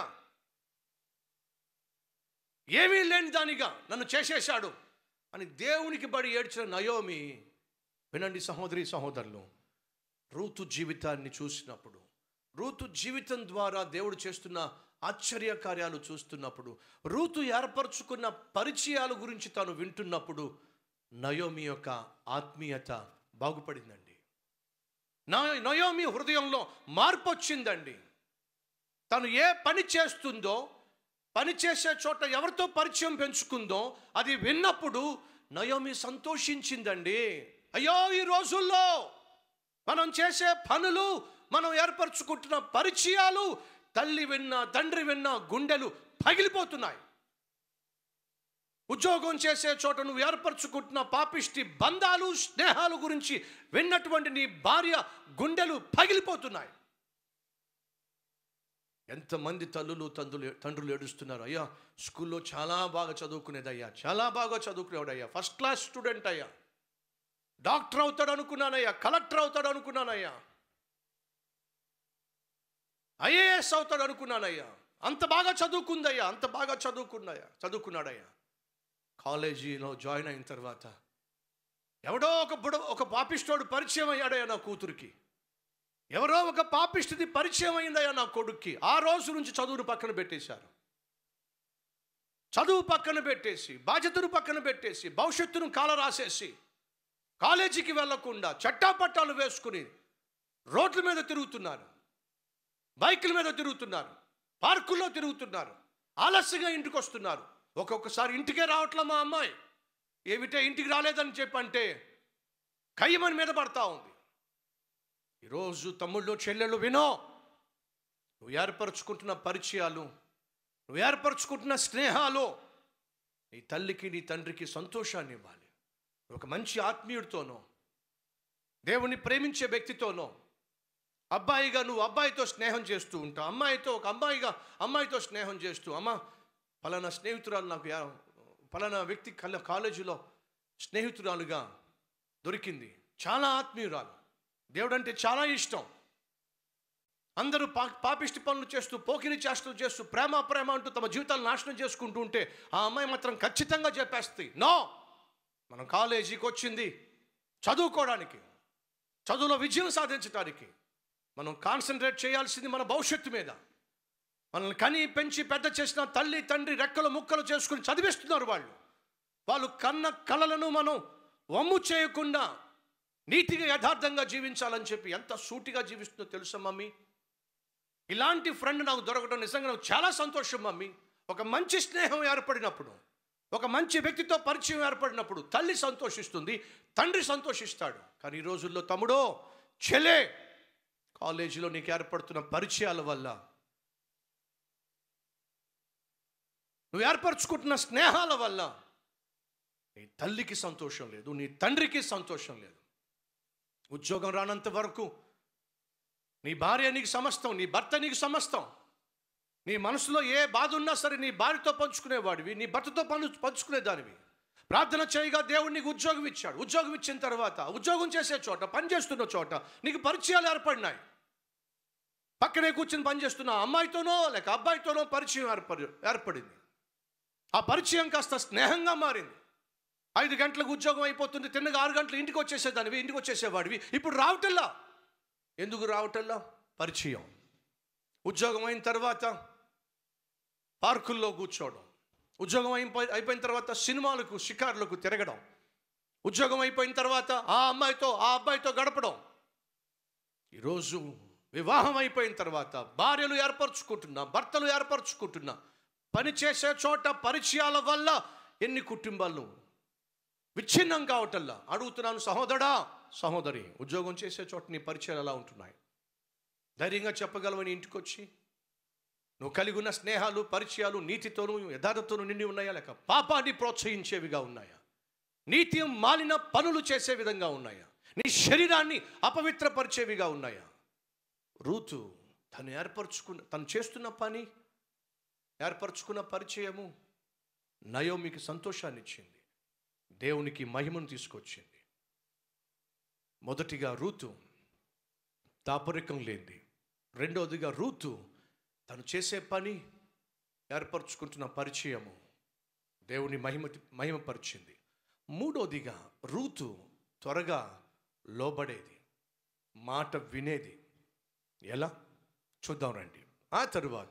ఏమీ లేని దానిగా నన్ను చేసేశాడు అని దేవునికి బడి ఏడ్చిన నయోమి వినండి సహోదరి సహోదరులు రూతు జీవితాన్ని చూసినప్పుడు రూతు జీవితం ద్వారా దేవుడు చేస్తున్న ఆశ్చర్య కార్యాలు చూస్తున్నప్పుడు రూతు ఏర్పరచుకున్న పరిచయాల గురించి తాను వింటున్నప్పుడు నయోమి యొక్క ఆత్మీయత బాగుపడిందండి నా- నయోమి హృదయంలో మార్పు వచ్చిందండి తను ఏ పని చేస్తుందో పని చేసే చోట ఎవరితో పరిచయం పెంచుకుందో అది విన్నప్పుడు నయోమి సంతోషించిందండి అయ్యో ఈ రోజుల్లో మనం చేసే పనులు మనం ఏర్పరచుకుంటున్న పరిచయాలు తల్లి విన్నా తండ్రి విన్నా గుండెలు పగిలిపోతున్నాయి ఉద్యోగం చేసే చోట నువ్వు ఏర్పరచుకుంటున్న పాపిష్టి బంధాలు స్నేహాలు గురించి విన్నటువంటి నీ భార్య గుండెలు పగిలిపోతున్నాయి ఎంతమంది తల్లులు తండ్రులు తండ్రులు ఏడుస్తున్నారు అయ్యా స్కూల్లో చాలా బాగా చదువుకునేది అయ్యా చాలా బాగా చదువుకునేవాడు అయ్యా ఫస్ట్ క్లాస్ స్టూడెంట్ అయ్యా డాక్టర్ అవుతాడు అనుకున్నానయ్యా కలెక్టర్ అవుతాడు అనుకున్నానయ్యా ఐఏఎస్ అవుతాడు అనుకున్నానయ్యా అంత బాగా చదువుకుందయ్యా అంత బాగా చదువుకున్నాయా చదువుకున్నాడయ్యా కాలేజీలో జాయిన్ అయిన తర్వాత ఎవడో ఒక బుడ ఒక పాపిస్టోడు పరిచయం అయ్యాడయ్యా నా కూతురికి ఎవరో ఒక పాపిష్టిది పరిచయం అయిందయ్యా నా కొడుక్కి ఆ రోజు నుంచి చదువును పక్కన పెట్టేశారు చదువు పక్కన పెట్టేసి బాధ్యతను పక్కన పెట్టేసి భవిష్యత్తును కాల రాసేసి కాలేజీకి వెళ్లకుండా చట్టాపట్టాలు వేసుకుని రోడ్ల మీద తిరుగుతున్నారు బైకుల మీద తిరుగుతున్నారు పార్కుల్లో తిరుగుతున్నారు ఆలస్యంగా ఇంటికి వస్తున్నారు ఒక్కొక్కసారి ఇంటికే రావట్లే మా అమ్మాయి ఏమిటే ఇంటికి రాలేదని చెప్పంటే కయ్యమని మీద పడతా ఉంది ఈరోజు తమ్ముళ్ళు చెల్లెళ్ళు వినో నువ్వు ఏర్పరచుకుంటున్న పరిచయాలు నువ్వు ఏర్పరచుకుంటున్న స్నేహాలు నీ తల్లికి నీ తండ్రికి సంతోషాన్ని ఇవ్వాలి ఒక మంచి ఆత్మీయుడితోనో దేవుని ప్రేమించే వ్యక్తితోనో అబ్బాయిగా నువ్వు అబ్బాయితో స్నేహం చేస్తూ ఉంటావు అమ్మాయితో ఒక అమ్మాయిగా అమ్మాయితో స్నేహం చేస్తూ అమ్మ పలానా స్నేహితురాలు నాకు యా- పలానా వ్యక్తి కల కాలేజీలో స్నేహితురాలుగా దొరికింది చాలా ఆత్మీయురాలు దేవుడు అంటే చాలా ఇష్టం అందరూ పా పాపిష్టి పనులు చేస్తూ పోకిరి చేస్తూ చేస్తూ ప్రేమ ప్రేమ అంటూ తమ జీవితాలు నాశనం చేసుకుంటూ ఉంటే ఆ అమ్మాయి మాత్రం ఖచ్చితంగా చెప్పేస్తుంది నో మనం కాలేజీకి వచ్చింది చదువుకోవడానికి చదువులో విజయం సాధించడానికి మనం కాన్సన్ట్రేట్ చేయాల్సింది మన భవిష్యత్తు మీద మనల్ని కని పెంచి పెద్ద చేసిన తల్లి తండ్రి రెక్కలు ముక్కలు చేసుకుని చదివిస్తున్నారు వాళ్ళు వాళ్ళు కన్న కళలను మనం వమ్ము చేయకుండా నీతిగా యథార్థంగా జీవించాలని చెప్పి ఎంత సూటిగా జీవిస్తుందో తెలుసా మమ్మీ ఇలాంటి ఫ్రెండ్ నాకు దొరకడం నిజంగా నాకు చాలా సంతోషం మమ్మీ ఒక మంచి స్నేహం ఏర్పడినప్పుడు ఒక మంచి వ్యక్తితో పరిచయం ఏర్పడినప్పుడు తల్లి సంతోషిస్తుంది తండ్రి సంతోషిస్తాడు కానీ ఈ రోజుల్లో తమ్ముడో చెలే కాలేజీలో నీకు ఏర్పడుతున్న పరిచయాల వల్ల నువ్వు ఏర్పరచుకుంటున్న స్నేహాల వల్ల నీ తల్లికి సంతోషం లేదు నీ తండ్రికి సంతోషం లేదు ఉద్యోగం రానంత వరకు నీ భార్య నీకు సమస్తం నీ భర్త నీకు సమస్తం నీ మనసులో ఏ బాధ ఉన్నా సరే నీ భార్యతో పంచుకునేవాడివి నీ భర్తతో పను పంచుకునేదానివి ప్రార్థన చేయగా దేవుడు నీకు ఉద్యోగం ఇచ్చాడు ఉద్యోగం ఇచ్చిన తర్వాత ఉద్యోగం చేసే చోట పని చేస్తున్న చోట నీకు పరిచయాలు ఏర్పడినాయి పక్కనే కూర్చుని పనిచేస్తున్న అమ్మాయితోనో లేక అబ్బాయితోనో పరిచయం ఏర్పడి ఏర్పడింది ఆ పరిచయం కాస్త స్నేహంగా మారింది ఐదు గంటలకు ఉద్యోగం అయిపోతుంది తిన్నగా ఆరు గంటలు ఇంటికి వచ్చేసేదానివి ఇంటికి వచ్చేసేవాడివి ఇప్పుడు రావటల్లా ఎందుకు రావటల్లా పరిచయం ఉద్యోగం అయిన తర్వాత పార్కుల్లో కూర్చోవడం ఉద్యోగం అయిపోయి అయిపోయిన తర్వాత సినిమాలకు షికారులకు తిరగడం ఉద్యోగం అయిపోయిన తర్వాత ఆ అమ్మాయితో ఆ అబ్బాయితో గడపడం ఈరోజు వివాహం అయిపోయిన తర్వాత భార్యలు ఏర్పరచుకుంటున్నా భర్తలు ఏర్పరచుకుంటున్నా పని చేసే చోట పరిచయాల వల్ల ఎన్ని కుటుంబాలు విచ్ఛిన్నం కావటల్లా అడుగుతున్నాను సహోదరా సహోదరి ఉద్యోగం చేసే చోట నీ పరిచయాలు ఎలా ఉంటున్నాయి ధైర్యంగా చెప్పగలవని ఇంటికి వచ్చి నువ్వు కలిగి ఉన్న స్నేహాలు పరిచయాలు నీతితోనూ యథార్థతోనూ నిండి ఉన్నాయా లేక పాపాన్ని ప్రోత్సహించేవిగా ఉన్నాయా నీతి మాలిన పనులు చేసే విధంగా ఉన్నాయా నీ శరీరాన్ని అపవిత్రపరిచేవిగా ఉన్నాయా రూతు తను ఏర్పరచుకున్న తను చేస్తున్న పని ఏర్పరచుకున్న పరిచయము నయోమికి సంతోషాన్ని ఇచ్చింది దేవునికి మహిమను తీసుకొచ్చింది మొదటిగా రూతు దాపరికం లేనిది రెండవదిగా రూతు తను చేసే పని ఏర్పరచుకుంటున్న పరిచయము దేవుని మహిమ మహిమపరిచింది మూడోదిగా రూతు త్వరగా లోబడేది మాట వినేది ఎలా చూద్దాం రండి ఆ తరువాత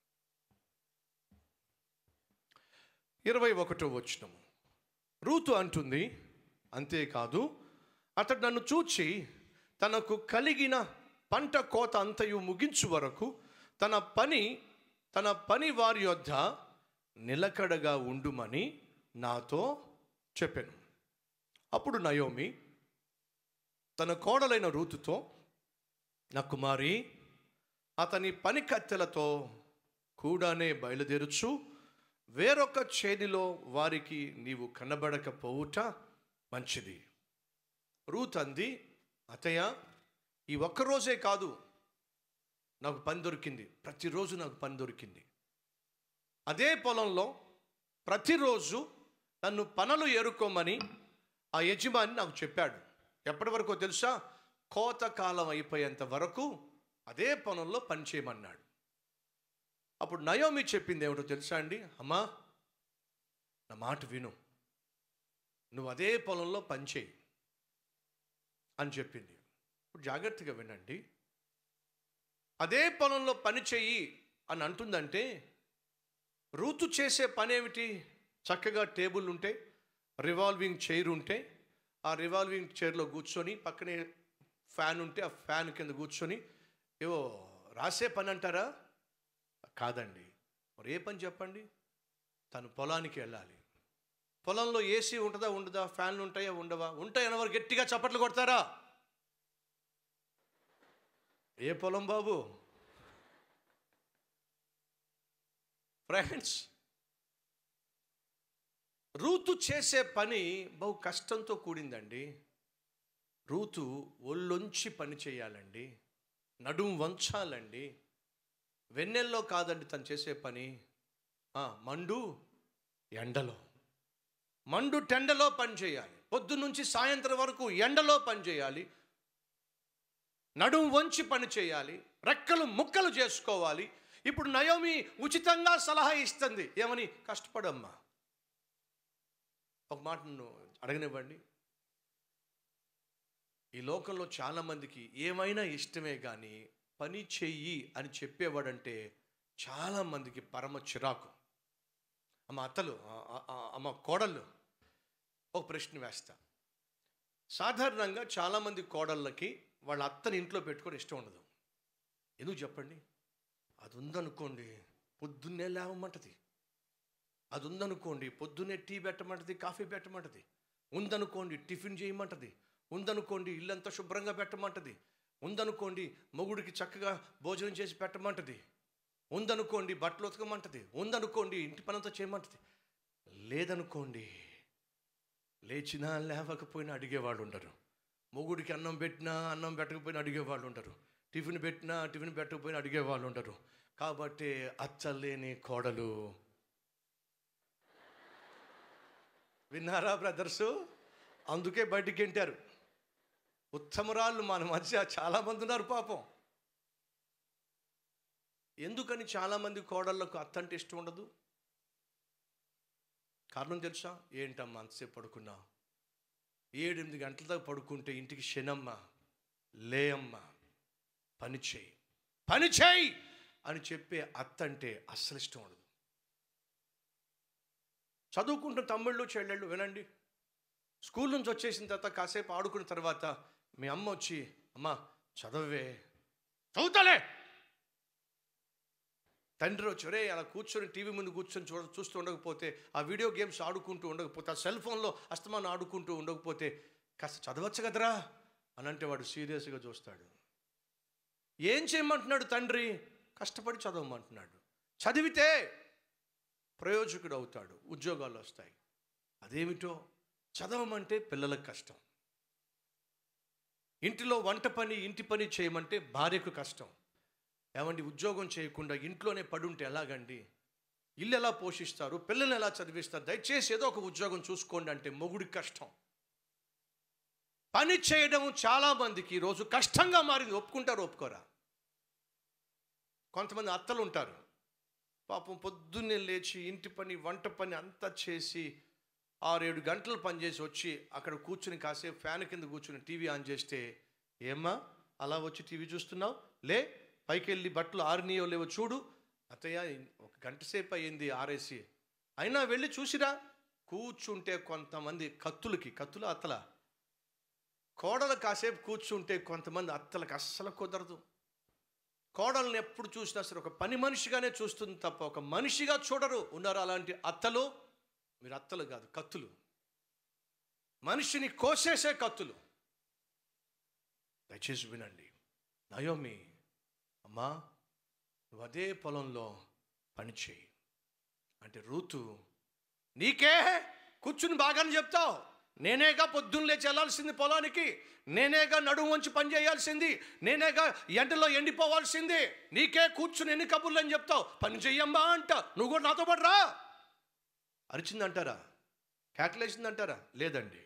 ఇరవై ఒకటో వచ్చినము రూతు అంటుంది అంతేకాదు అతడు నన్ను చూచి తనకు కలిగిన పంట కోత అంతయు ముగించు వరకు తన పని తన పని వారి యొద్ద నిలకడగా ఉండుమని నాతో చెప్పాను అప్పుడు నయోమి తన కోడలైన రూతుతో నా కుమారి అతని పని కత్తెలతో కూడానే బయలుదేరుచు వేరొక చేనిలో వారికి నీవు కనబడకపోవుట మంచిది రూత్ అంది అతయ్య ఈ ఒక్కరోజే కాదు నాకు పని దొరికింది ప్రతిరోజు నాకు పని దొరికింది అదే పొలంలో ప్రతిరోజు నన్ను పనులు ఏరుకోమని ఆ యజమాని నాకు చెప్పాడు ఎప్పటి వరకు తెలుసా కోత కాలం అయిపోయేంత వరకు అదే పొలంలో పని చేయమన్నాడు అప్పుడు నయోమి చెప్పింది ఏమిటో తెలుసా అండి అమ్మా నా మాట విను నువ్వు అదే పొలంలో పని చేయి అని చెప్పింది ఇప్పుడు జాగ్రత్తగా వినండి అదే పొలంలో పని చెయ్యి అని అంటుందంటే రూతు చేసే పని ఏమిటి చక్కగా టేబుల్ ఉంటే రివాల్వింగ్ చైర్ ఉంటే ఆ రివాల్వింగ్ చైర్లో కూర్చొని పక్కనే ఫ్యాన్ ఉంటే ఆ ఫ్యాన్ కింద కూర్చొని ఏవో రాసే పని అంటారా కాదండి మరి ఏ పని చెప్పండి తను పొలానికి వెళ్ళాలి పొలంలో ఏసీ ఉంటుందా ఉండదా ఫ్యాన్లు ఉంటాయా ఉండవా ఉంటాయని వారు గట్టిగా చప్పట్లు కొడతారా ఏ పొలం బాబు ఫ్రెండ్స్ రూతు చేసే పని బహు కష్టంతో కూడిందండి రూతు ఒళ్ళొంచి పని చేయాలండి నడుం వంచాలండి వెన్నెల్లో కాదండి తను చేసే పని ఆ, మండు ఎండలో మండు టెండలో పని చేయాలి పొద్దు నుంచి సాయంత్రం వరకు ఎండలో పని చేయాలి నడుం వంచి పని చేయాలి రెక్కలు ముక్కలు చేసుకోవాలి ఇప్పుడు నయోమి ఉచితంగా సలహా ఇస్తుంది ఏమని కష్టపడమ్మా ఒక మాట నన్ను అడగనివ్వండి ఈ లోకంలో చాలామందికి ఏమైనా ఇష్టమే కానీ పని చెయ్యి అని చెప్పేవాడంటే చాలామందికి పరమ చిరాకు అమ్మ అత్తలు ఆ- ఆ- ఆ- అమ్మ కోడళ్ళు ఒక ప్రశ్న వేస్తా సాధారణంగా చాలామంది కోడళ్ళకి వాళ్ళ అత్తని ఇంట్లో పెట్టుకొని ఇష్టం ఉండదు ఎందుకు చెప్పండి అది ఉందనుకోండి పొద్దున్నే లేవమంటది అది ఉందనుకోండి పొద్దున్నే టీ పెట్టమంటది కాఫీ పెట్టమంటది ఉందనుకోండి టిఫిన్ చేయమంటది ఉందనుకోండి ఇల్లంతా శుభ్రంగా పెట్టమంటది ఉందనుకోండి మొగుడికి చక్కగా భోజనం చేసి పెట్టమంటది ఉందనుకోండి బట్టలు ఉతకమంటది ఉందనుకోండి ఇంటి పనంతా చేయమంటది లేదనుకోండి లేచినా లేవకపోయినా అడిగేవాళ్ళు ఉండరు మొగుడికి అన్నం పెట్టినా అన్నం పెట్టకపోయినా అడిగేవాళ్ళు ఉండరు టిఫిన్ పెట్టినా టిఫిన్ పెట్టకపోయినా అడిగేవాళ్ళు ఉండరు కాబట్టి అచ్చలేని కోడలు విన్నారా బ్రదర్సు అందుకే బయటికి ఎంటారు ఉత్తమరాళ్ళు మన మధ్య చాలామంది ఉన్నారు పాపం ఎందుకని చాలామంది కోడళ్ళకు అత్త అంటే ఇష్టం ఉండదు కారణం తెలుసా ఏంటమ్మా అంతసేపు పడుకున్నావు ఏడెనిమిది గంటల దాకా పడుకుంటే ఇంటికి శనమ్మ లేయమ్మ పని చేయి పని చేయి అని చెప్పే అత్త అంటే అస్సలు ఇష్టం ఉండదు చదువుకుంటున్న తమ్ముళ్ళు చెల్లెళ్ళు వినండి స్కూల్ నుంచి వచ్చేసిన తర్వాత కాసేపు ఆడుకున్న తర్వాత మీ అమ్మ వచ్చి అమ్మ చదవే చదువుతాలే తండ్రి వచ్చి ఒరే అలా కూర్చొని టీవీ ముందు కూర్చొని చూడ చూస్తూ ఉండకపోతే ఆ వీడియో గేమ్స్ ఆడుకుంటూ ఉండకపోతే ఆ సెల్ ఫోన్లో అస్తమానం ఆడుకుంటూ ఉండకపోతే కాస్త చదవచ్చు కదరా అని అంటే వాడు సీరియస్గా చూస్తాడు ఏం చేయమంటున్నాడు తండ్రి కష్టపడి చదవమంటున్నాడు చదివితే ప్రయోజకుడు అవుతాడు ఉద్యోగాలు వస్తాయి అదేమిటో చదవమంటే పిల్లలకు కష్టం ఇంటిలో వంట పని ఇంటి పని చేయమంటే భార్యకు కష్టం ఏమండి ఉద్యోగం చేయకుండా ఇంట్లోనే పడుంటే ఎలాగండి ఇల్లు ఎలా పోషిస్తారు పిల్లల్ని ఎలా చదివిస్తారు దయచేసి ఏదో ఒక ఉద్యోగం చూసుకోండి అంటే మొగుడికి కష్టం పని చేయడం చాలా మందికి ఈరోజు కష్టంగా మారింది ఒప్పుకుంటారు ఒప్పుకోరా కొంతమంది అత్తలు ఉంటారు పాపం పొద్దున్నే లేచి ఇంటి పని వంట పని అంతా చేసి ఆరేడు గంటలు పనిచేసి వచ్చి అక్కడ కూర్చుని కాసేపు ఫ్యాన్ కింద కూర్చుని టీవీ ఆన్ చేస్తే ఏమ్మా అలా వచ్చి టీవీ చూస్తున్నావు లే పైకి వెళ్ళి బట్టలు ఆరినయో లేవో చూడు అత్తయ్య ఒక గంట సేపు అయ్యింది ఆరేసి అయినా వెళ్ళి చూసిరా కూర్చుంటే కొంతమంది కత్తులకి కత్తుల అత్తల కోడలు కాసేపు కూర్చుంటే కొంతమంది అత్తలకు అస్సలు కుదరదు కోడల్ని ఎప్పుడు చూసినా సరే ఒక పని మనిషిగానే చూస్తుంది తప్ప ఒక మనిషిగా చూడరు ఉన్నారు అలాంటి అత్తలు మీరు అత్తలు కాదు కత్తులు మనిషిని కోసేసే కత్తులు దయచేసి వినండి నయోమి అమ్మా నువ్వు అదే పొలంలో పని చేయి అంటే రూతు నీకే కూర్చుని బాగానే చెప్తావు నేనేగా పొద్దున్న లేచి వెళ్ళాల్సింది పొలానికి నేనేగా నడుము వంచి పని చేయాల్సింది నేనేగా ఎండలో ఎండిపోవాల్సింది నీకే కూర్చుని ఎన్ని కబుర్లు అని చెప్తావు పని చెయ్యమ్మా అంట నువ్వు కూడా నాతో పాటు రా అరిచిందంటారా కేకలేసిందంటారా లేదండి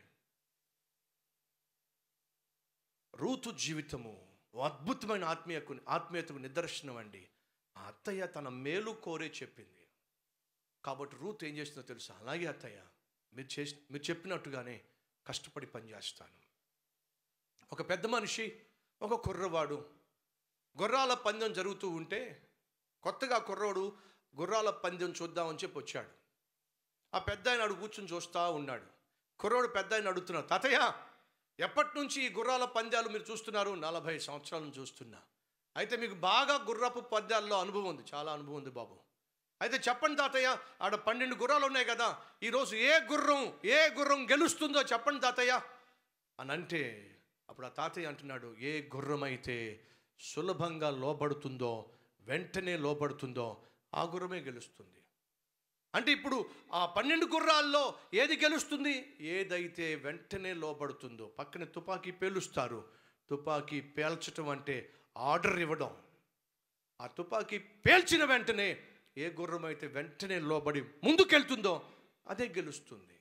రూతు జీవితము ఓ అద్భుతమైన ఆత్మీయకు ఆత్మీయతకు నిదర్శనం అండి ఆ అత్తయ్య తన మేలు కోరే చెప్పింది కాబట్టి రూత్ ఏం చేసిందో తెలుసా అలాగే అత్తయ్య మీరు చేసి మీరు చెప్పినట్టుగానే కష్టపడి పనిచేస్తాను ఒక పెద్ద మనిషి ఒక కుర్రవాడు గుర్రాల పందెం జరుగుతూ ఉంటే కొత్తగా కుర్రోడు గుర్రాల పందెం చూద్దామని చెప్పి వచ్చాడు ఆ పెద్ద ఆయన అడుగు కూర్చుని చూస్తూ ఉన్నాడు కుర్రోడు పెద్ద ఆయన అడుగుతున్నాడు తాతయ్య ఎప్పటి నుంచి ఈ గుర్రాల పందాలు మీరు చూస్తున్నారు నలభై సంవత్సరాల నుంచి చూస్తున్నా అయితే మీకు బాగా గుర్రపు పందాల్లో అనుభవం ఉంది చాలా అనుభవం ఉంది బాబు అయితే చెప్పండి తాతయ్య ఆడ పన్నెండు గుర్రాలు ఉన్నాయి కదా ఈరోజు ఏ గుర్రం ఏ గుర్రం గెలుస్తుందో చెప్పండి తాతయ్య అని అంటే అప్పుడు ఆ తాతయ్య అంటున్నాడు ఏ గుర్రం అయితే సులభంగా లోబడుతుందో వెంటనే లోబడుతుందో ఆ గుర్రమే గెలుస్తుంది అంటే ఇప్పుడు ఆ పన్నెండు గుర్రాల్లో ఏది గెలుస్తుంది ఏదైతే వెంటనే లోబడుతుందో పక్కన తుపాకీ పేలుస్తారు తుపాకీ పేల్చటం అంటే ఆర్డర్ ఇవ్వడం ఆ తుపాకీ పేల్చిన వెంటనే ఏ గుర్రం అయితే వెంటనే లోబడి ముందుకెళ్తుందో అదే గెలుస్తుంది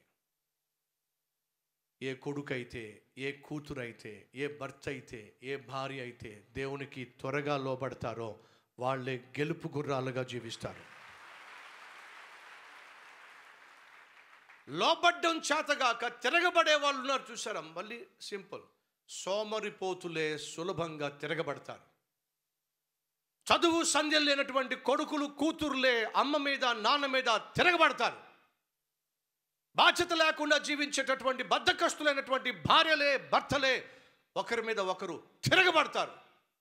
ఏ కొడుకైతే ఏ కూతురైతే ఏ భర్త అయితే ఏ భార్య అయితే దేవునికి త్వరగా లోబడతారో వాళ్ళే గెలుపు గుర్రాలుగా జీవిస్తారు లోబడ్డం చేతగాక తిరగబడే వాళ్ళు ఉన్నారు చూసారా మళ్ళీ సింపుల్ సోమరిపోతులే సులభంగా తిరగబడతారు చదువు సంధ్యం లేనటువంటి కొడుకులు కూతురులే అమ్మ మీద నాన్న మీద తిరగబడతారు బాధ్యత లేకుండా జీవించేటటువంటి బద్ధకస్తులైనటువంటి భార్యలే భర్తలే ఒకరి మీద ఒకరు తిరగబడతారు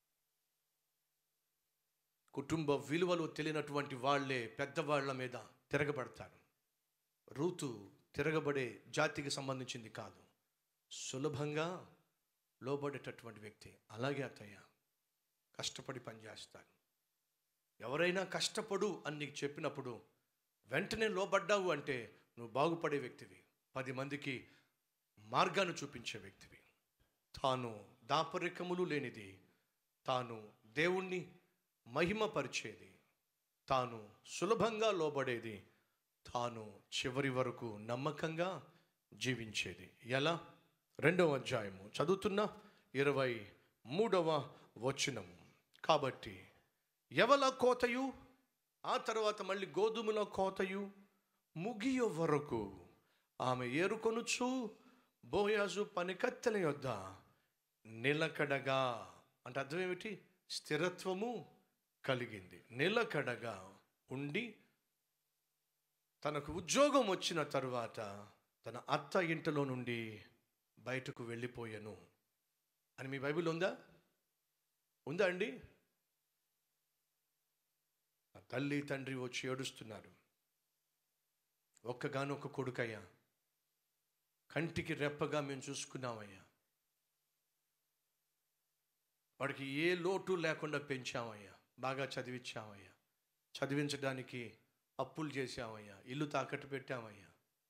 కుటుంబ విలువలు తెలియనటువంటి వాళ్ళే పెద్దవాళ్ల మీద తిరగబడతారు రూతు తిరగబడే జాతికి సంబంధించింది కాదు సులభంగా లోబడేటటువంటి వ్యక్తి అలాగే అత్తయ్య కష్టపడి పనిచేస్తాను ఎవరైనా కష్టపడు అని నీకు చెప్పినప్పుడు వెంటనే లోబడ్డావు అంటే నువ్వు బాగుపడే వ్యక్తివి పది మందికి మార్గాన్ని చూపించే వ్యక్తివి తాను దాపరికములు లేనిది తాను దేవుణ్ణి మహిమపరిచేది తాను సులభంగా లోబడేది తాను చివరి వరకు నమ్మకంగా జీవించేది ఎలా రెండవ అధ్యాయము చదువుతున్న ఇరవై మూడవ వచనము కాబట్టి ఎవల కోతయు ఆ తర్వాత మళ్ళీ గోధుమల కోతయు ముగియ వరకు ఆమె ఏరుకొనుచు బోయాజు పనికత్తెల యొద్ద నిలకడగా అంటే అర్థం ఏమిటి స్థిరత్వము కలిగింది నిలకడగా ఉండి తనకు ఉద్యోగం వచ్చిన తరువాత తన అత్త ఇంటిలో నుండి బయటకు వెళ్ళిపోయాను అని మీ బైబిల్ ఉందా ఉందా అండి నా తల్లి తండ్రి వచ్చి ఏడుస్తున్నారు ఒక్కగానొక్క కొడుకయ్యా కంటికి రెప్పగా మేము చూసుకున్నామయ్యా వాడికి ఏ లోటు లేకుండా పెంచామయ్యా బాగా చదివించామయ్యా చదివించడానికి అప్పులు చేశామయ్యా ఇల్లు తాకట్టు పెట్టామయ్యా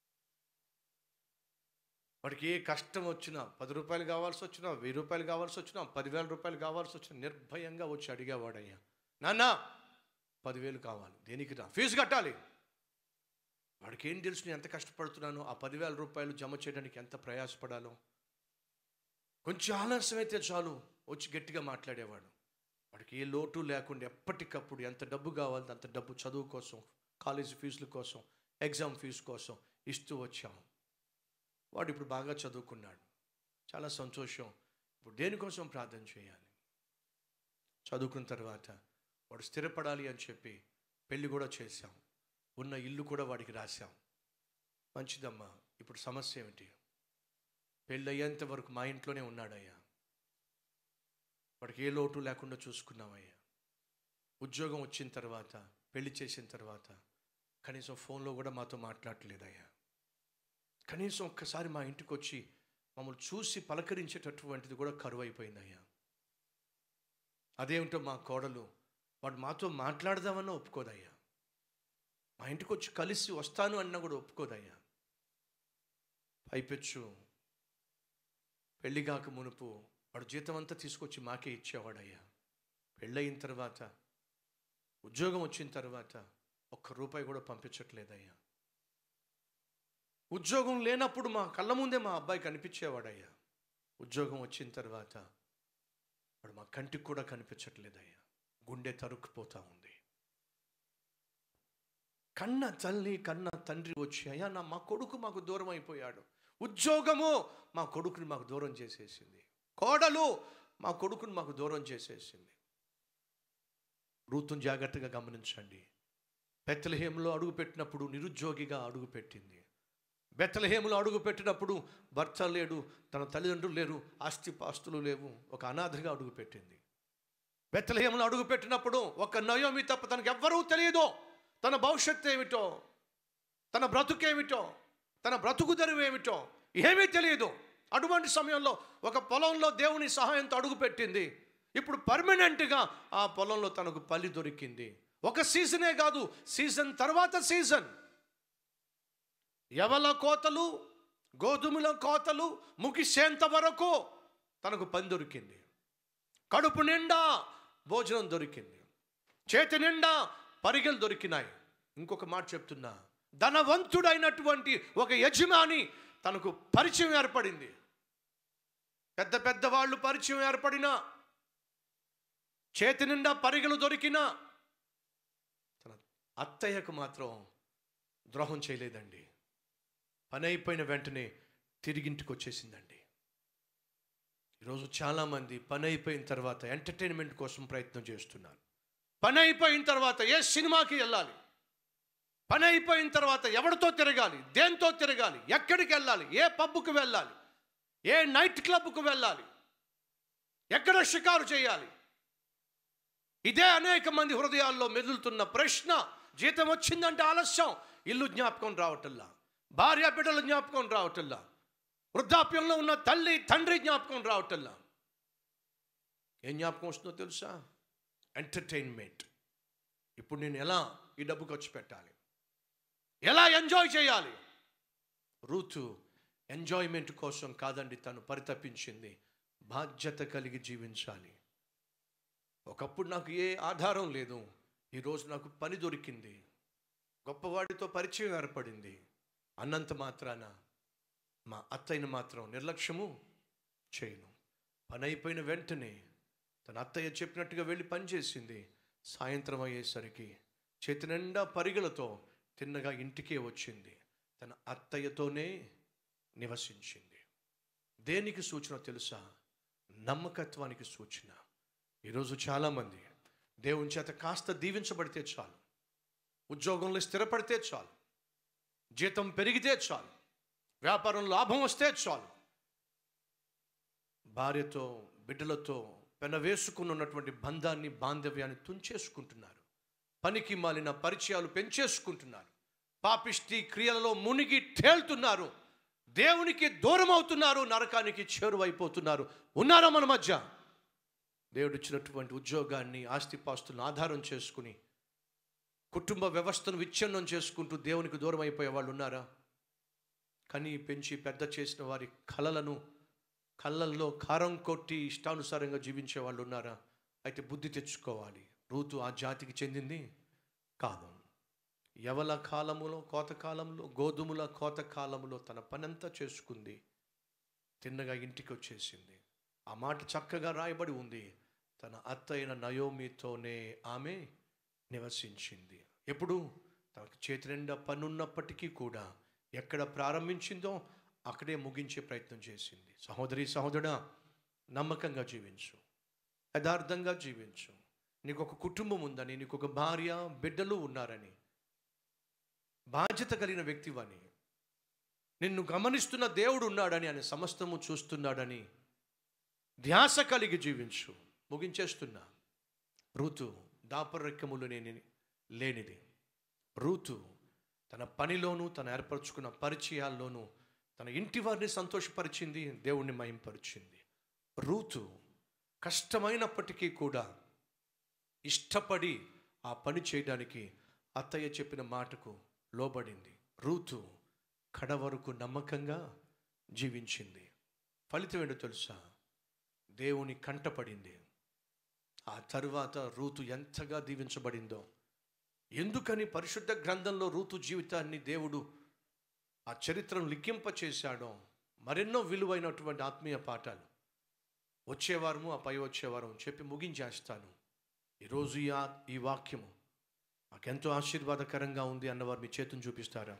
వాడికి ఏ కష్టం వచ్చినా పది రూపాయలు కావాల్సి వచ్చినా వెయ్యి రూపాయలు కావాల్సి వచ్చినా పదివేల రూపాయలు కావాల్సి వచ్చినా నిర్భయంగా వచ్చి అడిగేవాడయ్యా నాన్న పదివేలు కావాలి దేనికి రా ఫీజు కట్టాలి వాడికి ఏం తెలుసు నేను ఎంత కష్టపడుతున్నానో ఆ పదివేల రూపాయలు జమ చేయడానికి ఎంత ప్రయాసపడాలో కొంచెం ఆలస్యం అయితే చాలు వచ్చి గట్టిగా మాట్లాడేవాడు వాడికి ఏ లోటు లేకుండా ఎప్పటికప్పుడు ఎంత డబ్బు కావాలంటే అంత డబ్బు చదువు కోసం కాలేజీ ఫీజుల కోసం ఎగ్జామ్ ఫీజు కోసం ఇస్తూ వచ్చాం వాడు ఇప్పుడు బాగా చదువుకున్నాడు చాలా సంతోషం ఇప్పుడు దేనికోసం ప్రార్థన చేయాలి చదువుకున్న తర్వాత వాడు స్థిరపడాలి అని చెప్పి పెళ్లి కూడా చేశాం ఉన్న ఇల్లు కూడా వాడికి రాశాం మంచిదమ్మా ఇప్పుడు సమస్య ఏమిటి పెళ్ళి అయ్యేంత వరకు మా ఇంట్లోనే ఉన్నాడయ్యా వాడికి ఏ లోటు లేకుండా చూసుకున్నామయ్యా ఉద్యోగం వచ్చిన తర్వాత పెళ్లి చేసిన తర్వాత కనీసం ఫోన్లో కూడా మాతో మాట్లాడలేదయ్యా కనీసం ఒక్కసారి మా ఇంటికి వచ్చి మమ్మల్ని చూసి పలకరించేటటువంటిది కూడా కరువు అయిపోయిందయ్యా అదేమిటో మా కోడలు వాడు మాతో మాట్లాడదామన్నా ఒప్పుకోదయ్యా మా ఇంటికి వచ్చి కలిసి వస్తాను అన్నా కూడా ఒప్పుకోదయ్యా పైపెచ్చు పెళ్లి కాక మునుపు వాడు జీతం అంతా తీసుకొచ్చి మాకే ఇచ్చేవాడయ్యా పెళ్ళయిన తర్వాత ఉద్యోగం వచ్చిన తర్వాత ఒక్క రూపాయి కూడా పంపించట్లేదయ్యా ఉద్యోగం లేనప్పుడు మా కళ్ళ ముందే మా అబ్బాయి కనిపించేవాడయ్యా ఉద్యోగం వచ్చిన తర్వాత వాడు మా కంటికి కూడా కనిపించట్లేదయ్యా గుండె తరుక్కుపోతా ఉంది కన్న తల్లి కన్న తండ్రి వచ్చి అయ్యా నా మా కొడుకు మాకు దూరం అయిపోయాడు ఉద్యోగము మా కొడుకుని మాకు దూరం చేసేసింది కోడలు మా కొడుకుని మాకు దూరం చేసేసింది రూతుని జాగ్రత్తగా గమనించండి బెత్తలహేములో అడుగు పెట్టినప్పుడు నిరుద్యోగిగా అడుగు పెట్టింది బెత్తలహేములో అడుగు పెట్టినప్పుడు భర్త లేడు తన తల్లిదండ్రులు లేరు ఆస్తి పాస్తులు లేవు ఒక అనాథగా అడుగు పెట్టింది బెత్తలహేములో అడుగు పెట్టినప్పుడు ఒక నయోమి తప్ప తనకు ఎవ్వరూ తెలియదు తన భవిష్యత్తు ఏమిటో తన బ్రతుకేమిటో తన బ్రతుకు తెరువు ఏమిటో ఏమీ తెలియదు అటువంటి సమయంలో ఒక పొలంలో దేవుని సహాయంతో అడుగు పెట్టింది ఇప్పుడు పర్మనెంట్గా ఆ పొలంలో తనకు పల్లి దొరికింది ఒక సీజనే కాదు సీజన్ తర్వాత సీజన్ ఎవల కోతలు గోధుమల కోతలు ముగిసేంత వరకు తనకు పని దొరికింది కడుపు నిండా భోజనం దొరికింది చేతి నిండా పరిగెలు దొరికినాయి ఇంకొక మాట చెప్తున్నా ధనవంతుడైనటువంటి ఒక యజమాని తనకు పరిచయం ఏర్పడింది పెద్ద పెద్ద వాళ్ళు పరిచయం ఏర్పడినా చేతి నిండా పరిగెలు దొరికినా తన అత్తయ్యకు మాత్రం ద్రోహం చేయలేదండి పని అయిపోయిన వెంటనే తిరిగింటికి వచ్చేసిందండి ఈరోజు చాలామంది పని అయిపోయిన తర్వాత ఎంటర్టైన్మెంట్ కోసం ప్రయత్నం చేస్తున్నారు పని అయిపోయిన తర్వాత ఏ సినిమాకి వెళ్ళాలి పని అయిపోయిన తర్వాత ఎవరితో తిరగాలి దేంతో తిరగాలి ఎక్కడికి వెళ్ళాలి ఏ పబ్కు వెళ్ళాలి ఏ నైట్ క్లబ్కు వెళ్ళాలి ఎక్కడ షికారు చేయాలి ఇదే అనేక మంది హృదయాల్లో మెదులుతున్న ప్రశ్న జీతం వచ్చిందంటే ఆలస్యం ఇల్లు జ్ఞాపకం రావటల్లా భార్య బిడ్డల జ్ఞాపకం రావటల్లా వృద్ధాప్యంలో ఉన్న తల్లి తండ్రి జ్ఞాపకం రావటల్లా ఏం జ్ఞాపకం వస్తుందో తెలుసా ఎంటర్టైన్మెంట్ ఇప్పుడు నేను ఎలా ఈ డబ్బు ఖర్చు పెట్టాలి ఎలా ఎంజాయ్ చేయాలి రూతు ఎంజాయ్మెంట్ కోసం కాదండి తను పరితపించింది బాధ్యత కలిగి జీవించాలి ఒకప్పుడు నాకు ఏ ఆధారం లేదు ఈరోజు నాకు పని దొరికింది గొప్పవాడితో పరిచయం ఏర్పడింది అన్నంత మాత్రాన మా అత్తయ్యను మాత్రం నిర్లక్ష్యము చేయను పని అయిపోయిన వెంటనే తన అత్తయ్య చెప్పినట్టుగా వెళ్ళి పనిచేసింది సాయంత్రం అయ్యేసరికి చేతి నిండా పరిగెలతో తిన్నగా ఇంటికే వచ్చింది తన అత్తయ్యతోనే నివసించింది దేనికి సూచన తెలుసా నమ్మకత్వానికి సూచన ఈరోజు చాలామంది దేవుని చేత కాస్త దీవించబడితే చాలు ఉద్యోగంలో స్థిరపడితే చాలు జీతం పెరిగితే చాలు వ్యాపారం లాభం వస్తే చాలు భార్యతో బిడ్డలతో పెనవేసుకుని ఉన్నటువంటి బంధాన్ని బాంధవ్యాన్ని తుంచేసుకుంటున్నారు పనికి మాలిన పరిచయాలు పెంచేసుకుంటున్నారు పాపిష్టి క్రియలలో మునిగి తేలుతున్నారు దేవునికి దూరం అవుతున్నారు నరకానికి చేరువైపోతున్నారు ఉన్నారా మన మధ్య దేవుడు ఇచ్చినటువంటి ఉద్యోగాన్ని ఆస్తిపాస్తులను ఆధారం చేసుకుని కుటుంబ వ్యవస్థను విచ్ఛిన్నం చేసుకుంటూ దేవునికి దూరం అయిపోయే వాళ్ళు ఉన్నారా కని పెంచి పెద్ద చేసిన వారి కలలను కళ్ళల్లో కారం కొట్టి ఇష్టానుసారంగా జీవించే వాళ్ళు ఉన్నారా అయితే బుద్ధి తెచ్చుకోవాలి రూతు ఆ జాతికి చెందింది కాదు యవల కాలములో కోత కాలంలో గోధుమల కోత కాలంలో తన పనంతా చేసుకుంది తిన్నగా ఇంటికి వచ్చేసింది ఆ మాట చక్కగా రాయబడి ఉంది తన అత్త అయిన నయోమితోనే ఆమె నివసించింది ఎప్పుడు తనకు చేతి నిండా పనున్నప్పటికీ కూడా ఎక్కడ ప్రారంభించిందో అక్కడే ముగించే ప్రయత్నం చేసింది సహోదరి సహోదరుడా నమ్మకంగా జీవించు యథార్థంగా జీవించు నీకు ఒక కుటుంబం ఉందని నీకు ఒక భార్య బిడ్డలు ఉన్నారని బాధ్యత కలిగిన వ్యక్తివని నిన్ను గమనిస్తున్న దేవుడు ఉన్నాడని ఆయన సమస్తము చూస్తున్నాడని ధ్యాస కలిగి జీవించు ముగించేస్తున్నా ఋతు దాపరక్యములు లేని లేనిది రూతు తన పనిలోనూ తను ఏర్పరచుకున్న పరిచయాల్లోనూ తన ఇంటి వారిని సంతోషపరిచింది దేవుణ్ణి మహింపరిచింది రూతు కష్టమైనప్పటికీ కూడా ఇష్టపడి ఆ పని చేయడానికి అత్తయ్య చెప్పిన మాటకు లోబడింది రూతు కడ వరకు నమ్మకంగా జీవించింది ఫలితం ఏంటో తెలుసా దేవుని కంటపడింది ఆ తరువాత రూతు ఎంతగా దీవించబడిందో ఎందుకని పరిశుద్ధ గ్రంథంలో రూతు జీవితాన్ని దేవుడు ఆ చరిత్రను లిఖింప చేశాడో మరెన్నో విలువైనటువంటి ఆత్మీయ పాఠాలు వచ్చేవారము ఆ పై వచ్చేవారం చెప్పి ముగించేస్తాను ఈరోజు ఈ ఆ- ఈ వాక్యము మాకెంతో ఆశీర్వాదకరంగా ఉంది అన్నవారు మీ చేతిని చూపిస్తారా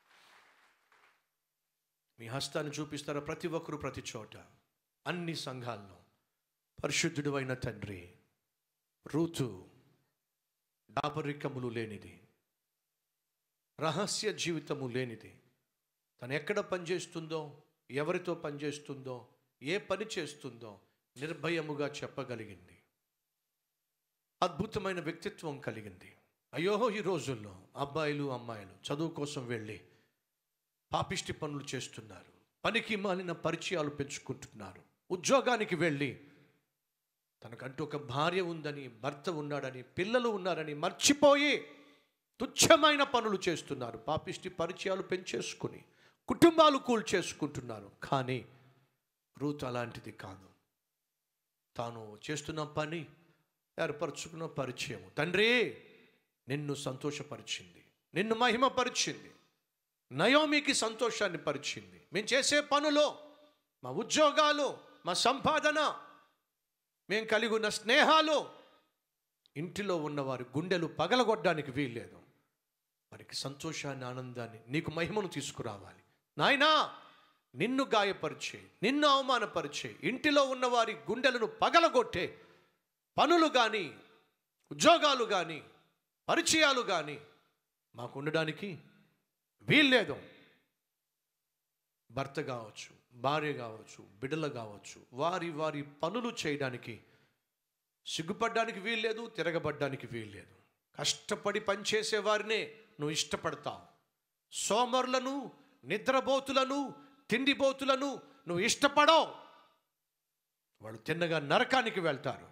మీ హస్తాన్ని చూపిస్తారా ప్రతి ఒక్కరు ప్రతి చోట అన్ని సంఘాల్లో పరిశుద్ధుడు అయిన తండ్రి రూతు దాపరికములు లేనిది రహస్య జీవితము లేనిది తను ఎక్కడ పనిచేస్తుందో ఎవరితో పనిచేస్తుందో ఏ పని చేస్తుందో నిర్భయముగా చెప్పగలిగింది అద్భుతమైన వ్యక్తిత్వం కలిగింది అయ్యో ఈ రోజుల్లో అబ్బాయిలు అమ్మాయిలు చదువు కోసం వెళ్ళి పాపిష్టి పనులు చేస్తున్నారు పనికి మాలిన పరిచయాలు పెంచుకుంటున్నారు ఉద్యోగానికి వెళ్ళి తనకంటూ ఒక భార్య ఉందని భర్త ఉన్నాడని పిల్లలు ఉన్నారని మర్చిపోయి తుచ్చమైన పనులు చేస్తున్నారు పాపిష్టి పరిచయాలు పెంచేసుకుని కుటుంబాలు కూల్చేసుకుంటున్నారు కానీ రూత్ అలాంటిది కాదు తాను చేస్తున్న పని ఏర్పరచుకున్న పరిచయం తండ్రి నిన్ను సంతోషపరిచింది నిన్ను మహిమపరిచింది నయోమికి సంతోషాన్ని పరిచింది మేము చేసే పనులు మా ఉద్యోగాలు మా సంపాదన మేము కలిగి ఉన్న స్నేహాలు ఇంటిలో ఉన్నవారి గుండెలు పగలగొట్టడానికి వీల్లేదు వారికి సంతోషాన్ని ఆనందాన్ని నీకు మహిమను తీసుకురావాలి నాయనా నిన్ను గాయపరిచే నిన్ను అవమానపరిచే ఇంటిలో ఉన్న వారి గుండెలను పగలగొట్టే పనులు కానీ ఉద్యోగాలు కానీ పరిచయాలు కానీ మాకు ఉండడానికి వీల్లేదు భర్త కావచ్చు భార్య కావచ్చు బిడ్డలు కావచ్చు వారి వారి పనులు చేయడానికి సిగ్గుపడడానికి వీల్లేదు తిరగబడ్డానికి వీల్లేదు కష్టపడి పనిచేసే వారినే నువ్వు ఇష్టపడతావు సోమరులను నిద్రబోతులను తిండిబోతులను నువ్వు ఇష్టపడవు వాళ్ళు తిన్నగా నరకానికి వెళ్తారు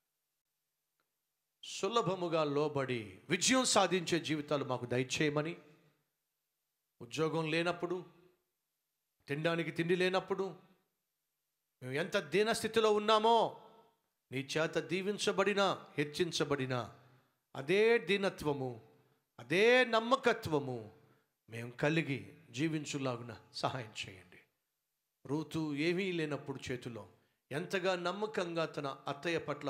సులభముగా లోబడి విజయం సాధించే జీవితాలు మాకు దయచేయమని ఉద్యోగం లేనప్పుడు తినడానికి తిండి లేనప్పుడు మేము ఎంత దీనస్థితిలో ఉన్నామో నీ చేత దీవించబడినా హెచ్చించబడినా అదే దీనత్వము అదే నమ్మకత్వము మేము కలిగి జీవించులాగున సహాయం చేయండి రూతు ఏమీ లేనప్పుడు చేతిలో ఎంతగా నమ్మకంగా తన అత్తయ్య పట్ల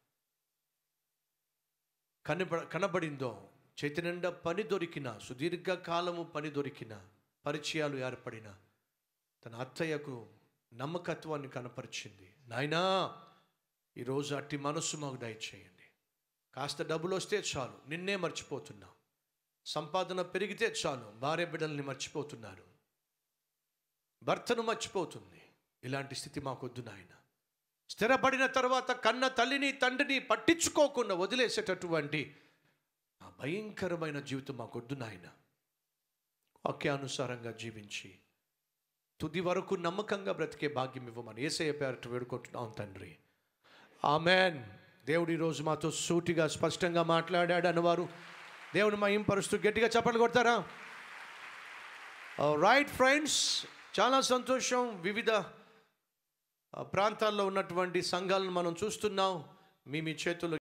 కనబ కనబడిందో చేతి నిండా పని దొరికిన సుదీర్ఘ కాలము పని దొరికిన పరిచయాలు ఏర్పడిన తన అత్తయ్యకు నమ్మకత్వాన్ని కనపరిచింది నాయనా ఈరోజు అట్టి మనస్సు మాకు దయచేయండి కాస్త డబ్బులు వస్తే చాలు నిన్నే మర్చిపోతున్నాం సంపాదన పెరిగితే చాలు భార్య బిడ్డల్ని మర్చిపోతున్నారు భర్తను మర్చిపోతుంది ఇలాంటి స్థితి మాకొద్దు నాయన స్థిరపడిన తర్వాత కన్న తల్లిని తండ్రిని పట్టించుకోకుండా వదిలేసేటటువంటి ఆ భయంకరమైన జీవితం మాకొద్దు నాయన వాక్యానుసారంగా జీవించి తుది వరకు నమ్మకంగా బ్రతికే భాగ్యం ఇవ్వమని ఏసయ్య పేరట వేడుకుంటున్నాం తండ్రి ఆమెన్ దేవుడు ఈరోజు మాతో సూటిగా స్పష్టంగా మాట్లాడాడు అన్నవారు దేవుని మహింపరుస్తూ గట్టిగా చప్పట్లు కొడతారా రైట్ ఫ్రెండ్స్ చాలా సంతోషం వివిధ ఆ, ప్రాంతాల్లో ఉన్నటువంటి సంఘాలను మనం చూస్తున్నాం మీ మీ చేతుల్లో